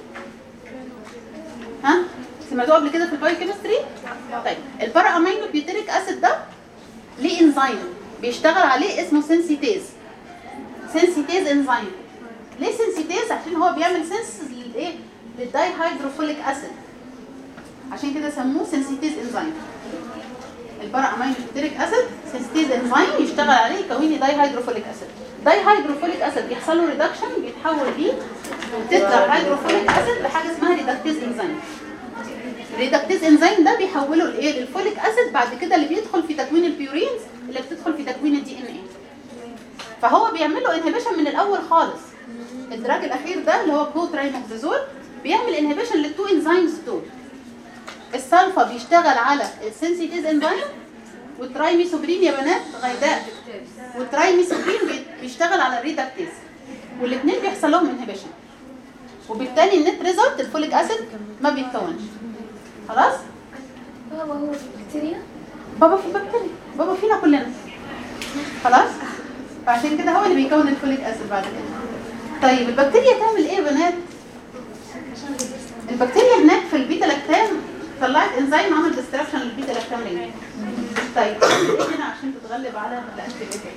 Speaker 2: ها سمعتوه قبل كده في البايوكيمستري طيب البارا امينو بيوتريك اسيد ده ليه انزيم بيشتغل عليه اسمه سنسيتيز سنسيتيز انزيم ليه سنسيتيز عشان هو بيعمل سنس للايه للداي هيدروفوليك اسيد عشان كده سموه سنسيتيز انزيم البارا امينو بيوتريك اسيد سنسيتيز انزيم يشتغل عليه يكون لي داي هيدروفوليك اسيد داي هيدروفوليك اسيد بيحصل له ريدكشن بيتحول ليه تترا هيدروفوليك اسيد لحاجه اسمها ريدكتيز انزيم الريدكتيز انزيم ده بيحوله لايه للفوليك اسيد بعد كده اللي بيدخل في تكوين البيورينز اللي بتدخل في تكوين الدي ان ايه فهو بيعمل له انهبيشن من الاول خالص الدراج الاخير ده اللي هو كوترايموكسيزول بيعمل انهبيشن للتو انزيمز دول السلفا بيشتغل على السنسيتيز انزيم والترايميثوبرين يا بنات غيداء والترايميثوبرين بي- بيشتغل على الريدكتيز والاثنين بيحصل لهم انهبيشن وبالتالي النت ريزلت الفوليك اسيد ما بيتكونش خلاص
Speaker 6: بابا هو البكتيريا
Speaker 2: بابا في البكتيريا بابا فينا كلنا خلاص فعشان كده هو اللي بيكون الفوليك اسيد بعد كده طيب البكتيريا تعمل ايه يا بنات البكتيريا هناك في البيتا لاكتام طلعت انزيم عمل ديستراكشن للبيتا لاكتام رينج طيب ايه هنا عشان تتغلب على الانتيبيوتيك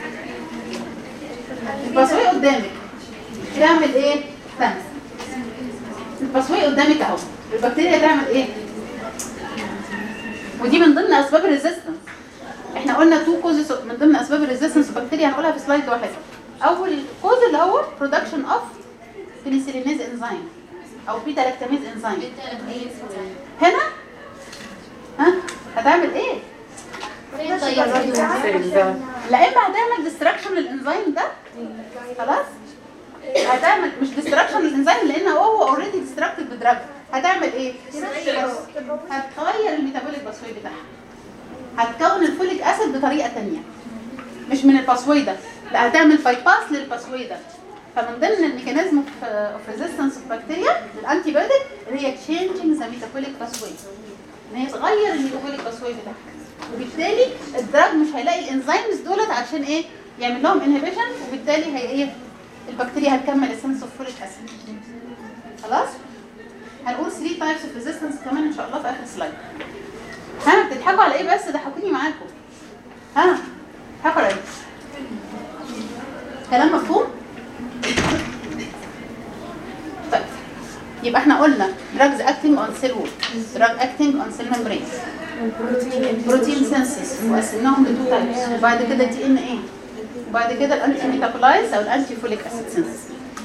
Speaker 2: البصوي قدامك تعمل ايه استنى البصوي قدامك اهو البكتيريا تعمل ايه ودي من ضمن اسباب الريزيستنس احنا قلنا تو كوزز من ضمن اسباب الريزيستنس بكتيريا هنقولها في سلايد واحد اول كوز اللي هو برودكشن اوف بنسلينيز انزيم او بيتا لاكتاميز انزيم هنا ها هتعمل ايه لا اما هتعمل ديستراكشن للانزيم ده خلاص هتعمل مش ديستراكشن للانزيم لان هو اوريدي ديستراكتد بدراج هتعمل ايه هتغير الميتابوليك باسوي بتاعها هتكون الفوليك اسيد بطريقه تانية مش من الباسوي ده لا هتعمل بايباس للباسوي ده فمن ضمن الميكانيزم اوف ريزيستنس اوف بكتيريا للانتي بايوتيك هي تشينجينج ذا ميتابوليك باسوي ان هي تغير الميتابوليك باسوي بتاعها وبالتالي الدراج مش هيلاقي الانزيمز دولت عشان ايه يعمل لهم انهبيشن وبالتالي هي ايه البكتيريا هتكمل السنس اوف فوليك اسيد خلاص هنقول 3 تايبس اوف ريزيستنس كمان ان شاء الله في اخر سلايد ها بتضحكوا على ايه بس ضحكوني معاكم ها بتضحكوا على ايه كلام مفهوم طيب يبقى احنا قلنا drugs acting on cell wall drug acting on cell membrane بروتين سينسس وقسمناهم لتو تايبس وبعد كده دي ان ايه وبعد كده الانتي ميتابولايز او الانتي فوليك اسيد سينسس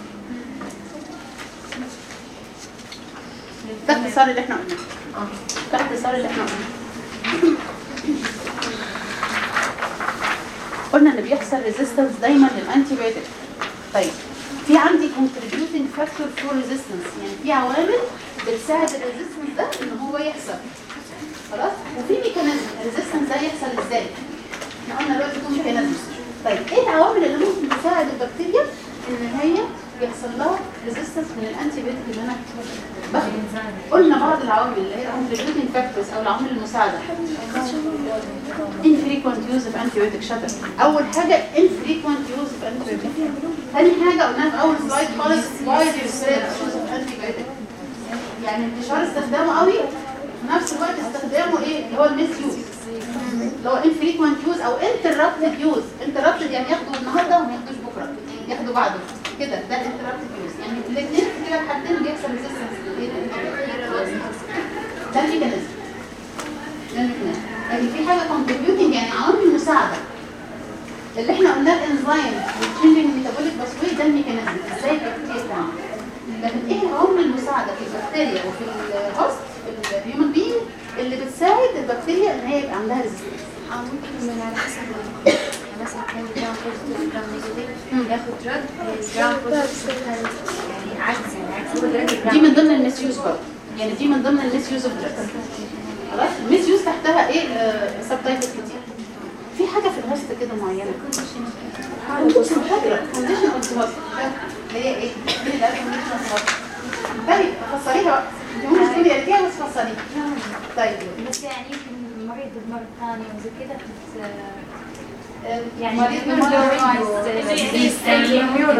Speaker 2: ده اختصار اللي احنا قلناه ده اختصار اللي احنا قلناه قلنا ان بيحصل ريزيستنس دايما للانتي بايوتيك طيب في عندي contributing factor for resistance يعني في عوامل بتساعد الريزيستنس ده ان هو يحصل خلاص وفي ميكانيزم الريزيستنس ده يحصل ازاي احنا قلنا دلوقتي في ميكانيزم طيب ايه العوامل اللي ممكن تساعد البكتيريا ان هي يحصل لها ريزيستنس من الانتي بيوتيك اللي انا باخده قلنا بعض العوامل اللي هي contributing factors او العوامل المساعده infrequent use of antibiotic شطر اول حاجه infrequent use of antibiotic ثاني حاجه قلناها في اول سلايد خالص wide spread use of antibiotic يعني انتشار استخدامه قوي في نفس الوقت استخدامه ايه اللي هو الميس يوز اللي هو infrequent use او interrupted use interrupted يعني ياخدوا النهارده وما ياخدوش بكره ياخدوا بعده كده ده interrupted use يعني الاثنين كده الحاجتين بيحصل resistance للايه ده الميكانيزم ده الميكانيزم لكن في حاجه contributing يعني عوامل مساعده اللي احنا قلناه الانزيم والتشينجنج ميتابوليك باسوي ده الميكانيزم ازاي البكتيريا بتعمل لكن ايه العوامل المساعده في البكتيريا وفي الهوست في الهيومن بينج اللي بتساعد البكتيريا ان هي يبقى عندها ريزيستنس
Speaker 6: أو ممكن من على حسب يعني مثلا كان جرام بوزيتيف جرام نيجاتيف ياخد دراج جرام بوزيتيف يعني عكس يعني عكس هو دراج
Speaker 2: دي من ضمن الميس يوز برضه يعني دي من ضمن الميس يوز اوف دراجز خلاص الميس يوز تحتها ايه سب تايتل كتير في حاجه في الهوست كده معينه كونديشن فاكره كونديشن اوف ذا هوست اللي هي ايه؟ مين اللي قال كونديشن اوف ذا هوست؟ طيب فسريها بقى انت ممكن تقولي قريتيها بس فسريها طيب
Speaker 8: بس يعني يمكن المريض المرة الثانية وزي كده بت-
Speaker 2: آه،
Speaker 8: يعني
Speaker 2: مريض
Speaker 8: يكون
Speaker 2: من
Speaker 8: له
Speaker 2: مرض
Speaker 8: disease تاني.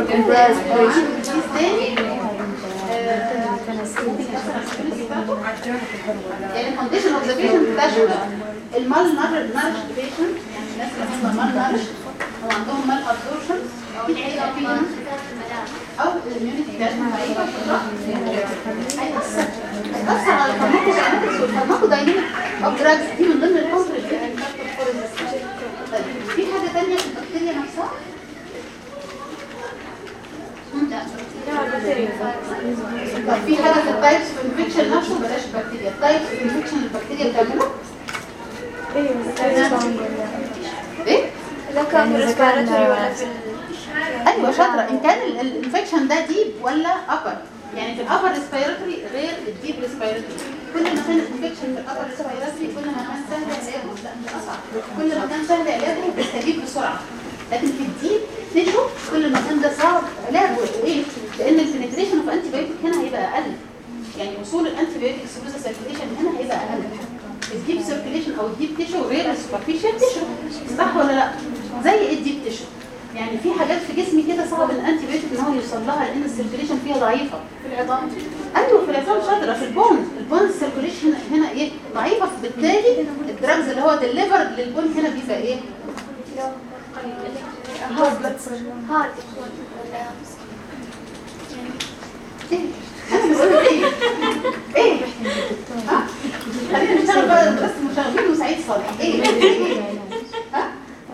Speaker 2: يعني condition of the patient تشمل المال نارش patient يعني الناس اللي هم مال نارش او عندهم مال absorption او الحقيقة فيهم او الاميونيتي بتاعتهم ضعيفه هيأثر هيأثر على الفارماكوداينامكس والفارماكوداينامكس اوف دراجز دي من ضمن الكونتريبيوتنج فاكتور فور طيب في حاجه ثانيه في البكتيريا نفسها؟ طب في حاجه في التايبس في الانفكشن نفسه بلاش البكتيريا التايبس في الانفكشن البكتيريا بتعمله ايه؟
Speaker 6: إذا كان في الريسبيراتوري ولا في
Speaker 2: ايوه شاطره ان كان ال- الانفكشن ده ديب ولا ابر يعني في الابر ريسبيراتوري غير الديب ريسبيراتوري كل ما كان الانفكشن في الابر ريسبيراتوري كل ما كان سهل علاجه لا مش اصعب كل ما كان سهل علاجه بيستجيب بسرعه لكن في الديب تيشو كل ما كان ده صعب علاجه ايه لان البنتريشن اوف انتي بايوتيك هنا هيبقى اقل يعني وصول الانتي بايوتيك سيروزا سيركيليشن هنا هيبقى اقل الديب سيركيليشن او الديب تيشو غير السوبرفيشال تيشو صح ولا لا زي ايه الديب تيشو يعني في حاجات في جسمي كده صعب الانتي بايوتيك ان هو يوصل لها لان السيركيليشن فيها ضعيفه
Speaker 1: في العظام
Speaker 2: ايوه في العظام شاطره في البون البون السيركيليشن هنا ايه ضعيفه بالتالي الدراجز اللي هو ديليفر للبون هنا بيبقى ايه
Speaker 6: هارد هارد
Speaker 2: ايه انا بقول ايه ايه ها خلينا نشتغل بقى بس مشاغبين وسعيد صالح ايه ايه ايه ها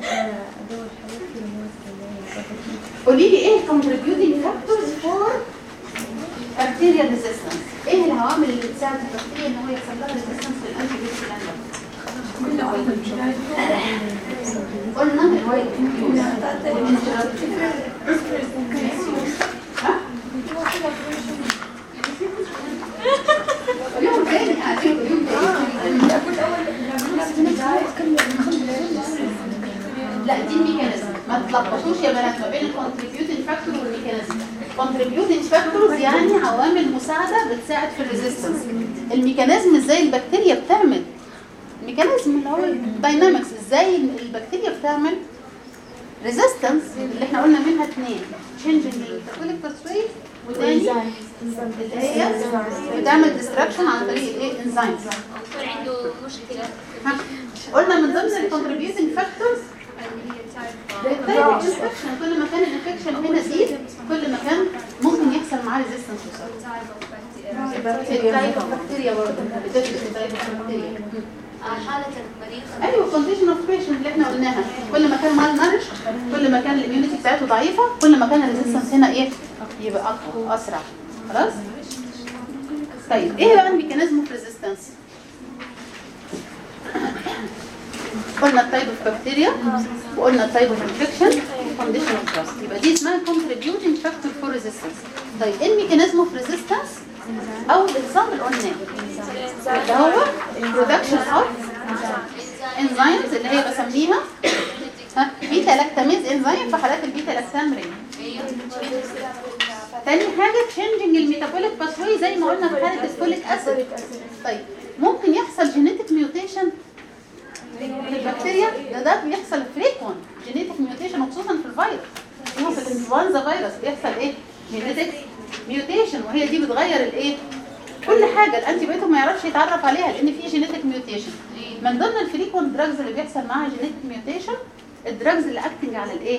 Speaker 2: قولي لي ايه contributing factors for bacterial resistance ايه العوامل اللي بتساعد البكتيريا ان هو يحصل لها resistance للانتي بيوتيك قلنا الوايت ها اليوم تاني قاعدين اليوم لا دي الميكانيزم ما تلخبطوش يا بنات ما بين الكونتريبيوتنج فاكتور والميكانيزم كونتريبيوتنج فاكتورز يعني عوامل مساعده بتساعد في الريزيستنس الميكانيزم ازاي البكتيريا بتعمل الميكانيزم اللي هو الداينامكس ازاي البكتيريا بتعمل ريزيستنس اللي احنا قلنا منها اثنين changing الميتابوليك باثوي وتاني اللي هي بتعمل ديستراكشن عن طريق الايه انزيمز
Speaker 3: يكون عنده مشكلة
Speaker 2: ها قلنا من ضمن الكونتريبيوتنج فاكتورز الانفكشن كل ما كان الانفكشن هنا زيد كل ما كان ممكن يحصل معاه ريزيستنس بكتيريا برضه بتفرق بكتيريا
Speaker 3: آه، حالة المريض
Speaker 2: ايوه كونديشن اوف بيشنت اللي احنا قلناها كل ما كان مال نارش كل ما كان الاميونيتي بتاعته ضعيفه كل ما كان الريزيستنس هنا ايه يبقى اقوى اسرع خلاص طيب ايه بقى الميكانيزم اوف ريزيستنس قلنا التايب اوف بكتيريا وقلنا التايب اوف انفكشن كونديشن اوف تراست يبقى دي اسمها contributing فاكتور فور ريزيستنس طيب ايه الميكانيزم اوف ريزيستنس اول اكزامبل قلناه اللي هو production of enzymes اللي هي بسميها ها بيتا لاكتاميز انزيم في حالات البيتا لاكتام رينج تاني حاجه تشينجنج الميتابوليك باثوي زي ما قلنا في حاله الفوليك اسيد طيب ممكن يحصل جينيتك ميوتيشن في البكتيريا ده ده بيحصل فريكون جينيتك ميوتيشن وخصوصا في الفيروس هو في الانفلونزا فيروس بيحصل ايه جينيتك ميوتيشن وهي دي بتغير الايه كل حاجه الانتي بايوتيك ما يعرفش يتعرف عليها لان في جينيتك ميوتيشن من ضمن الفريكون دراجز اللي بيحصل معاها جينيتك ميوتيشن الدراجز اللي اكتنج على الايه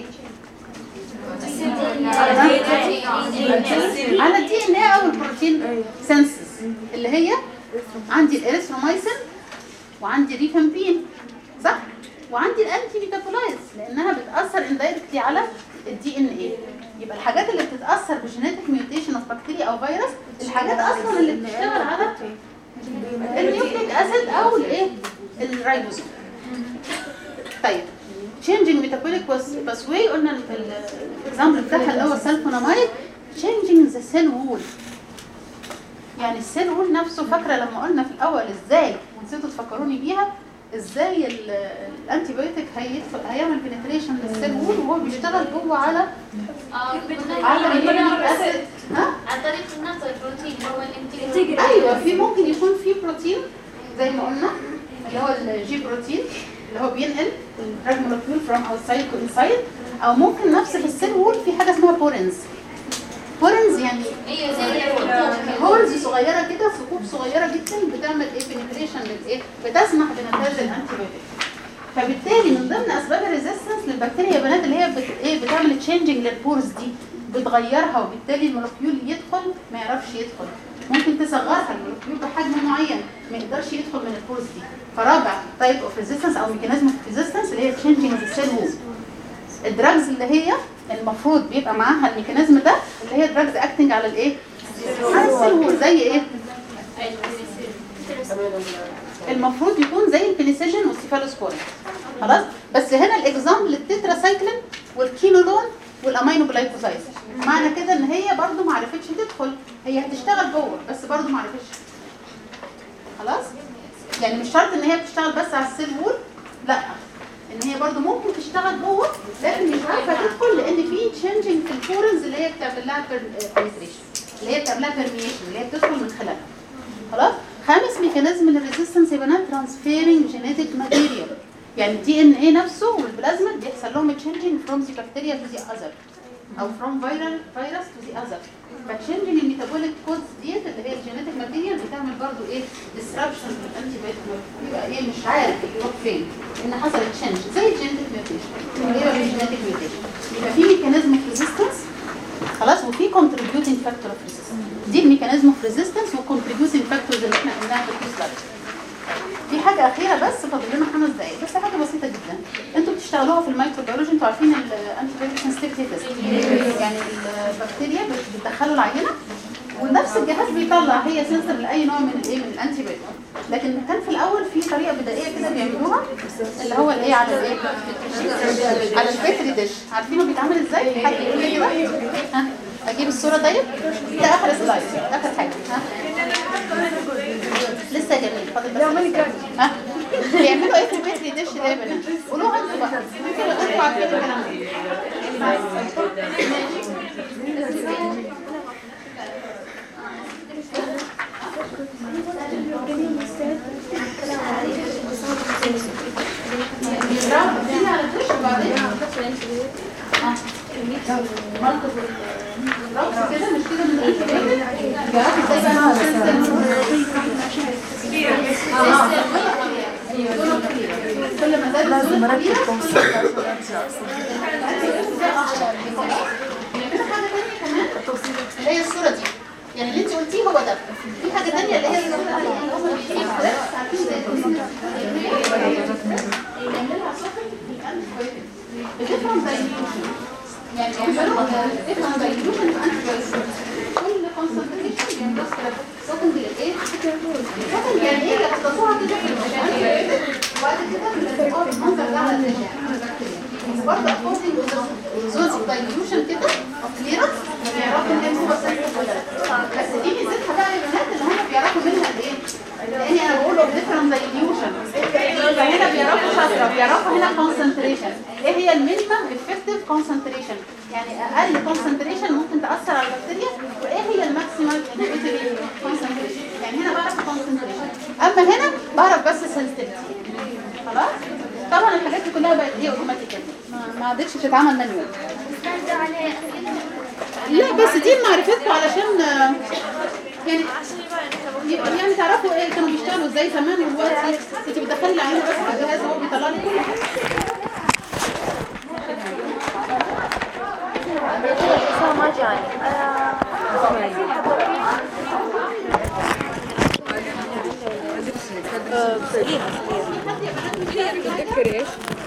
Speaker 2: على الدي ان ايه او البروتين سنسز اللي هي عندي الاريثرومايسين وعندي ريفامبين صح وعندي الانتي ميتابولايز لانها بتاثر اندايركتلي على الدي ان ايه يبقى الحاجات اللي بتتاثر بجينيتك ميوتيشن اوف بكتيريا او فيروس الحاجات اصلا اللي بتشتغل على النيوكليك اسيد او الايه الرايبوزوم طيب changing metabolic pathway قلنا في الاكزامبل بتاعها اللي هو السلفونامايد changing the cell wall يعني السيل وول نفسه فاكره لما قلنا في الاول ازاي نسيتوا تفكروني بيها ازاي الانتي بايوتيك هيدخل هيعمل بنتريشن للسيل وول وهو بيشتغل جوه على على النيوكليك اسيد ها
Speaker 3: عن طريق النقل البروتين هو الانتجرال
Speaker 2: ايوه في ممكن يكون في بروتين زي ما قلنا اللي هو الجي بروتين اللي هو بينقل الدراج مولكيول فروم اوتسايد تو انسايد او ممكن نفس في السيل وول في حاجه اسمها بورنز بورنز يعني
Speaker 3: هي زي الخطوط
Speaker 2: هولز صغيره كده ثقوب صغيره جدا بتعمل ايه بنتريشن للايه بتسمح بنتاج الانتي بايوتيك فبالتالي من ضمن اسباب الريزيستنس للبكتيريا يا بنات اللي هي بت... ايه بتعمل تشينجنج للبورز دي بتغيرها وبالتالي المولكيول يدخل ما يعرفش يدخل ممكن تصغرها المولكيول بحجم معين ما يقدرش يدخل من البورز دي فرابع تايب اوف ريزيستنس او ميكانيزم اوف ريزيستنس اللي هي تشينجنج السيل وول الدراجز اللي هي المفروض بيبقى معاها الميكانيزم ده اللي هي دراجز اكتنج على الايه على السيل وول زي ايه المفروض يكون زي البنسلين والسيفالوسبورين خلاص بس هنا الاكزامبل التترا سايكلين والكينولون والامينو جلايكوزايد معنى كده ان هي برضو ما عرفتش تدخل هي هتشتغل جوه بس برضو ما عرفتش خلاص يعني مش شرط ان هي بتشتغل بس على السيل وول لا ان هي برضو ممكن تشتغل جوه لكن مش عارفه تدخل لان في تشينجنج في الفورنز اللي هي بتعمل لها بنتريشن اللي هي بتعمل لها بيرميشن اللي هي بتدخل من خلالها خلاص خامس ميكانيزم للريزيستنس يا بنات ترانسفيرنج جينيتك ماتيريال يعني الدي ان ايه نفسه والبلازميد بيحصل لهم تشينجنج فروم ذا بكتيريا تو ذا اذر او فروم فيرال فيروس تو ذا اذر فتشينجنج الميتابوليك كودز ديت اللي هي الجينيتك ماتيريال بتعمل برضو ايه ديسربشن في الانتي بايوتيك يبقى ايه مش عارف يروح فين ان حصل تشينج زي الجينيتك ميوتيشن ايه الجينيتك ميوتيشن يبقى في ميكانيزم اوف ريزيستنس خلاص وفي contributing factor of resistance دي الميكانيزم اوف ريزيستنس والcontributing factors اللي احنا قلناها في الكورس في حاجة أخيرة بس فاضل لنا خمس دقايق بس حاجة بسيطة جدا انتوا بتشتغلوها في الميكروبيولوجي انتوا عارفين الانتي بايوتيك سنسيتيفيتي تيست يعني البكتيريا بت- بتدخلوا العينة ونفس الجهاز بيطلع هي سنسر لاي نوع من الايه من الانتي بايوتيك لكن كان في الاول في طريقه بدائيه كده بيعملوها اللي هو الايه على الايه على البيتري ديش عارفينه بيتعمل ازاي حد يقول لي كده ها اجيب الصوره ديت ده اخر سلايد اخر حاجه ها لسه جميل فاضل بس ها بيعملوا ايه في البيتري ديش ده يا بنات قولوها انتوا بقى انتوا انتوا عارفين الكلام ده بيضربوا بتيجي على الدش وبعدين منطق الرقص كده مش كده من الانتباه بيعرفوا ازاي بقى السيستم كل ما زاد
Speaker 5: لازم
Speaker 2: الزون
Speaker 5: اركب
Speaker 2: كبيرة،
Speaker 5: توصيل عشان ارجع
Speaker 2: بيعملوا حاجة تانية كمان اللي هي الصورة دي يعني اللي انت قلتيه هو ده في حاجة تانية اللي هي الصورة دي اللي هم بيجيبوا فراخ عارفين زي بيعملها صفر بالانتيبيوتيك بتفهم دايليوشن يعني بيعملوا بتفهم دايليوشن بالانتيبيوتيك كل كونسنتريشن بيعملوا صفر بالايه؟ صفر يعني ايه يختصوها كده في الانتيبيوتيك وبعد كده بيلاقوها بالمنظر ده على الرجال على البكتيريا برضه according to the zone of dilution كده of clearance بيعرفوا ان هو sensitive ولا لا بس دي ميزتها بقى للبنات ان هم بيعرفوا منها الايه؟ لاني انا بقول of different dilution فهنا بيعرفوا شاطره بيعرفوا هنا concentration ايه هي المينيمم effective concentration يعني اقل concentration ممكن تاثر على البكتيريا عادتش بتتعمل مانيوال
Speaker 3: ده عليه
Speaker 2: لا بس دي معرفتكم علشان آه، يعني يعني تعرفوا ايه كانوا بيشتغلوا ازاي زمان ودلوقتي انت بتدخلي العينه بس على الجهاز هو بيطلع لك كل حاجه
Speaker 6: ما جاني
Speaker 5: تذكري ايش؟